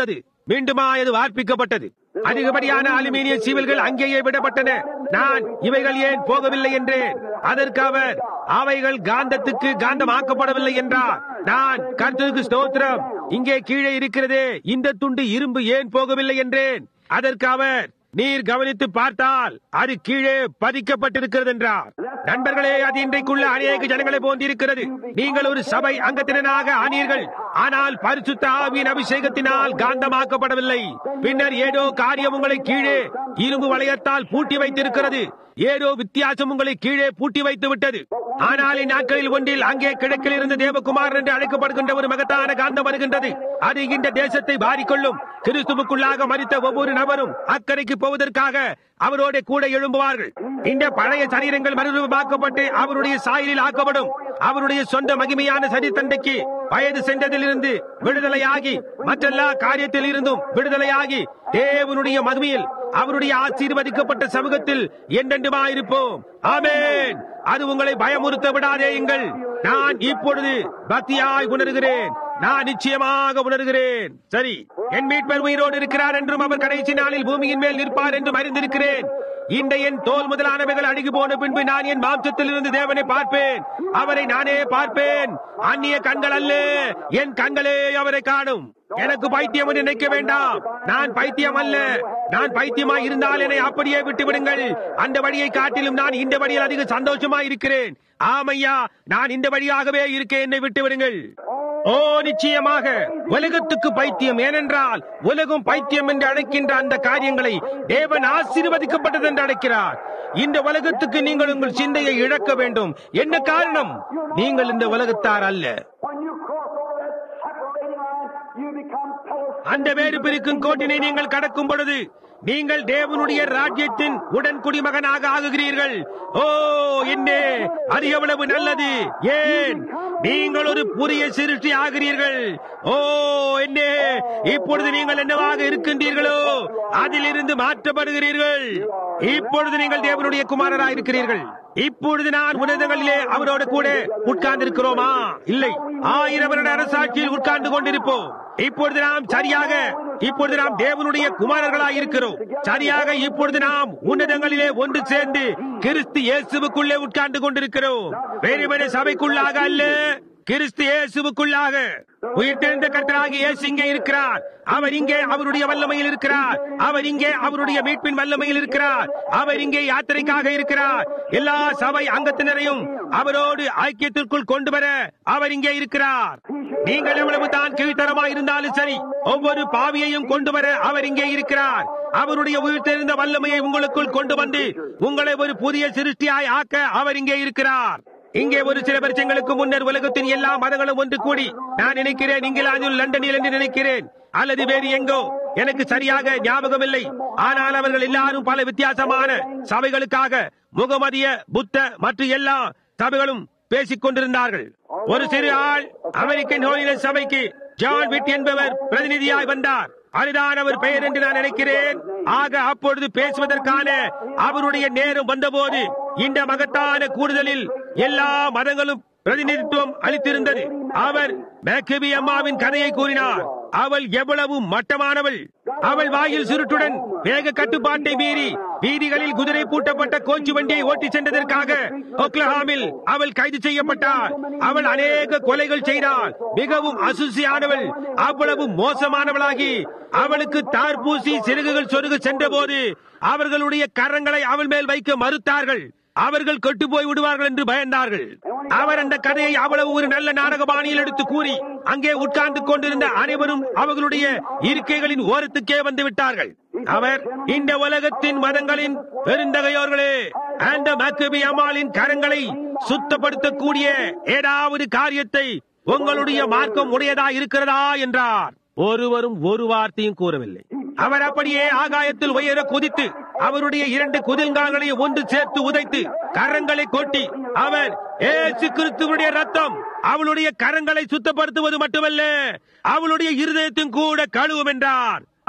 மீண்டுமாய் அது வார்ப்பிக்கப்பட்டது அதிகப்படியான அலுமினிய சீவல்கள் அங்கேயே விடப்பட்டன நான் இவைகள் ஏன் போகவில்லை என்றேன் அதற்கு அவர் அவைகள் காந்தத்துக்கு காந்தமாக்கப்படவில்லை என்றார் நான் கர்த்தருக்கு ஸ்தோத்திரம் இங்கே கீழே இருக்கிறதே இந்த துண்டு இரும்பு ஏன் போகவில்லை என்றேன் அதற்கு அவர் நீர் கவனித்து பார்த்தால் அது கீழே பதிக்கப்பட்டிருக்கிறது என்றார் நண்பர்களே அது இன்றைக்குள்ள அநேக ஜனங்களை போன்றிருக்கிறது நீங்கள் ஒரு சபை அங்கத்தினராக ஆனீர்கள் ஆனால் பரிசுத்த ஆவியின் அபிஷேகத்தினால் காந்தமாக்கப்படவில்லை பின்னர் ஏதோ காரியம் உங்களை கீழே இரும்பு வளையத்தால் பூட்டி வைத்திருக்கிறது ஏதோ வித்தியாசம் உங்களை கீழே பூட்டி வைத்து விட்டது ஆனால் இந்நாட்களில் ஒன்றில் அங்கே கிழக்கில் இருந்து தேவகுமார் என்று அழைக்கப்படுகின்ற ஒரு மகத்தான காந்தம் வருகின்றது அது இந்த தேசத்தை பாரிக்கொள்ளும் கிறிஸ்துவுக்குள்ளாக மறித்த ஒவ்வொரு நபரும் அக்கறைக்கு போவதற்காக அவரோட கூட எழும்புவார்கள் இந்த பழைய சரீரங்கள் மறுரூபமாக்கப்பட்டு அவருடைய சாயலில் ஆக்கப்படும் அவருடைய சொந்த மகிமையான சதித்தண்டைக்கு வயது சென்றதிலிருந்து விடுதலையாகி மற்றெல்லா காரியத்தில் இருந்தும் விடுதலையாகி தேவனுடைய மகிமையில் அவருடைய ஆசீர்வதிக்கப்பட்ட சமூகத்தில் என்றென்றுமாயிருப்போம் ஆமேன் அது உங்களை பயமுறுத்த விடாதேயுங்கள் நான் இப்பொழுது பக்தியாய் உணர்கிறேன் நான் நிச்சயமாக உணர்கிறேன் சரி என் மீட்பர் உயிரோடு இருக்கிறார் என்றும் அவர் கடைசி நாளில் பூமியின் மேல் நிற்பார் என்றும் அறிந்திருக்கிறேன் இந்த என் தோல் முதலானவைகள் அழுகி போன பின்பு நான் என் மாம்சத்தில் இருந்து தேவனை பார்ப்பேன் அவரை நானே பார்ப்பேன் அந்நிய கண்கள் அல்ல என் கண்களே அவரை காணும் எனக்கு பைத்தியம் என்று நினைக்க வேண்டாம் நான் பைத்தியம் அல்ல நான் பைத்தியமாய் இருந்தால் என்னை அப்படியே விட்டு விடுங்கள் அந்த வழியை காட்டிலும் நான் இந்த வழியில் அதிக சந்தோஷமா இருக்கிறேன் ஆமையா நான் இந்த வழியாகவே இருக்கேன் என்னை விட்டு விடுங்கள் ஓ நிச்சயமாக உலகத்துக்கு பைத்தியம் ஏனென்றால் உலகம் பைத்தியம் என்று அழைக்கின்ற அந்த காரியங்களை தேவன் ஆசீர்வதிக்கப்பட்டது என்று அழைக்கிறார் இந்த உலகத்துக்கு நீங்கள் உங்கள் சிந்தையை இழக்க வேண்டும் என்ன காரணம் நீங்கள் இந்த உலகத்தார் அல்ல When you cross over that separating line, you become fellow அந்த வேறு பிரிக்கும் கோட்டினை நீங்கள் கடக்கும் பொழுது நீங்கள் தேவனுடைய ராஜ்யத்தின் உடன் குடிமகனாக ஆகுகிறீர்கள் ஓ என்னே அது எவ்வளவு நல்லது ஏன் நீங்கள் ஒரு புதிய சிருஷ்டி ஆகிறீர்கள் ஓ என்னே இப்பொழுது நீங்கள் என்னவாக இருக்கின்றீர்களோ அதிலிருந்து மாற்றப்படுகிறீர்கள் இப்பொழுது நீங்கள் தேவனுடைய குமாரராக இருக்கிறீர்கள் இப்பொழுது நான் உன்னதங்களிலே அவரோடு கூட உட்கார்ந்திருக்கிறோமா இல்லை ஆயிரம் வருட அரசாட்சியில் உட்கார்ந்து கொண்டிருப்போம் இப்பொழுது நாம் சரியாக இப்பொழுது நாம் தேவனுடைய குமாரர்களாய் இருக்கிறோம் சரியாக இப்பொழுது நாம் உன்னதங்களிலே ஒன்று சேர்ந்து கிறிஸ்து இயேசுவுக்குள்ளே உட்கார்ந்து கொண்டிருக்கிறோம் வேறுபட சபைக்குள்ளாக அல்ல கிறிஸ்து இயேசுவுக்குள்ளாக உயிர்த்தெழுந்த கர்த்தராகி இயேசு இங்கே இருக்கிறார் அவர் இங்கே அவருடைய வல்லமையில் இருக்கிறார் அவர் இங்கே அவருடைய மீட்பின் வல்லமையில் இருக்கிறார் அவர் இங்கே யாத்திரைக்காக இருக்கிறார் எல்லா சபை அங்கத்தினரையும் அவரோடு ஐக்கியத்திற்குள் கொண்டு வர அவர் இங்கே இருக்கிறார் நீங்கள் எவ்வளவு தான் கீழ்த்தரமாக இருந்தாலும் சரி ஒவ்வொரு பாவியையும் கொண்டு வர அவர் இங்கே இருக்கிறார் அவருடைய உயிர்த்தெழுந்த வல்லமையை உங்களுக்குள் கொண்டு வந்து உங்களை ஒரு புதிய சிருஷ்டியாய் ஆக்க அவர் இங்கே இருக்கிறார் இங்கே ஒரு சில வருஷங்களுக்கு முன்னர் உலகத்தின் எல்லா மதங்களும் ஒன்று கூடி நான் நினைக்கிறேன் இங்கிலாந்தில் லண்டனில் என்று நினைக்கிறேன் அல்லது வேறு எங்கோ எனக்கு சரியாக ஞாபகம் இல்லை ஆனால் அவர்கள் எல்லாரும் பல வித்தியாசமான சபைகளுக்காக முகமதிய புத்த மற்றும் எல்லா சபைகளும் பேசிக் கொண்டிருந்தார்கள் ஒரு சிறு ஆள் அமெரிக்கன் ஹோலினஸ் சபைக்கு ஜான் விட் என்பவர் பிரதிநிதியாய் வந்தார் அதுதான் அவர் பெயர் என்று நான் நினைக்கிறேன் ஆக அப்பொழுது பேசுவதற்கான அவருடைய நேரம் வந்தபோது இந்த மகத்தான கூடுதலில் எல்லா மதங்களும் பிரதிநிதித்துவம் அளித்திருந்தது அவர் மேக்கபி அம்மாவின் கதையை கூறினார் அவள் எவ்வளவு மட்டமானவள் அவள் வாயில் சுருட்டுடன் வேக கட்டுப்பாட்டை மீறி வீதிகளில் குதிரை பூட்டப்பட்ட கோச்சு வண்டியை ஓட்டி சென்றதற்காக ஒக்லஹாமில் அவள் கைது செய்யப்பட்டாள் அவள் அநேக கொலைகள் செய்தாள் மிகவும் அசுசியானவள் அவ்வளவு மோசமானவளாகி அவளுக்கு தார் பூசி சிறுகுகள் சொருகு சென்றபோது அவர்களுடைய கரங்களை அவள் மேல் வைக்க மறுத்தார்கள் அவர்கள் கெட்டு போய் விடுவார்கள் என்று பயந்தார்கள் அவர் அந்த கதையை அவ்வளவு ஒரு நல்ல நாடக பாணியில் எடுத்து கூறி அங்கே உட்கார்ந்து கொண்டிருந்த அனைவரும் அவர்களுடைய இருக்கைகளின் ஓரத்துக்கே வந்து விட்டார்கள் அவர் இந்த உலகத்தின் மதங்களின் பெருந்தகையோர்களே அந்த மக்கபி அம்மாளின் கரங்களை சுத்தப்படுத்தக்கூடிய ஏதாவது காரியத்தை உங்களுடைய மார்க்கம் உடையதா இருக்கிறதா என்றார் ஒருவரும் ஒரு வார்த்தையும் கூறவில்லை அவர் அப்படியே ஆகாயத்தில் உயர குதித்து அவருடைய இரண்டு குதில்கால்களையும் ஒன்று சேர்த்து உதைத்து கரங்களை கொட்டி அவர் ஏசு கிறிஸ்துவனுடைய ரத்தம் அவளுடைய கரங்களை சுத்தப்படுத்துவது மட்டுமல்ல அவளுடைய இருதயத்தையும் கூட கழுவும் என்றார்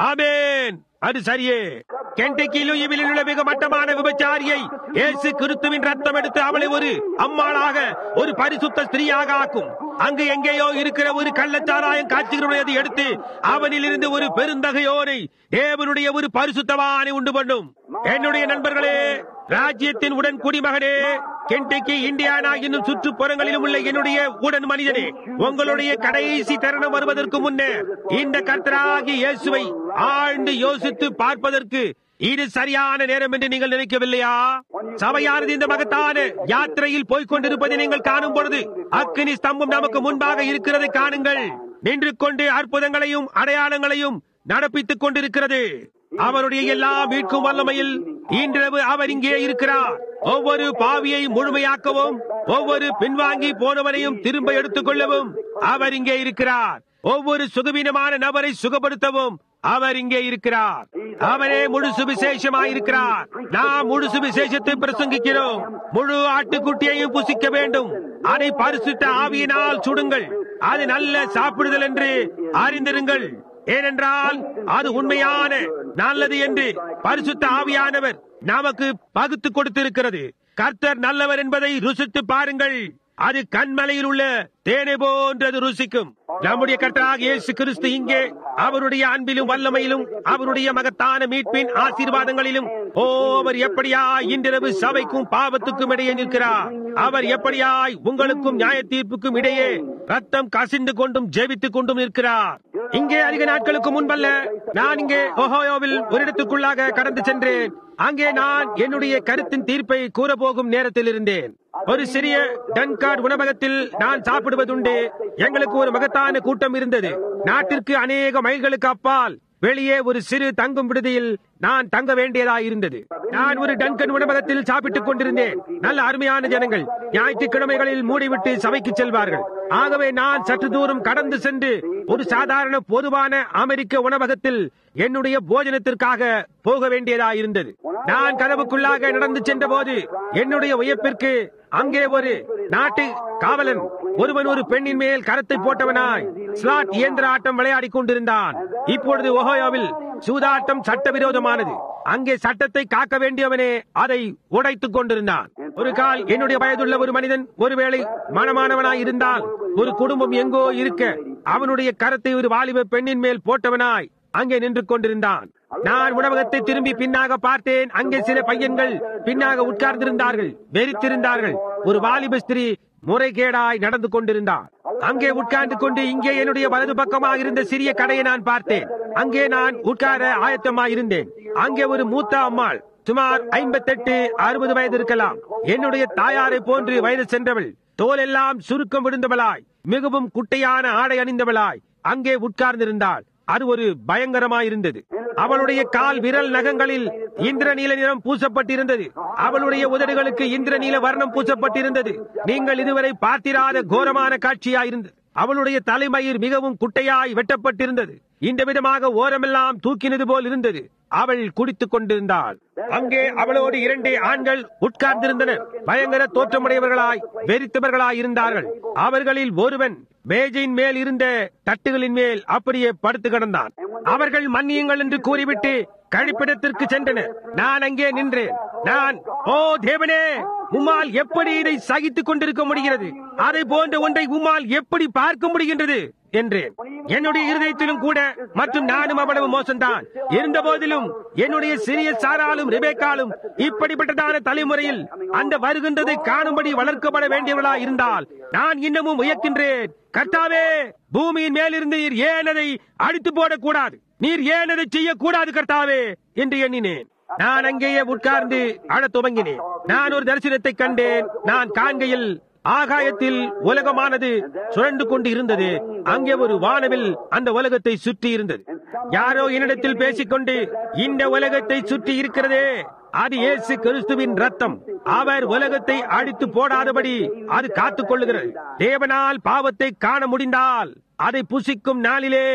ஆமென் அது சரியே கெண்டக்கி லூயிவில் உள்ள மிக மட்டமான விபச்சாரியை இயேசு கிறிஸ்துவின் ரத்தம் எடுத்து அவளை ஒரு அம்மாளாக ஒரு பரிசுத்த ஸ்திரீயாக ஆக்கும் அங்கு எங்கேயோ இருக்கிற ஒரு கள்ளச்சாராயம் காட்சிகளுடையதை எடுத்து அவனில் இருந்து ஒரு பெருந்தகையோரை தேவனுடைய ஒரு பரிசுத்தவானை உண்டு பண்ணும் என்னுடைய நண்பர்களே ராஜ்யத்தின் உடன் குடிமகனே கெண்டக்கி இந்தியானா என்னும் சுற்றுப்புறங்களிலும் உள்ள என்னுடைய உடன் மனிதனே உங்களுடைய கடைசி தருணம் வருவதற்கு முன்னே இந்த கர்த்தராகி இயேசுவை ஆழ்ந்து யோசித்து பார்ப்பதற்கு இது சரியான நேரம் என்று நீங்கள் நினைக்கவில்லையா சபையானது இந்த மகத்தான யாத்திரையில் போய்க் கொண்டிருப்பதை நீங்கள் காணும் பொழுது அக்கினி ஸ்தம்பம் நமக்கு முன்பாக இருக்கிறதை காணுங்கள் நின்று கொண்டு அற்புதங்களையும் அடையாளங்களையும் நடப்பித்துக் கொண்டிருக்கிறது அவருடைய எல்லா மீட்கும் வல்லமையில் இன்றிரவு அவர் இங்கே இருக்கிறார் ஒவ்வொரு பாவியை முழுமையாக்கவும் ஒவ்வொரு பின்வாங்கி போனவரையும் திரும்ப எடுத்துக் கொள்ளவும் அவர் இங்கே இருக்கிறார் ஒவ்வொரு சுகவீனமான நபரை சுகப்படுத்தவும் அவர் இங்கே இருக்கிறார் அவரே முழு சுவிசேஷமாயிருக்கிறார் நாம் முழு சுவிசேஷத்தை பிரசங்கிக்கிறோம் முழு ஆட்டுக்குட்டியையும் புசிக்க வேண்டும் அதை பரிசுத்த ஆவியினால் சுடுங்கள் அது நல்ல சாப்பிடுதல் என்று அறிந்திருங்கள் ஏனென்றால் அது உண்மையான நல்லது என்று பரிசுத்த ஆவியானவர் நமக்கு பகுத்து கொடுத்திருக்கிறது கர்த்தர் நல்லவர் என்பதை ருசித்து பாருங்கள் அது கண்மலையில் உள்ள தேனை போன்றது ருசிக்கும் நம்முடைய கர்த்தராக இயேசு கிறிஸ்து இங்கே அவருடைய அன்பிலும் வல்லமையிலும் அவருடைய மகத்தான மீட்பின் ஆசீர்வாதங்களிலும் ஓ அவர் எப்படியாய் இன்றிரவு சபைக்கும் பாவத்துக்கும் இடையே நிற்கிறார் அவர் எப்படியாய் உங்களுக்கும் நியாய தீர்ப்புக்கும் இடையே ரத்தம் கசிந்து கொண்டும் ஜெபித்துக் கொண்டும் நிற்கிறார் இங்கே அதிக நாட்களுக்கு முன்பல்ல நான் இங்கே ஒஹோயோவில் ஒரு இடத்துக்குள்ளாக கடந்து சென்றேன் அங்கே நான் என்னுடைய கருத்தின் தீர்ப்பை கூறப்போகும் நேரத்தில் இருந்தேன் ஒரு சிறிய டன்கார்ட் உணவகத்தில் நான் சாப்பிடுவதுண்டு எங்களுக்கு ஒரு மகத்தான கூட்டம் இருந்தது நாட்டிற்கு அநேக மைல்களுக்கு அப்பால் வெளியே ஒரு சிறு தங்கும் விடுதியில் நான் தங்க வேண்டியதாய் இருந்தது நான் ஒரு டன்கன் உணவகத்தில் சாப்பிட்டுக் கொண்டிருந்தேன் நல்ல அருமையான ஜனங்கள் ஞாயிற்றுக்கிழமைகளில் மூடிவிட்டு சபைக்கு செல்வார்கள் ஆகவே நான் சற்று தூரம் கடந்து சென்று ஒரு சாதாரண பொதுவான அமெரிக்க உணவகத்தில் என்னுடைய போஜனத்திற்காக போக வேண்டியதாய் இருந்தது நான் கதவுக்குள்ளாக நடந்து சென்ற போது என்னுடைய உயர்ப்பிற்கு அங்கே ஒரு நாட்டு காவலன் ஒருவன் ஒரு பெண்ணின் மேல் கரத்தை போட்டவனாய் ஸ்லாட் இயந்திர ஆட்டம் விளையாடிக் கொண்டிருந்தான் இப்பொழுது ஒஹோயோவில் சூதாட்டம் சட்டவிரோதமானது அங்கே சட்டத்தை காக்க வேண்டியவனே அதை உடைத்துக் கொண்டிருந்தான் ஒரு கால் என்னுடைய வயதுள்ள ஒரு மனிதன் ஒருவேளை மனமானவனாய் இருந்தால் ஒரு குடும்பம் எங்கோ இருக்க அவனுடைய கரத்தை ஒரு வாலிப பெண்ணின் மேல் போட்டவனாய் அங்கே நின்று கொண்டிருந்தான் நான் உணவகத்தை திரும்பி பின்னாக பார்த்தேன் அங்கே சில பையன்கள் பின்னாக உட்கார்ந்திருந்தார்கள் வெறித்திருந்தார்கள் ஒரு வாலிப ஸ்திரீ முறைகேடாய் நடந்து கொண்டிருந்தார் அங்கே உட்கார்ந்து கொண்டு இங்கே என்னுடைய வலது பக்கமாக இருந்த சிறிய கடையை நான் பார்த்தேன் அங்கே நான் உட்கார ஆயத்தமாய் இருந்தேன் அங்கே ஒரு மூத்த அம்மாள் சுமார் ஐம்பத்தெட்டு அறுபது வயது இருக்கலாம் என்னுடைய தாயாரை போன்று வயது சென்றவள் தோலெல்லாம் சுருக்கம் விழுந்தவளாய் மிகவும் குட்டையான ஆடை அணிந்தவளாய் அங்கே உட்கார்ந்திருந்தாள் அது ஒரு பயங்கரமாயிருந்தது அவளுடைய கால் விரல் நகங்களில் இந்திரநீல நிறம் பூசப்பட்டிருந்தது அவளுடைய உதடுகளுக்கு இந்திரநீல வர்ணம் பூசப்பட்டிருந்தது நீங்கள் இதுவரை பார்த்திராத கோரமான காட்சியாயிருந்தது அவளுடைய தலைமயிர் மிகவும் குட்டையாய் வெட்டப்பட்டிருந்தது இந்த விதமாக ஓரமெல்லாம் தூக்கினது போல் இருந்தது அவள் குடித்துக் கொண்டிருந்தாள் அங்கே அவளோடு இரண்டு ஆண்கள் உட்கார்ந்திருந்தனர் பயங்கர தோற்றமுடையவர்களாய் வெறித்தவர்களாய் இருந்தார்கள் அவர்களில் ஒருவன் மேஜையின் மேல் இருந்த தட்டுகளின் மேல் அப்படியே படுத்து கிடந்தான் அவர்கள் மன்னியுங்கள் என்று கூறிவிட்டு கழிப்பிடத்திற்கு சென்றனர் நான் அங்கே நின்றேன் நான் ஓ தேவனே உம்மால் எப்படி இதை சகித்துக் கொண்டிருக்க முடிகிறது அதை போன்ற ஒன்றை உம்மால் எப்படி பார்க்க முடிகின்றது என்றேன் என்னுடைய இருதயத்திலும் கூட மற்றும் நானும் அவ்வளவு மோசம்தான் இருந்த போதிலும் என்னுடைய சிறிய சாராலும் ரிபேக்காலும் இப்படிப்பட்டதான தலைமுறையில் அந்த வருகின்றதை காணும்படி வளர்க்கப்பட வேண்டியவர்களா இருந்தால் நான் இன்னமும் உயர்க்கின்றேன் கர்த்தாவே பூமியின் மேலிருந்து நீர் ஏன் அதை அடித்து போடக்கூடாது நீர் ஏன் அதை செய்யக்கூடாது கர்த்தாவே என்று எண்ணினேன் நான் அங்கேயே உட்கார்ந்து அழத் துவங்கினேன் நான் ஒரு தரிசனத்தை கண்டேன் நான் காண்கையில் ஆகாயத்தில் உலகமானது சுழண்டு கொண்டு இருந்தது அங்கே ஒரு வானவில் அந்த உலகத்தை சுற்றி இருந்தது யாரோ என்னிடத்தில் பேசிக்கொண்டு இந்த உலகத்தை சுற்றி இருக்கிறதே அது இயேசு கிறிஸ்துவின் ரத்தம் அவர் உலகத்தை அடித்து போடாதபடி அது காத்துக் கொள்ளுகிறது தேவனால் பாவத்தை காண முடிந்தால் அதை புசிக்கும் நாளிலே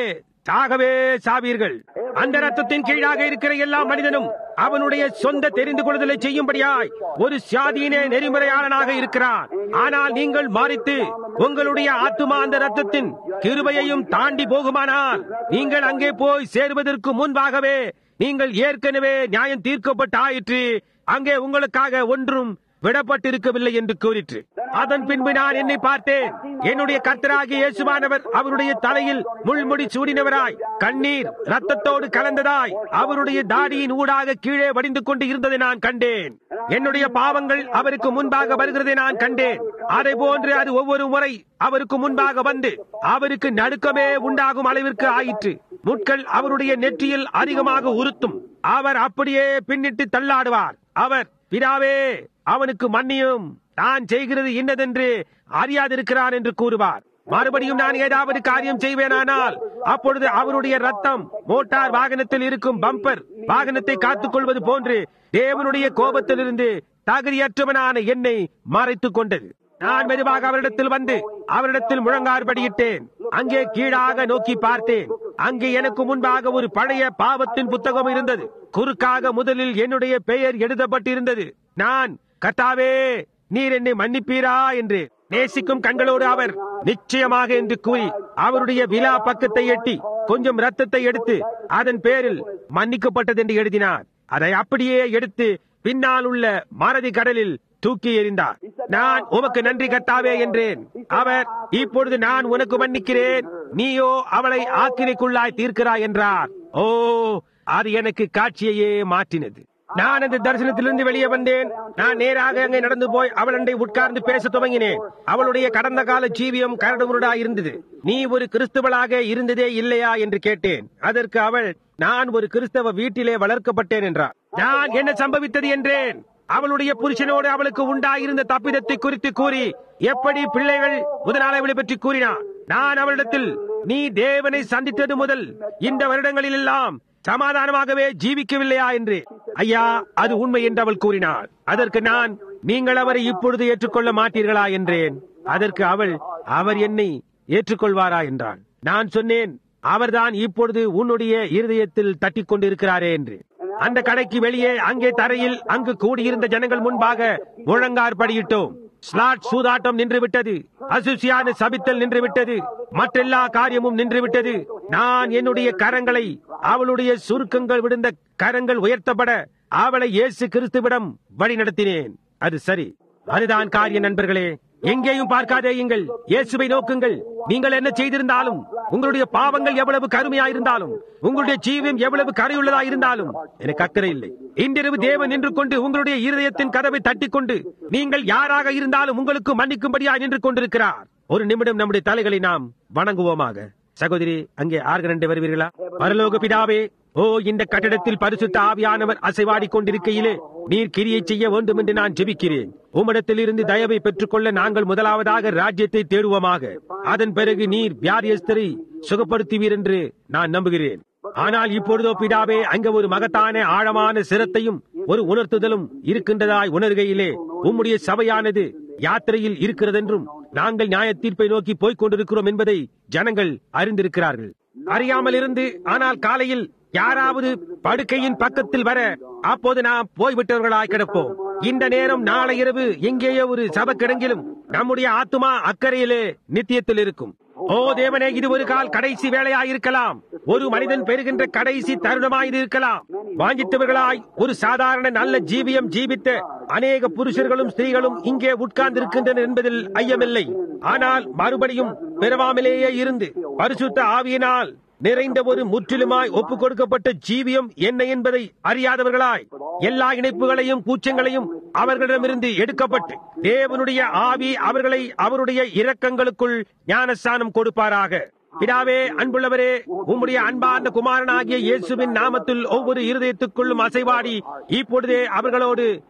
சாகவே சாவீர்கள் அந்த ரத்தத்தின் கீழாக இருக்கிற எல்லா மனிதனும் அவனுடைய சொந்த தெரிந்து கொள்ளுதலை செய்யும்படியாய் ஒரு சுயாதீன நெறிமுறையாளனாக இருக்கிறான் ஆனால் நீங்கள் மாறித்து உங்களுடைய ஆத்துமா அந்த ரத்தத்தின் கிருபையையும் தாண்டி போகுமானால் நீங்கள் அங்கே போய் சேருவதற்கு முன்பாகவே நீங்கள் ஏற்கனவே நியாயம் தீர்க்கப்பட்டாயிற்று அங்கே உங்களுக்காக ஒன்றும் விடப்பட்டிருக்கவில்லை என்று கூறிற்று அதன் பின்பு நான் என்னை பார்த்தேன் என்னுடைய கர்த்தராகிய இயேசுவானவர் அவருடைய தலையில் முள்முடி சூடினவராய் கண்ணீர் ரத்தத்தோடு கலந்ததாய் அவருடைய தாடியின் ஊடாக கீழே வடிந்து கொண்டு இருந்ததை நான் கண்டேன் என்னுடைய பாவங்கள் அவருக்கு முன்பாக வருகிறதை நான் கண்டேன் அதை போன்று அது ஒவ்வொரு முறை அவருக்கு முன்பாக வந்து அவருக்கு நடுக்கமே உண்டாகும் அளவிற்கு ஆயிற்று முட்கள் அவருடைய நெற்றியில் அதிகமாக உறுத்தும் அவர் அப்படியே பின்னிட்டு தள்ளாடுவார் அவர் பிதாவே அவனுக்கு மன்னியும் நான் செய்கிறது இன்னதென்று அறியாதிருக்கிறான் என்று கூறுவார் மறுபடியும் நான் ஏதாவது காரியம் செய்வேனானால் அப்பொழுது அவருடைய ரத்தம் மோட்டார் வாகனத்தில் இருக்கும் பம்பர் வாகனத்தை காத்துக் கொள்வது போன்று தேவனுடைய கோபத்திலிருந்து தகுதியற்றவனான என்னை மறைத்துக் கொண்டது நான் மெதுவாக அவரிடத்தில் வந்து அவரிடத்தில் முழங்கார்படியிட்டேன் அங்கே கீழாக நோக்கி பார்த்தேன் அங்கே எனக்கு முன்பாக ஒரு பழைய பாவத்தின் புத்தகம் இருந்தது குறுக்காக முதலில் என்னுடைய பெயர் எழுதப்பட்டிருந்தது நான் கத்தாவே நீர் என்னை மன்னிப்பீரா என்று நேசிக்கும் கண்களோடு அவர் நிச்சயமாக என்று கூறி அவருடைய விழா பக்கத்தை எட்டி கொஞ்சம் ரத்தத்தை எடுத்து அதன் பேரில் மன்னிக்கப்பட்டது என்று எழுதினார் அதை அப்படியே எடுத்து பின்னால் உள்ள மறதி கடலில் தூக்கி எறிந்தார் நான் உமக்கு நன்றி கத்தாவே என்றேன் அவர் இப்பொழுது நான் உனக்கு மன்னிக்கிறேன் நீயோ அவளை ஆக்கினைக்குள்ளாய் தீர்க்கிறாய் என்றார் ஓ அது எனக்கு காட்சியையே மாற்றினது நான் அந்த தரிசனத்திலிருந்து வெளியே வந்தேன் நான் நேராக அங்கே நடந்து போய் அவளண்டை உட்கார்ந்து பேச துவங்கினேன் அவளுடைய கடந்த கால ஜீவியம் கரடுமுரடா இருந்தது நீ ஒரு கிறிஸ்துவளாக இருந்ததே இல்லையா என்று கேட்டேன் அதற்கு அவள் நான் ஒரு கிறிஸ்தவ வீட்டிலே வளர்க்கப்பட்டேன் என்றார் நான் என்ன சம்பவித்தது என்றேன் அவளுடைய புருஷனோடு அவளுக்கு உண்டாயிருந்த தப்பிதத்தை குறித்து கூறி எப்படி பிள்ளைகள் முதலாளி பற்றி கூறினார் நான் அவளிடத்தில் நீ தேவனை சந்தித்தது முதல் இந்த வருடங்களில் எல்லாம் சமாதானமாகவே ஜீவிக்கவில்லையா என்று ஐயா அது உண்மை என்று அவள் கூறினாள் அதற்கு நான் நீங்கள் அவரை இப்பொழுது ஏற்றுக்கொள்ள மாட்டீர்களா என்றேன் அதற்கு அவள் அவர் என்னை ஏற்றுக்கொள்வாரா என்றாள் நான் சொன்னேன் அவர்தான் இப்பொழுது உன்னுடைய இருதயத்தில் தட்டிக் கொண்டிருக்கிறாரே என்று அந்த கடைக்கு வெளியே அங்கே தரையில் அங்கு கூடியிருந்த ஜனங்கள் முன்பாக முழங்கார் படியிட்டோம் ஸ்லாட் சூதாட்டம் நின்று விட்டது அசுசியான சபித்தல் நின்று விட்டது மற்றெல்லா காரியமும் நின்று விட்டது நான் என்னுடைய கரங்களை அவளுடைய சுருக்கங்கள் விழுந்த கரங்கள் உயர்த்தப்பட அவளை இயேசு கிறிஸ்துவிடம் வழி நடத்தினேன் அது சரி அதுதான் காரிய நண்பர்களே எங்கேயும் பார்க்காதேயுங்கள் இயேசுவை நோக்குங்கள் நீங்கள் என்ன செய்திருந்தாலும் உங்களுடைய பாவங்கள் எவ்வளவு கருமையாயிருந்தாலும் உங்களுடைய ஜீவியம் எவ்வளவு கரையுள்ளதா இருந்தாலும் எனக்கு அக்கறை இல்லை இன்றிரவு தேவன் நின்று கொண்டு உங்களுடைய இருதயத்தின் கதவை தட்டிக் கொண்டு நீங்கள் யாராக இருந்தாலும் உங்களுக்கு மன்னிக்கும்படியா நின்று கொண்டிருக்கிறார் ஒரு நிமிடம் நம்முடைய தலைகளை நாம் வணங்குவோமாக சகோதரி அங்கே ஆர்கனண்டை வருவீர்களா பரலோக பிதாவே ஓ இந்த கட்டிடத்தில் பரிசுத்த ஆவியானவர் அசைவாடி கொண்டிருக்கையிலே நீர் கிரியை செய்ய வேண்டும் என்று நான் ஜெபிக்கிறேன் உம்மிடத்தில் இருந்து தயவை பெற்றுக்கொள்ள நாங்கள் முதலாவதாக ராஜ்யத்தை தேடுவோமாக அதன் பிறகு நீர் வியாதியஸ்தரை சுகப்படுத்துவீர் என்று நான் நம்புகிறேன் ஆனால் இப்பொழுதோ பிதாவே அங்க ஒரு மகத்தான ஆழமான சிரத்தையும் ஒரு உணர்த்துதலும் இருக்கின்றதாய் உணர்கையிலே உம்முடைய சபையானது யாத்திரையில் இருக்கிறதென்றும் நாங்கள் நியாய தீர்ப்பை நோக்கி போய்க் கொண்டிருக்கிறோம் என்பதை ஜனங்கள் அறிந்திருக்கிறார்கள் அறியாமல் இருந்து ஆனால் காலையில் யாராவது படுக்கையின் பக்கத்தில் வர அப்போது நாம் போய்விட்டவர்களாய் கிடப்போம் இந்த நேரம் நாளை இரவு எங்கேயோ ஒரு சபக்கிடங்கிலும் நம்முடைய ஆத்துமா அக்கறையிலே நித்தியத்தில் இருக்கும் ஓ தேவனே இது ஒரு கால் கடைசி வேலையாயிருக்கலாம் ஒரு மனிதன் பெறுகின்ற கடைசி தருணமாயிருக்கலாம் வாஞ்சித்தவர்களாய் ஒரு சாதாரண நல்ல ஜீவியம் ஜீவித்த அநேக புருஷர்களும் ஸ்திரீகளும் இங்கே உட்கார்ந்திருக்கின்றனர் என்பதில் ஐயமில்லை ஆனால் மறுபடியும் பெறவாமலேயே இருந்து பரிசுத்த ஆவியினால் நிறைந்த ஒரு முற்றிலுமாய் ஒப்புக் கொடுக்கப்பட்ட ஜீவியம் என்ன என்பதை அறியாதவர்களாய் எல்லா இணைப்புகளையும் கூச்சங்களையும் அவர்களிடமிருந்து எடுக்கப்பட்டு தேவனுடைய ஆவி அவர்களை அவருடைய இரக்கங்களுக்குள் ஞானஸ்தானம் கொடுப்பாராக பிதாவே அன்புள்ளவரே உம்முடைய அன்பார்ந்த குமாரனாகிய இயேசுவின் நாமத்தில் ஒவ்வொரு இருதயத்துக்குள்ளும் அசைவாடி இப்பொழுதே அவர்களோடு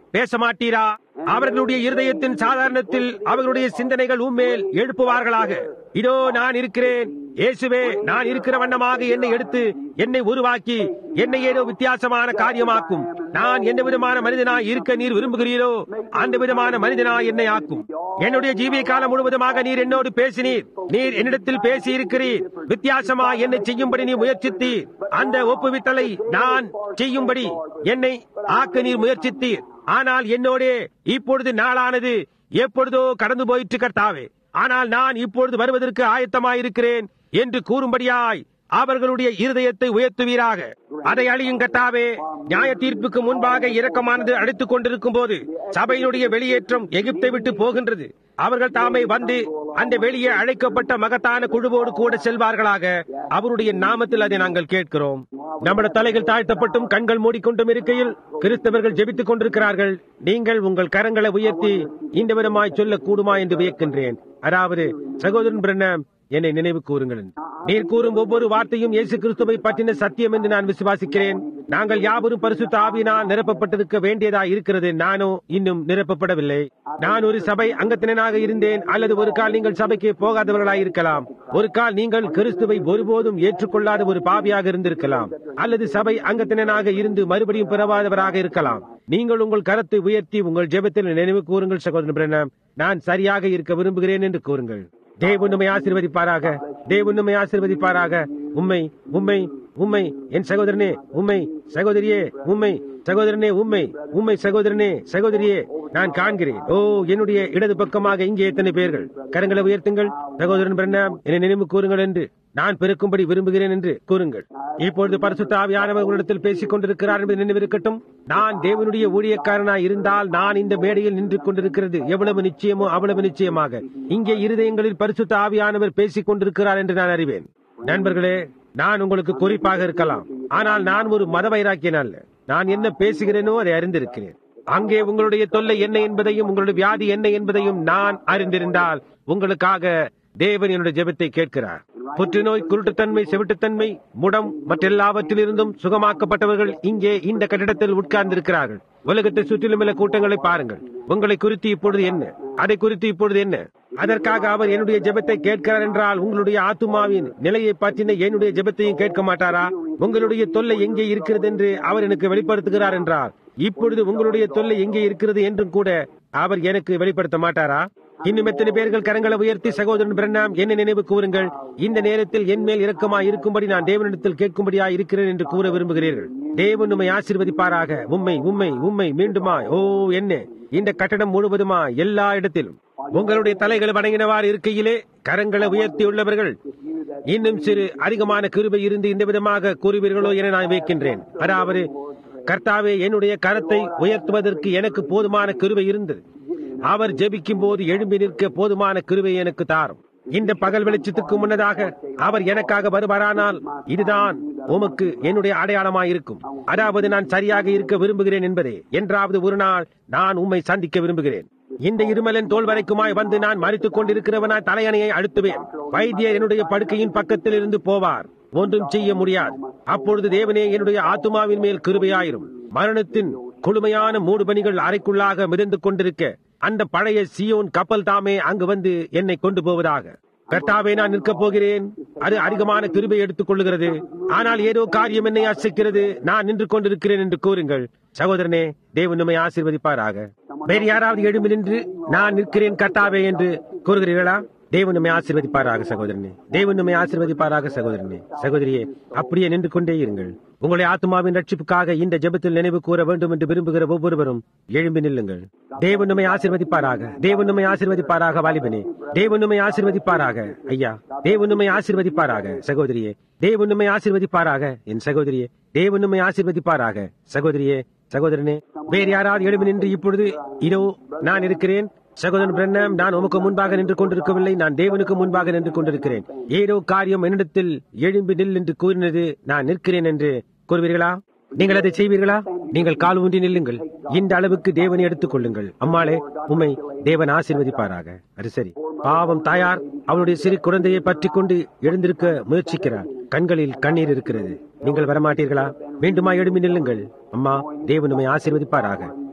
பேச மாட்டீரா அவர்களுடைய இருதயத்தின் சாதாரணத்தில் அவர்களுடைய சிந்தனைகள் உம்மேல் எழுப்புவார்களாக இதோ நான் இருக்கிறேன் இயேசுவே நான் இருக்கிற வண்ணமாக என்னை எடுத்து என்னை உருவாக்கி என்னை ஏதோ வித்தியாசமான காரியமாக்கும் நான் எந்த விதமான மனிதனாய் இருக்க நீர் விரும்புகிறீரோ அந்த விதமான மனிதனாய் என்னை ஆக்கும் என்னுடைய ஜீவிய காலம் முழுவதுமாக நீர் என்னோடு பேசினீர் நீர் என்னிடத்தில் பேசி இருக்கிறீர் வித்தியாசமா என்னை செய்யும்படி நீ முயற்சித்தீர் அந்த ஒப்புவித்தலை நான் செய்யும்படி என்னை ஆக்க நீர் முயற்சித்தீர் ஆனால் என்னோடே இப்பொழுது நாளானது எப்பொழுதோ கடந்து போயிற்று கர்த்தாவே ஆனால் நான் இப்பொழுது வருவதற்கு ஆயத்தமாயிருக்கிறேன் என்று கூறும்படியாய் அவர்களுடைய இருதயத்தை உயர்த்துவீராக அதை அழியும் கட்டாவே நியாய தீர்ப்புக்கு முன்பாக இரக்கமானது அழைத்துக் கொண்டிருக்கும் போது சபையினுடைய வெளியேற்றம் எகிப்தை விட்டு போகின்றது அவர்கள் தாமே வந்து அந்த வெளியே அழைக்கப்பட்ட மகத்தான குழுவோடு கூட செல்வார்களாக அவருடைய நாமத்தில் அதை நாங்கள் கேட்கிறோம் நம்முடைய தலைகள் தாழ்த்தப்பட்டும் கண்கள் மூடிக்கொண்டும் இருக்கையில் கிறிஸ்தவர்கள் ஜெபித்துக் கொண்டிருக்கிறார்கள் நீங்கள் உங்கள் கரங்களை உயர்த்தி இந்த விதமாய் சொல்ல கூடுமா என்று வியக்கின்றேன் அதாவது சகோதரன் பிரண்ணம் என்னை நினைவு கூறுங்கள் நீர் கூறும் ஒவ்வொரு வார்த்தையும் இயேசு கிறிஸ்துவை பற்றின சத்தியம் என்று நான் விசுவாசிக்கிறேன் நாங்கள் யாவரும் பரிசுத்த ஆவினால் நிரப்பப்பட்டிருக்க வேண்டியதா இருக்கிறது நானோ இன்னும் நிரப்பப்படவில்லை நான் ஒரு சபை அங்கத்தினனாக இருந்தேன் அல்லது ஒரு கால் நீங்கள் சபைக்கு போகாதவர்களாய் இருக்கலாம் ஒரு கால் நீங்கள் கிறிஸ்துவை ஒருபோதும் ஏற்றுக்கொள்ளாத ஒரு பாவியாக இருந்திருக்கலாம் அல்லது சபை அங்கத்தினனாக இருந்து மறுபடியும் பிறவாதவராக இருக்கலாம் நீங்கள் உங்கள் கரத்தை உயர்த்தி உங்கள் ஜெபத்தில் நினைவு கூறுங்கள் சகோதரன் பிரண்ணம் நான் சரியாக இருக்க விரும்புகிறேன் என்று கூறுங்கள் தேவன் உண்மை ஆசீர்வதிப்பாராக தேவன் உண்மை ஆசீர்வதிப்பாராக உண்மை உண்மை உண்மை என் சகோதரனே உண்மை சகோதரியே உண்மை சகோதரனே உண்மை உண்மை சகோதரனே சகோதரியே நான் காண்கிறேன் ஓ என்னுடைய இடது பக்கமாக இங்கே எத்தனை பேர்கள் கரங்களை உயர்த்துங்கள் சகோதரன் பிரண்ணாம் என்னை நினைவு கூறுங்கள் என்று நான் பெருக்கும்படி விரும்புகிறேன் என்று கூறுங்கள் இப்பொழுது பரிசுத்த ஆவியானவர் உங்களிடத்தில் பேசிக் கொண்டிருக்கிறார் என்பது நினைவிருக்கட்டும் நான் தேவனுடைய ஊழியக்காரனாய் இருந்தால் நான் இந்த மேடையில் நின்று கொண்டிருக்கிறது எவ்வளவு நிச்சயமோ அவ்வளவு நிச்சயமாக இங்கே இருதயங்களில் பரிசுத்த ஆவியானவர் பேசிக் கொண்டிருக்கிறார் என்று நான் அறிவேன் நண்பர்களே நான் உங்களுக்கு குறிப்பாக இருக்கலாம் ஆனால் நான் ஒரு மத வைராக்கியன் அல்ல நான் என்ன பேசுகிறேனோ அதை அறிந்திருக்கிறேன் அங்கே உங்களுடைய தொல்லை என்ன என்பதையும் உங்களுடைய வியாதி என்ன என்பதையும் நான் அறிந்திருந்தால் உங்களுக்காக தேவன் என்னுடைய ஜெபத்தை கேட்கிறார் புற்றுநோய் குருட்டுத்தன்மை செவிட்டுத்தன்மை முடம் மற்றெல்லாவற்றிலிருந்தும் சுகமாக்கப்பட்டவர்கள் இங்கே இந்த கட்டிடத்தில் உட்கார்ந்திருக்கிறார்கள் உலகத்தை சுற்றிலும் உள்ள கூட்டங்களை பாருங்கள் உங்களை குறித்து இப்பொழுது என்ன அதை குறித்து இப்பொழுது என்ன அதற்காக அவர் என்னுடைய ஜெபத்தை கேட்கிறார் என்றால் உங்களுடைய ஆத்துமாவின் நிலையை பற்றின என்னுடைய ஜெபத்தையும் கேட்க மாட்டாரா உங்களுடைய தொல்லை எங்கே இருக்கிறது என்று அவர் எனக்கு வெளிப்படுத்துகிறார் என்றார் இப்பொழுது உங்களுடைய தொல்லை எங்கே இருக்கிறது என்றும் கூட அவர் எனக்கு வெளிப்படுத்த மாட்டாரா இன்னும் எத்தனை பேர்கள் கரங்களை உயர்த்தி சகோதரன் பிரண்ணாம் என்ன நினைவு கூறுங்கள் இந்த நேரத்தில் என் மேல் இரக்கமா இருக்கும்படி நான் தேவனிடத்தில் கேட்கும்படியா இருக்கிறேன் என்று கூற விரும்புகிறீர்கள் தேவன் உண்மை ஆசீர்வதிப்பாராக உண்மை உண்மை உண்மை மீண்டுமா ஓ என்ன இந்த கட்டடம் முழுவதுமா எல்லா இடத்திலும் உங்களுடைய தலைகள் வணங்கினவாறு இருக்கையிலே கரங்களை உயர்த்தியுள்ளவர்கள் இன்னும் சிறு அதிகமான கிருபை இருந்து இந்த விதமாக கூறுவீர்களோ என நான் வைக்கின்றேன் அதாவது கர்த்தாவே என்னுடைய கரத்தை உயர்த்துவதற்கு எனக்கு போதுமான கிருபை இருந்தது அவர் ஜெபிக்கும் போது எழும்பி நிற்க போதுமான கிருபை எனக்கு தாரும் இந்த பகல் வெளிச்சத்துக்கு முன்னதாக அவர் எனக்காக வருவாரானால் இதுதான் உமக்கு என்னுடைய அடையாளமாயிருக்கும் அதாவது நான் சரியாக இருக்க விரும்புகிறேன் என்பதே என்றாவது ஒரு நாள் நான் உம்மை சந்திக்க விரும்புகிறேன் இந்த இருமலன் தோல் வரைக்குமாய் வந்து நான் மறித்துக் கொண்டிருக்கிறவனாய் தலையணையை அழுத்துவேன் வைத்தியர் என்னுடைய படுக்கையின் பக்கத்தில் இருந்து போவார் ஒன்றும் செய்ய முடியாது அப்பொழுது தேவனே என்னுடைய ஆத்துமாவின் மேல் கிருபையாயிரும் மரணத்தின் குழுமையான மூடுபணிகள் அறைக்குள்ளாக மிதந்து கொண்டிருக்க அந்த பழைய சியோன் கப்பல் தாமே அங்கு வந்து என்னை கொண்டு போவதாக கர்த்தாவே நான் நிற்கப் போகிறேன் அது அதிகமான கிருபை எடுத்துக் கொள்ளுகிறது ஆனால் ஏதோ காரியம் என்னை அசைக்கிறது நான் நின்று கொண்டிருக்கிறேன் என்று கூறுங்கள் சகோதரனே தேவன் நம்மை ஆசீர்வதிப்பாராக வேறு யாராவது எழும்பி நின்று நான் நிற்கிறேன் கர்த்தாவே என்று கூறுகிறீர்களா தேவன் நம்மை ஆசீர்வதிப்பாராக சகோதரனே தேவன் நம்மை ஆசீர்வதிப்பாராக சகோதரனே சகோதரியே அப்படியே நின்று கொண்டே இருங்கள் உங்களுடைய ஆத்மாவின் ரட்சிப்புக்காக இந்த ஜெபத்தில் நினைவு கூற வேண்டும் என்று விரும்புகிற ஒவ்வொருவரும் எழும்பி நில்லுங்கள் தேவன் நம்மை ஆசீர்வதிப்பாராக தேவன் நம்மை ஆசீர்வதிப்பாராக வாலிபனே தேவன் நம்மை ஆசீர்வதிப்பாராக ஐயா தேவன் நம்மை ஆசீர்வதிப்பாராக சகோதரியே தேவன் நம்மை ஆசீர்வதிப்பாராக என் சகோதரியே தேவன் நம்மை ஆசீர்வதிப்பாராக சகோதரியே சகோதரனே வேறு யாராவது எழும்பி நின்று இப்பொழுது இதோ நான் இருக்கிறேன் சகோதரன் பிரண்ணம் நான் உமக்கு முன்பாக நின்று கொண்டிருக்கவில்லை நான் தேவனுக்கு முன்பாக நின்று கொண்டிருக்கிறேன் ஏதோ காரியம் என்னிடத்தில் எழும்பி நில் என்று கூறினது நான் நிற்கிறேன் என்று கூறுவீர்களா நீங்கள் அதை செய்வீர்களா நீங்கள் கால் ஊன்றி நில்லுங்கள் இந்த அளவுக்கு தேவனை எடுத்துக் கொள்ளுங்கள் அம்மாளே உம்மை தேவன் ஆசீர்வதிப்பாராக அது சரி பாவம் தாயார் அவளுடைய சிறு குழந்தையை பற்றி கொண்டு எழுந்திருக்க முயற்சிக்கிறார் கண்களில் கண்ணீர் இருக்கிறது நீங்கள் வரமாட்டீர்களா மீண்டுமா எழும்பி நில்லுங்கள் அம்மா தேவன் உம்மை ஆசீர்வதிப்பாராக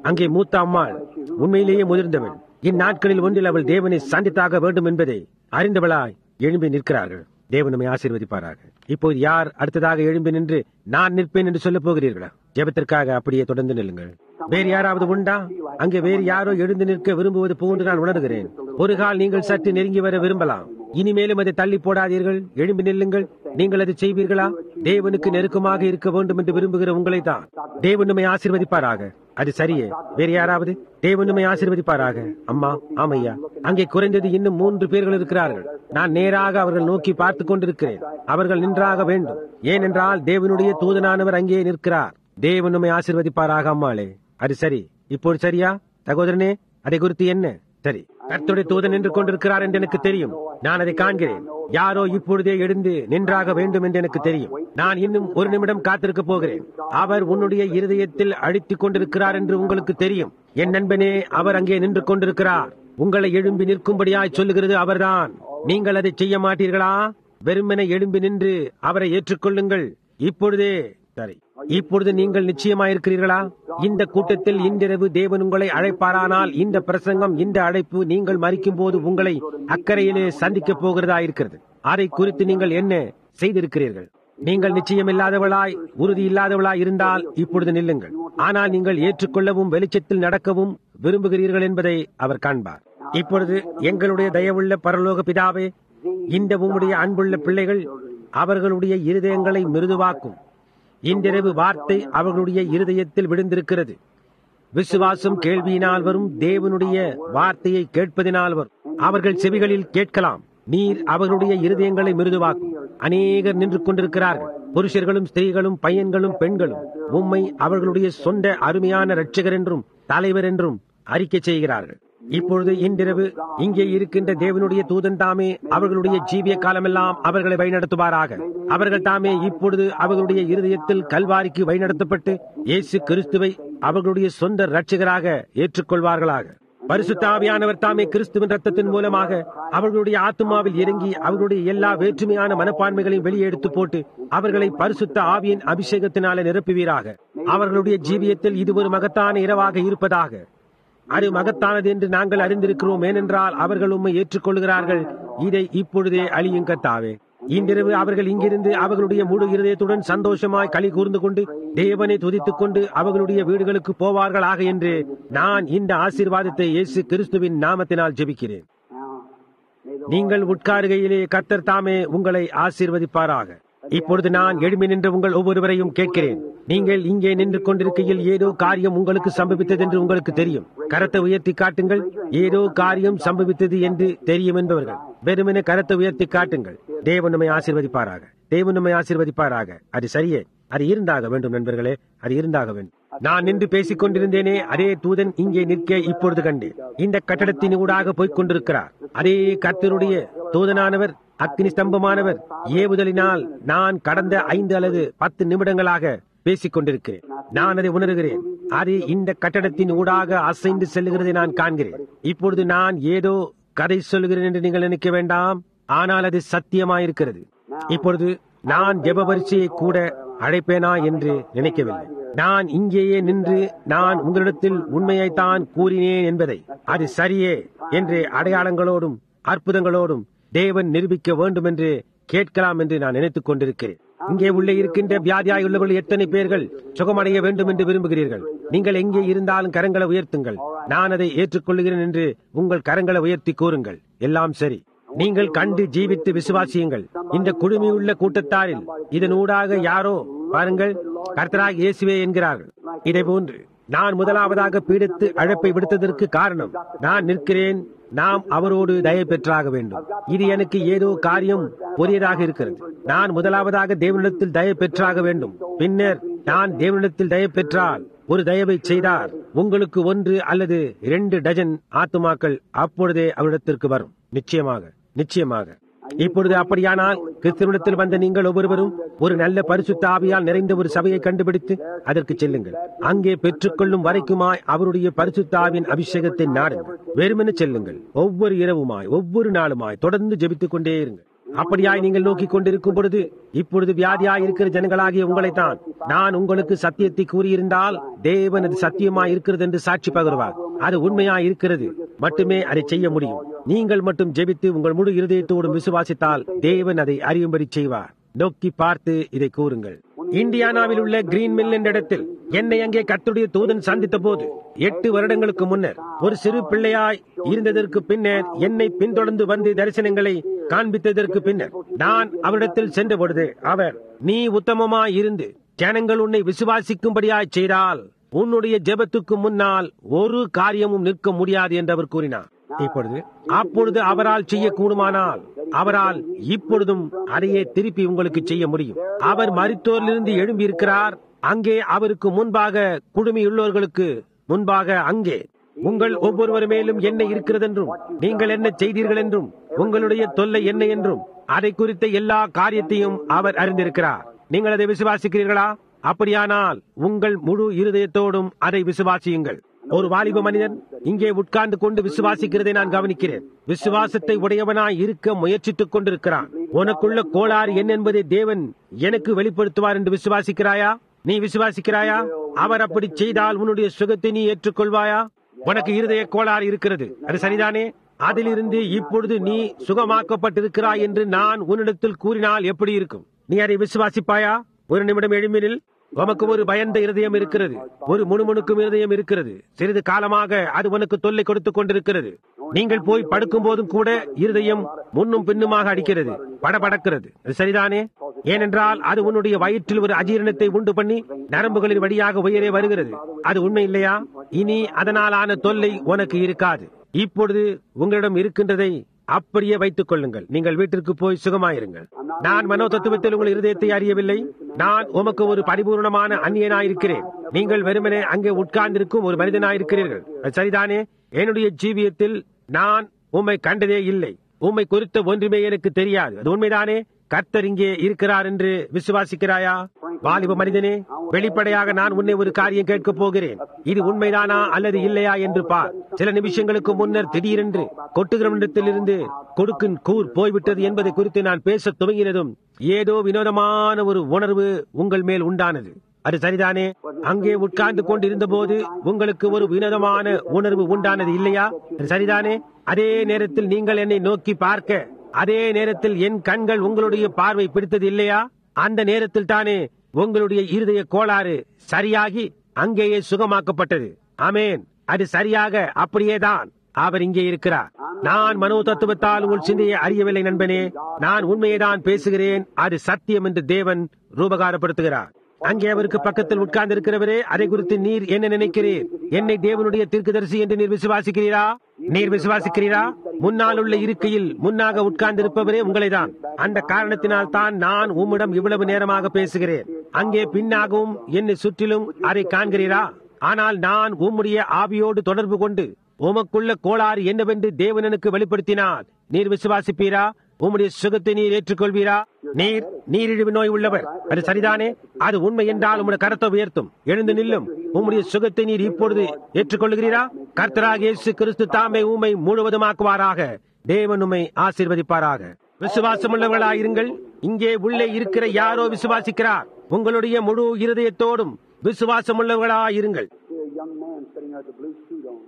அங்கே மூத்த அம்மாள் உண்மையிலேயே முதிர்ந்தவள் இந்நாட்களில் ஒன்றில் அவள் தேவனை சந்தித்தாக வேண்டும் என்பதை அறிந்தவளாய் எழும்பி நிற்கிறார்கள் தேவன் நம்மை ஆசீர்வதிப்பாராக இப்போது யார் அடுத்ததாக எழும்பி நின்று நான் நிற்பேன் என்று சொல்லப் போகிறீர்களா ஜெபத்திற்காக அப்படியே தொடர்ந்து நில்லுங்கள் வேறு யாராவது உண்டா அங்கே வேறு யாரோ எழுந்து நிற்க விரும்புவது போன்று நான் உணர்கிறேன் ஒரு கால் நீங்கள் சற்று நெருங்கி வர விரும்பலாம் இனிமேலும் அதை தள்ளி போடாதீர்கள் எழும்பி நில்லுங்கள் நீங்கள் அதை செய்வீர்களா தேவனுக்கு நெருக்கமாக இருக்க வேண்டும் என்று விரும்புகிற உங்களை தான் தேவன் நம்மை ஆசீர்வதிப்பாராக அது சரியே வேறு யாராவது தேவன் நம்மை ஆசீர்வதிப்பாராக அம்மா ஆமையா அங்கே குறைந்தது இன்னும் மூன்று பேர்கள் இருக்கிறார்கள் நான் நேராக அவர்கள் நோக்கி பார்த்துக் கொண்டிருக்கிறேன் அவர்கள் நின்றாக வேண்டும் ஏனென்றால் தேவனுடைய தூதனானவர் அங்கே நிற்கிறார் தேவன் நம்மை ஆசீர்வதிப்பாராக அம்மாளே அது சரி இப்போது சரியா சகோதரனே அதை குறித்து என்ன சரி கர்த்தருடைய தூதன் நின்று கொண்டிருக்கிறார் என்று எனக்கு தெரியும் நான் அதை காண்கிறேன் யாரோ இப்பொழுதே எழுந்து நின்றாக வேண்டும் என்று எனக்கு தெரியும் நான் இன்னும் ஒரு நிமிடம் காத்திருக்க போகிறேன் அவர் உன்னுடைய இருதயத்தில் அழித்துக் கொண்டிருக்கிறார் என்று உங்களுக்கு தெரியும் என் நண்பனே அவர் அங்கே நின்று கொண்டிருக்கிறார் உங்களை எழும்பி நிற்கும்படியாய் சொல்லுகிறது அவர்தான் நீங்கள் அதை செய்ய மாட்டீர்களா வெறுமனை எழும்பி நின்று அவரை ஏற்றுக்கொள்ளுங்கள் இப்பொழுதே சரி இப்பொழுது நீங்கள் நிச்சயமாயிருக்கிறீர்களா இந்த கூட்டத்தில் இன்றிரவு தேவன் உங்களை அழைப்பாரானால் இந்த பிரசங்கம் இந்த அழைப்பு நீங்கள் மறிக்கும் போது உங்களை அக்கறையிலே சந்திக்கப் போகிறதா இருக்கிறது அதை குறித்து நீங்கள் என்ன செய்திருக்கிறீர்கள் நீங்கள் நிச்சயமில்லாதவளாய் உறுதி இல்லாதவளாய் இருந்தால் இப்பொழுது நில்லுங்கள் ஆனால் நீங்கள் ஏற்றுக்கொள்ளவும் வெளிச்சத்தில் நடக்கவும் விரும்புகிறீர்கள் என்பதை அவர் காண்பார் இப்பொழுது எங்களுடைய தயவுள்ள பரலோக பிதாவே இந்த உம்முடைய அன்புள்ள பிள்ளைகள் அவர்களுடைய இருதயங்களை மிருதுவாக்கும் இன்றிரவு வார்த்தை அவர்களுடைய இருதயத்தில் விழுந்திருக்கிறது விசுவாசம் கேள்வியினால் வரும் தேவனுடைய வார்த்தையை கேட்பதினால் வரும் அவர்கள் செவிகளில் கேட்கலாம் நீர் அவர்களுடைய இருதயங்களை மிருதுவாக்கும் அநேகர் நின்று கொண்டிருக்கிறார்கள் புருஷர்களும் ஸ்திரீகளும் பையன்களும் பெண்களும் உம்மை அவர்களுடைய சொந்த அருமையான இரட்சகர் என்றும் தலைவர் என்றும் அறிக்கை செய்கிறார்கள் இப்பொழுது இன்றிரவு இங்கே இருக்கின்ற தேவனுடைய தூதன் தாமே அவர்களுடைய ஜீவிய காலமெல்லாம் அவர்களை வழிநடத்துவாராக அவர்கள் தாமே இப்பொழுது அவர்களுடைய இருதயத்தில் கல்வாரிக்கு வழிநடத்தப்பட்டு இயேசு கிறிஸ்துவை அவர்களுடைய சொந்த இரட்சகராக ஏற்றுக்கொள்வார்களாக பரிசுத்தாவியானவர் தாமே கிறிஸ்துவின் ரத்தத்தின் மூலமாக அவர்களுடைய ஆத்மாவில் இறங்கி அவர்களுடைய எல்லா வேற்றுமையான மனப்பான்மைகளையும் வெளியே எடுத்து போட்டு அவர்களை பரிசுத்த ஆவியின் அபிஷேகத்தினாலே நிரப்புவீராக அவர்களுடைய ஜீவியத்தில் இது ஒரு மகத்தான இரவாக இருப்பதாக அது மகத்தானது என்று நாங்கள் அறிந்திருக்கிறோம் ஏனென்றால் அவர்கள் உண்மை ஏற்றுக்கொள்கிறார்கள் இதை இப்பொழுதே அழியும் கத்தாவே இன்றிரவு அவர்கள் இங்கிருந்து அவர்களுடைய முழு இருதயத்துடன் சந்தோஷமாய் களி கூர்ந்து கொண்டு தேவனை துதித்துக் கொண்டு அவர்களுடைய வீடுகளுக்கு போவார்களாக என்று நான் இந்த ஆசீர்வாதத்தை இயேசு கிறிஸ்துவின் நாமத்தினால் ஜெபிக்கிறேன் நீங்கள் உட்காருகையிலே கத்தர் தாமே உங்களை ஆசீர்வதிப்பாராக இப்பொழுது நான் எழுமி நின்று உங்கள் ஒவ்வொருவரையும் கேட்கிறேன் நீங்கள் இங்கே நின்று கொண்டிருக்கையில் ஏதோ காரியம் உங்களுக்கு சம்பவித்தது என்று உங்களுக்கு தெரியும் கரத்தை உயர்த்தி காட்டுங்கள் ஏதோ காரியம் சம்பவித்தது என்று தெரியும் என்பவர்கள் வெறுமனே கரத்தை உயர்த்தி காட்டுங்கள் தேவன் நம்மை ஆசீர்வதிப்பாராக தேவன் நம்மை ஆசீர்வதிப்பாராக அது சரியே அது இருந்தாக வேண்டும் நண்பர்களே அது இருந்தாக வேண்டும் நான் நின்று பேசிக் கொண்டிருந்தேனே அதே தூதன் இங்கே நிற்க இப்பொழுது கண்டேன் இந்த கட்டடத்தின் ஊடாக போய்க் கொண்டிருக்கிறார் அதே கர்த்தருடைய தூதனானவர் அக்னி ஸ்தம்பமானவர் ஏவுதலினால் நான் கடந்த ஐந்து அல்லது பத்து நிமிடங்களாக பேசிக் கொண்டிருக்கிறேன் நான் அதை உணர்கிறேன் அது இந்த கட்டடத்தின் ஊடாக அசைந்து செல்லுகிறதை நான் காண்கிறேன் இப்பொழுது நான் ஏதோ கதை சொல்லுகிறேன் என்று நீங்கள் நினைக்க வேண்டாம் ஆனால் அது சத்தியமாயிருக்கிறது இப்பொழுது நான் ஜெப பரிசையை கூட அழைப்பேனா என்று நினைக்கவில்லை நான் இங்கேயே நின்று நான் உங்களிடத்தில் உண்மையைத்தான் கூறினேன் என்பதை அது சரியே என்று அடையாளங்களோடும் அற்புதங்களோடும் தேவன் நிரூபிக்க வேண்டும் என்று கேட்கலாம் என்று நான் நினைத்துக் கொண்டிருக்கிறேன் இங்கே உள்ளே இருக்கின்ற வியாதியாயுள்ளவர்கள் எத்தனை பேர்கள் சுகமடைய வேண்டும் என்று விரும்புகிறீர்கள் நீங்கள் எங்கே இருந்தாலும் கரங்களை உயர்த்துங்கள் நான் அதை ஏற்றுக்கொள்கிறேன் என்று உங்கள் கரங்களை உயர்த்தி கூறுங்கள் எல்லாம் சரி நீங்கள் கண்டு ஜீவித்து விசுவாசியுங்கள் இந்த குழுமியுள்ள கூட்டத்தாரில் இதனூடாக யாரோ பாருங்கள் கர்த்தராக இயேசுவே என்கிறார்கள் இதை போன்று நான் முதலாவதாக பீடித்து அழைப்பை விடுத்ததற்கு காரணம் நான் நிற்கிறேன் நாம் அவரோடு தயை பெற்றாக வேண்டும் இது எனக்கு ஏதோ காரியம் புதியதாக இருக்கிறது நான் முதலாவதாக தேவனிடத்தில் தயை பெற்றாக வேண்டும் பின்னர் நான் தேவனிடத்தில் தயை பெற்றால் ஒரு தயவை செய்தார் உங்களுக்கு ஒன்று அல்லது இரண்டு டஜன் ஆத்துமாக்கள் அப்பொழுதே அவரிடத்திற்கு வரும் நிச்சயமாக நிச்சயமாக இப்பொழுது அப்படியானால் கிறிஸ்துவனிடத்தில் வந்த நீங்கள் ஒவ்வொருவரும் ஒரு நல்ல பரிசுத்த ஆவியால் நிறைந்த ஒரு சபையை கண்டுபிடித்து அதற்கு செல்லுங்கள் அங்கே பெற்றுக்கொள்ளும் வரைக்குமாய் அவருடைய பரிசுத்த ஆவியின் அபிஷேகத்தை நாடுங்கள் வெறுமென செல்லுங்கள் ஒவ்வொரு இரவுமாய் ஒவ்வொரு நாளுமாய் தொடர்ந்து ஜெபித்துக் கொண்டே இருங்கள் அப்படியாய் நீங்கள் நோக்கிக் கொண்டிருக்கும் பொழுது இப்பொழுது வியாதியாய் இருக்கிற ஜனங்களாகிய உங்களைத்தான் நான் உங்களுக்கு சத்தியத்தை கூறியிருந்தால் தேவன் அது சத்தியமாய் இருக்கிறது என்று சாட்சி பகருவார் அது உண்மையாய் இருக்கிறது மட்டுமே அதை செய்ய முடியும் நீங்கள் மட்டும் ஜெபித்து உங்கள் முழு இருதயத்தோடும் விசுவாசித்தால் தேவன் அதை அறியும்படி செய்வார் நோக்கி பார்த்து இதை கூறுங்கள் இந்தியானாவில் உள்ள கிரீன் மில் என்ற இடத்தில் என்னை அங்கே கத்துடைய தூதன் சந்தித்த போது எட்டு வருடங்களுக்கு முன்னர் ஒரு சிறு பிள்ளையாய் இருந்ததற்கு பின்னர் என்னை பின்தொடர்ந்து வந்து தரிசனங்களை காண்பித்ததற்கு பின்னர் நான் அவரிடத்தில் சென்ற பொழுது அவர் நீ உத்தமமாய் இருந்து ஜனங்கள் உன்னை விசுவாசிக்கும்படியாய் செய்தால் உன்னுடைய ஜெபத்துக்கு முன்னால் ஒரு காரியமும் நிற்க முடியாது என்று அவர் கூறினார் இப்பொழுது அப்பொழுது அவரால் செய்ய கூடுமானால் அவரால் இப்பொழுதும் அதையே திருப்பி உங்களுக்கு செய்ய முடியும் அவர் மருத்துவரிலிருந்து எழும்பி இருக்கிறார் அங்கே அவருக்கு முன்பாக குடுமியுள்ளவர்களுக்கு முன்பாக அங்கே உங்கள் ஒவ்வொருவர் மேலும் என்ன இருக்கிறது என்றும் நீங்கள் என்ன செய்தீர்கள் என்றும் உங்களுடைய தொல்லை என்ன என்றும் அதை குறித்த எல்லா காரியத்தையும் அவர் அறிந்திருக்கிறார் நீங்கள் அதை விசுவாசிக்கிறீர்களா அப்படியானால் உங்கள் முழு இருதயத்தோடும் அதை விசுவாசியுங்கள் ஒரு வாலிப மனிதன் இங்கே உட்கார்ந்து கொண்டு விசுவாசிக்கிறதை நான் கவனிக்கிறேன் விசுவாசத்தை உடையவனாய் இருக்க முயற்சித்துக் கொண்டிருக்கிறான் உனக்குள்ள கோளாறு என்ன என்பதை தேவன் எனக்கு வெளிப்படுத்துவார் என்று விசுவாசிக்கிறாயா நீ விசுவாசிக்கிறாயா அவர் அப்படி செய்தால் உன்னுடைய சுகத்தை நீ ஏற்றுக்கொள்வாயா உனக்கு இருதய கோளாறு இருக்கிறது அது சரிதானே அதிலிருந்து இப்பொழுது நீ சுகமாக்கப்பட்டிருக்கிறாய் என்று நான் உன்னிடத்தில் கூறினால் எப்படி இருக்கும் நீ அதை விசுவாசிப்பாயா ஒரு நிமிடம் எழும்பினில் உமக்கு ஒரு பயந்த இருதயம் இருக்கிறது ஒரு முணுமுணுக்கும் இருதயம் இருக்கிறது சிறிது காலமாக அது உனக்கு தொல்லை கொடுத்துக் கொண்டிருக்கிறது நீங்கள் போய் படுக்கும் போதும் கூட இருதயம் முன்னும் பின்னுமாக அடிக்கிறது படபடக்கிறது அது சரிதானே ஏனென்றால் அது உன்னுடைய வயிற்றில் ஒரு அஜீரணத்தை உண்டு பண்ணி நரம்புகளின் வழியாக உயரே வருகிறது அது உண்மை இல்லையா இனி அதனாலான தொல்லை உனக்கு இருக்காது இப்பொழுது உங்களிடம் இருக்கின்றதை அப்படியே வைத்துக் கொள்ளுங்கள் நீங்கள் வீட்டிற்கு போய் சுகமாயிருங்கள் நான் மனோ தத்துவத்தில் உங்கள் இருதயத்தை அறியவில்லை நான் உமக்கு ஒரு பரிபூர்ணமான அந்நியனாயிருக்கிறேன் நீங்கள் வெறுமனே அங்கே உட்கார்ந்திருக்கும் ஒரு மனிதனாயிருக்கிறீர்கள் அது சரிதானே என்னுடைய ஜீவியத்தில் நான் உம்மை கண்டதே இல்லை உம்மை குறித்த ஒன்றுமே எனக்கு தெரியாது அது உண்மைதானே கர்த்தர் இங்கே இருக்கிறார் என்று விசுவாசிக்கிறாயா வாலிப மனிதனே வெளிப்படையாக நான் உன்னை ஒரு காரியம் கேட்கப் போகிறேன் இது உண்மைதானா அல்லது இல்லையா என்று பார் சில நிமிஷங்களுக்கு முன்னர் திடீரென்று கொட்டுகிறவனிடத்திலிருந்து கொடுக்கின் கூர் போய்விட்டது என்பதை குறித்து நான் பேசத் துவங்கினதும் ஏதோ வினோதமான ஒரு உணர்வு உங்கள் மேல் உண்டானது அது சரிதானே அங்கே உட்கார்ந்து கொண்டிருந்த போது உங்களுக்கு ஒரு வினோதமான உணர்வு உண்டானது இல்லையா அது சரிதானே அதே நேரத்தில் நீங்கள் என்னை நோக்கி பார்க்க அதே நேரத்தில் என் கண்கள் உங்களுடைய பார்வை பிடித்தது இல்லையா அந்த நேரத்தில் தானே உங்களுடைய இருதய கோளாறு சரியாகி அங்கேயே சுகமாக்கப்பட்டது ஆமேன் அது சரியாக அப்படியேதான் அவர் இங்கே இருக்கிறார் நான் மனோ தத்துவத்தால் உங்கள் சிந்தையை அறியவில்லை நண்பனே நான் உண்மையைதான் பேசுகிறேன் அது சத்தியம் என்று தேவன் ரூபகாரப்படுத்துகிறார் அங்கே அவருக்கு பக்கத்தில் உட்கார்ந்து இருக்கிறவரே அதை குறித்து நீர் என்ன நினைக்கிறீர் என்னை தேவனுடைய தீர்க்கதரிசி என்று நீர் விசுவாசிக்கிறீரா நீர் விசுவாசிக்கிறீரா முன்னால் உள்ள இருக்கையில் முன்னாக உட்கார்ந்து இருப்பவரே உங்களைதான் அந்த காரணத்தினால் தான் நான் உம்மிடம் இவ்வளவு நேரமாக பேசுகிறேன் அங்கே பின்னாகவும் என்னை சுற்றிலும் அதை காண்கிறீரா ஆனால் நான் உம்முடைய ஆவியோடு தொடர்பு கொண்டு உமக்குள்ள கோளாறு என்னவென்று தேவனனுக்கு வெளிப்படுத்தினால் நீர் விசுவாசிப்பீரா உம்முடைய சுகத்தை நீர் ஏற்றுக்கொள்வீரா நீர் நீரிழிவு நோய் உள்ளவர் அது சரிதானே அது உண்மை என்றால் உம்முடைய கரத்தை உயர்த்தும் எழுந்து நில்லும் உம்முடைய சுகத்தை நீர் இப்பொழுது ஏற்றுக்கொள்கிறீரா கர்த்தராக இயேசு கிறிஸ்து தாமே உம்மை முழுவதுமாக்குவாராக தேவன் உம்மை ஆசீர்வதிப்பாராக விசுவாசம் உள்ளவர்களாயிருங்கள் இங்கே உள்ளே இருக்கிற யாரோ விசுவாசிக்கிறார் உங்களுடைய முழு இருதயத்தோடும் விசுவாசம் உள்ளவர்களாயிருங்கள் See a young man sitting there with a blue suit on.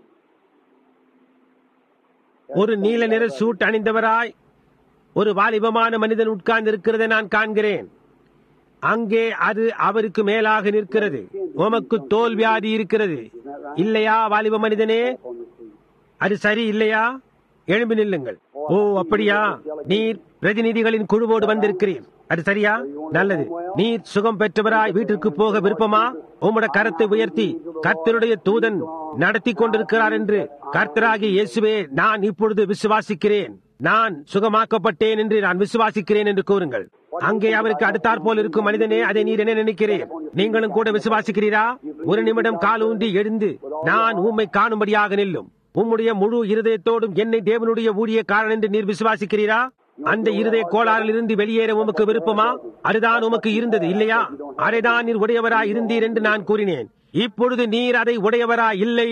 ஒரு நீல நிற சூட் அணிந்தவராய் ஒரு வாலிபமான மனிதன் உட்கார்ந்து இருக்கிறதை நான் காண்கிறேன் அங்கே அது அவருக்கு மேலாக நிற்கிறது உமக்கு தோல் வியாதி இருக்கிறது இல்லையா வாலிப மனிதனே அது சரி இல்லையா எழும்பி நில்லுங்கள் ஓ அப்படியா நீர் பிரதிநிதிகளின் குழுவோடு வந்திருக்கிறீர் அது சரியா நல்லது நீர் சுகம் பெற்றவராய் வீட்டிற்கு போக விருப்பமா உம்முடைய கரத்தை உயர்த்தி கர்த்தருடைய தூதன் நடத்தி கொண்டிருக்கிறார் என்று கர்த்தராகிய இயேசுவே நான் இப்பொழுது விசுவாசிக்கிறேன் நான் சுகமாக்கப்பட்டேன் என்று நான் விசுவாசிக்கிறேன் என்று கூறுங்கள் அங்கே அவருக்கு அடுத்தாற் போல் இருக்கும் மனிதனே அதை நீர் என்ன நினைக்கிறேன் நீங்களும் கூட விசுவாசிக்கிறீரா ஒரு நிமிடம் கால் ஊன்றி எழுந்து நான் உம்மை காணும்படியாக நில்லும் உம்முடைய முழு இருதயத்தோடும் என்னை தேவனுடைய ஊழியக்காரன் என்று நீர் விசுவாசிக்கிறீரா அந்த இருதய கோளாறில் இருந்து வெளியேற உமக்கு விருப்பமா அதுதான் உமக்கு இருந்தது இல்லையா அதைதான் நீர் உடையவரா இருந்தீர் என்று நான் கூறினேன் இப்பொழுது நீர் அதை உடையவரா இல்லை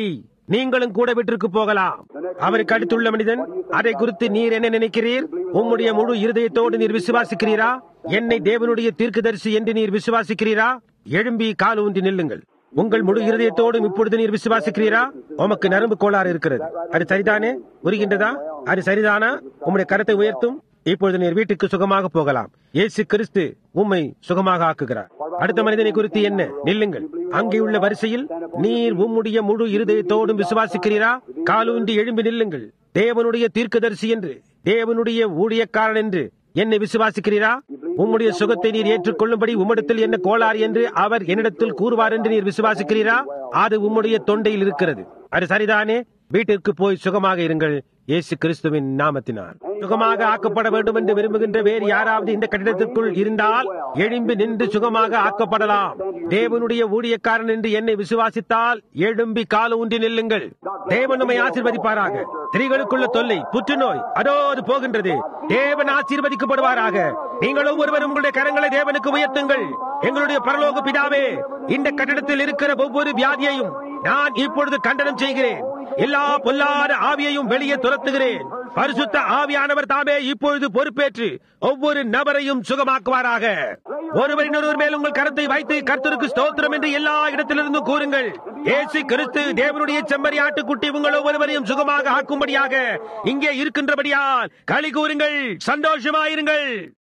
நீங்களும் கூட வீட்டிற்கு போகலாம் அவருக்கு அடுத்துள்ள மனிதன் அதை குறித்து நீர் என்ன நினைக்கிறீர் உம்முடைய முழு இருதயத்தோடு நீர் விசுவாசிக்கிறீரா என்னை தேவனுடைய தீர்க்கதரிசி என்று நீர் விசுவாசிக்கிறீரா எழும்பி கால் ஊன்றி நில்லுங்கள் உங்கள் முழு இருதயத்தோடும் இப்பொழுது நீர் விசுவாசிக்கிறீரா உமக்கு நரம்பு கோளாறு இருக்கிறது அது சரிதானே உருகின்றதா அது சரிதானா உம்முடைய கரத்தை உயர்த்தும் இப்பொழுது நீர் வீட்டுக்கு சுகமாக போகலாம் இயேசு கிறிஸ்து உம்மை சுகமாக ஆக்குகிறார் அடுத்த மனிதனை குறித்து என்ன நில்லுங்கள் அங்கே உள்ள வரிசையில் நீர் உம்முடைய முழு இருதயத்தோடும் விசுவாசிக்கிறீரா காலூன்றி எழும்பி நில்லுங்கள் தேவனுடைய தீர்க்கதரிசி என்று தேவனுடைய ஊழியக்காரன் என்று என்னை விசுவாசிக்கிறீரா உம்முடைய சுகத்தை நீர் ஏற்றுக்கொள்ளும்படி உம்மிடத்தில் என்ன கோளாறு என்று அவர் என்னிடத்தில் கூறுவார் என்று நீர் விசுவாசிக்கிறீரா அது உம்முடைய தொண்டையில் இருக்கிறது அது சரிதானே வீட்டிற்கு போய் சுகமாக இருங்கள் இயேசு கிறிஸ்துவின் நாமத்தினால் சுகமாக ஆக்கப்பட வேண்டும் என்று விரும்புகின்ற வேறு யாராவது இந்த கட்டிடத்திற்குள் இருந்தால் எழும்பி நின்று சுகமாக ஆக்கப்படலாம் தேவனுடைய ஊழியக்காரன் என்று என்னை விசுவாசித்தால் எழும்பி கால ஊன்றி நில்லுங்கள் தேவன் நம்மை ஆசீர்வதிப்பாராக ஸ்திரீகளுக்குள்ள தொல்லை புற்றுநோய் அதோ அது போகின்றது தேவன் ஆசீர்வதிக்கப்படுவாராக நீங்கள் ஒவ்வொருவரும் உங்களுடைய கரங்களை தேவனுக்கு உயர்த்துங்கள் எங்களுடைய பரலோக பிதாவே இந்த கட்டிடத்தில் இருக்கிற ஒவ்வொரு வியாதியையும் நான் இப்பொழுது கண்டனம் செய்கிறேன் எல்லா பொல்லாத ஆவியையும் வெளியே துரத்துகிறேன் பரிசுத்த ஆவியானவர் தாமே இப்பொழுது பொறுப்பேற்று ஒவ்வொரு நபரையும் சுகமாக்குவாராக ஒருவரின் ஒருவர் மேல் உங்கள் கரத்தை வைத்து கர்த்தருக்கு ஸ்தோத்திரம் என்று எல்லா இடத்திலிருந்தும் கூறுங்கள் ஏசு கிறிஸ்து தேவனுடைய செம்மறி ஆட்டுக்குட்டி உங்கள் ஒவ்வொருவரையும் சுகமாக ஆக்கும்படியாக இங்கே இருக்கின்றபடியால் களி கூறுங்கள் சந்தோஷமாயிருங்கள்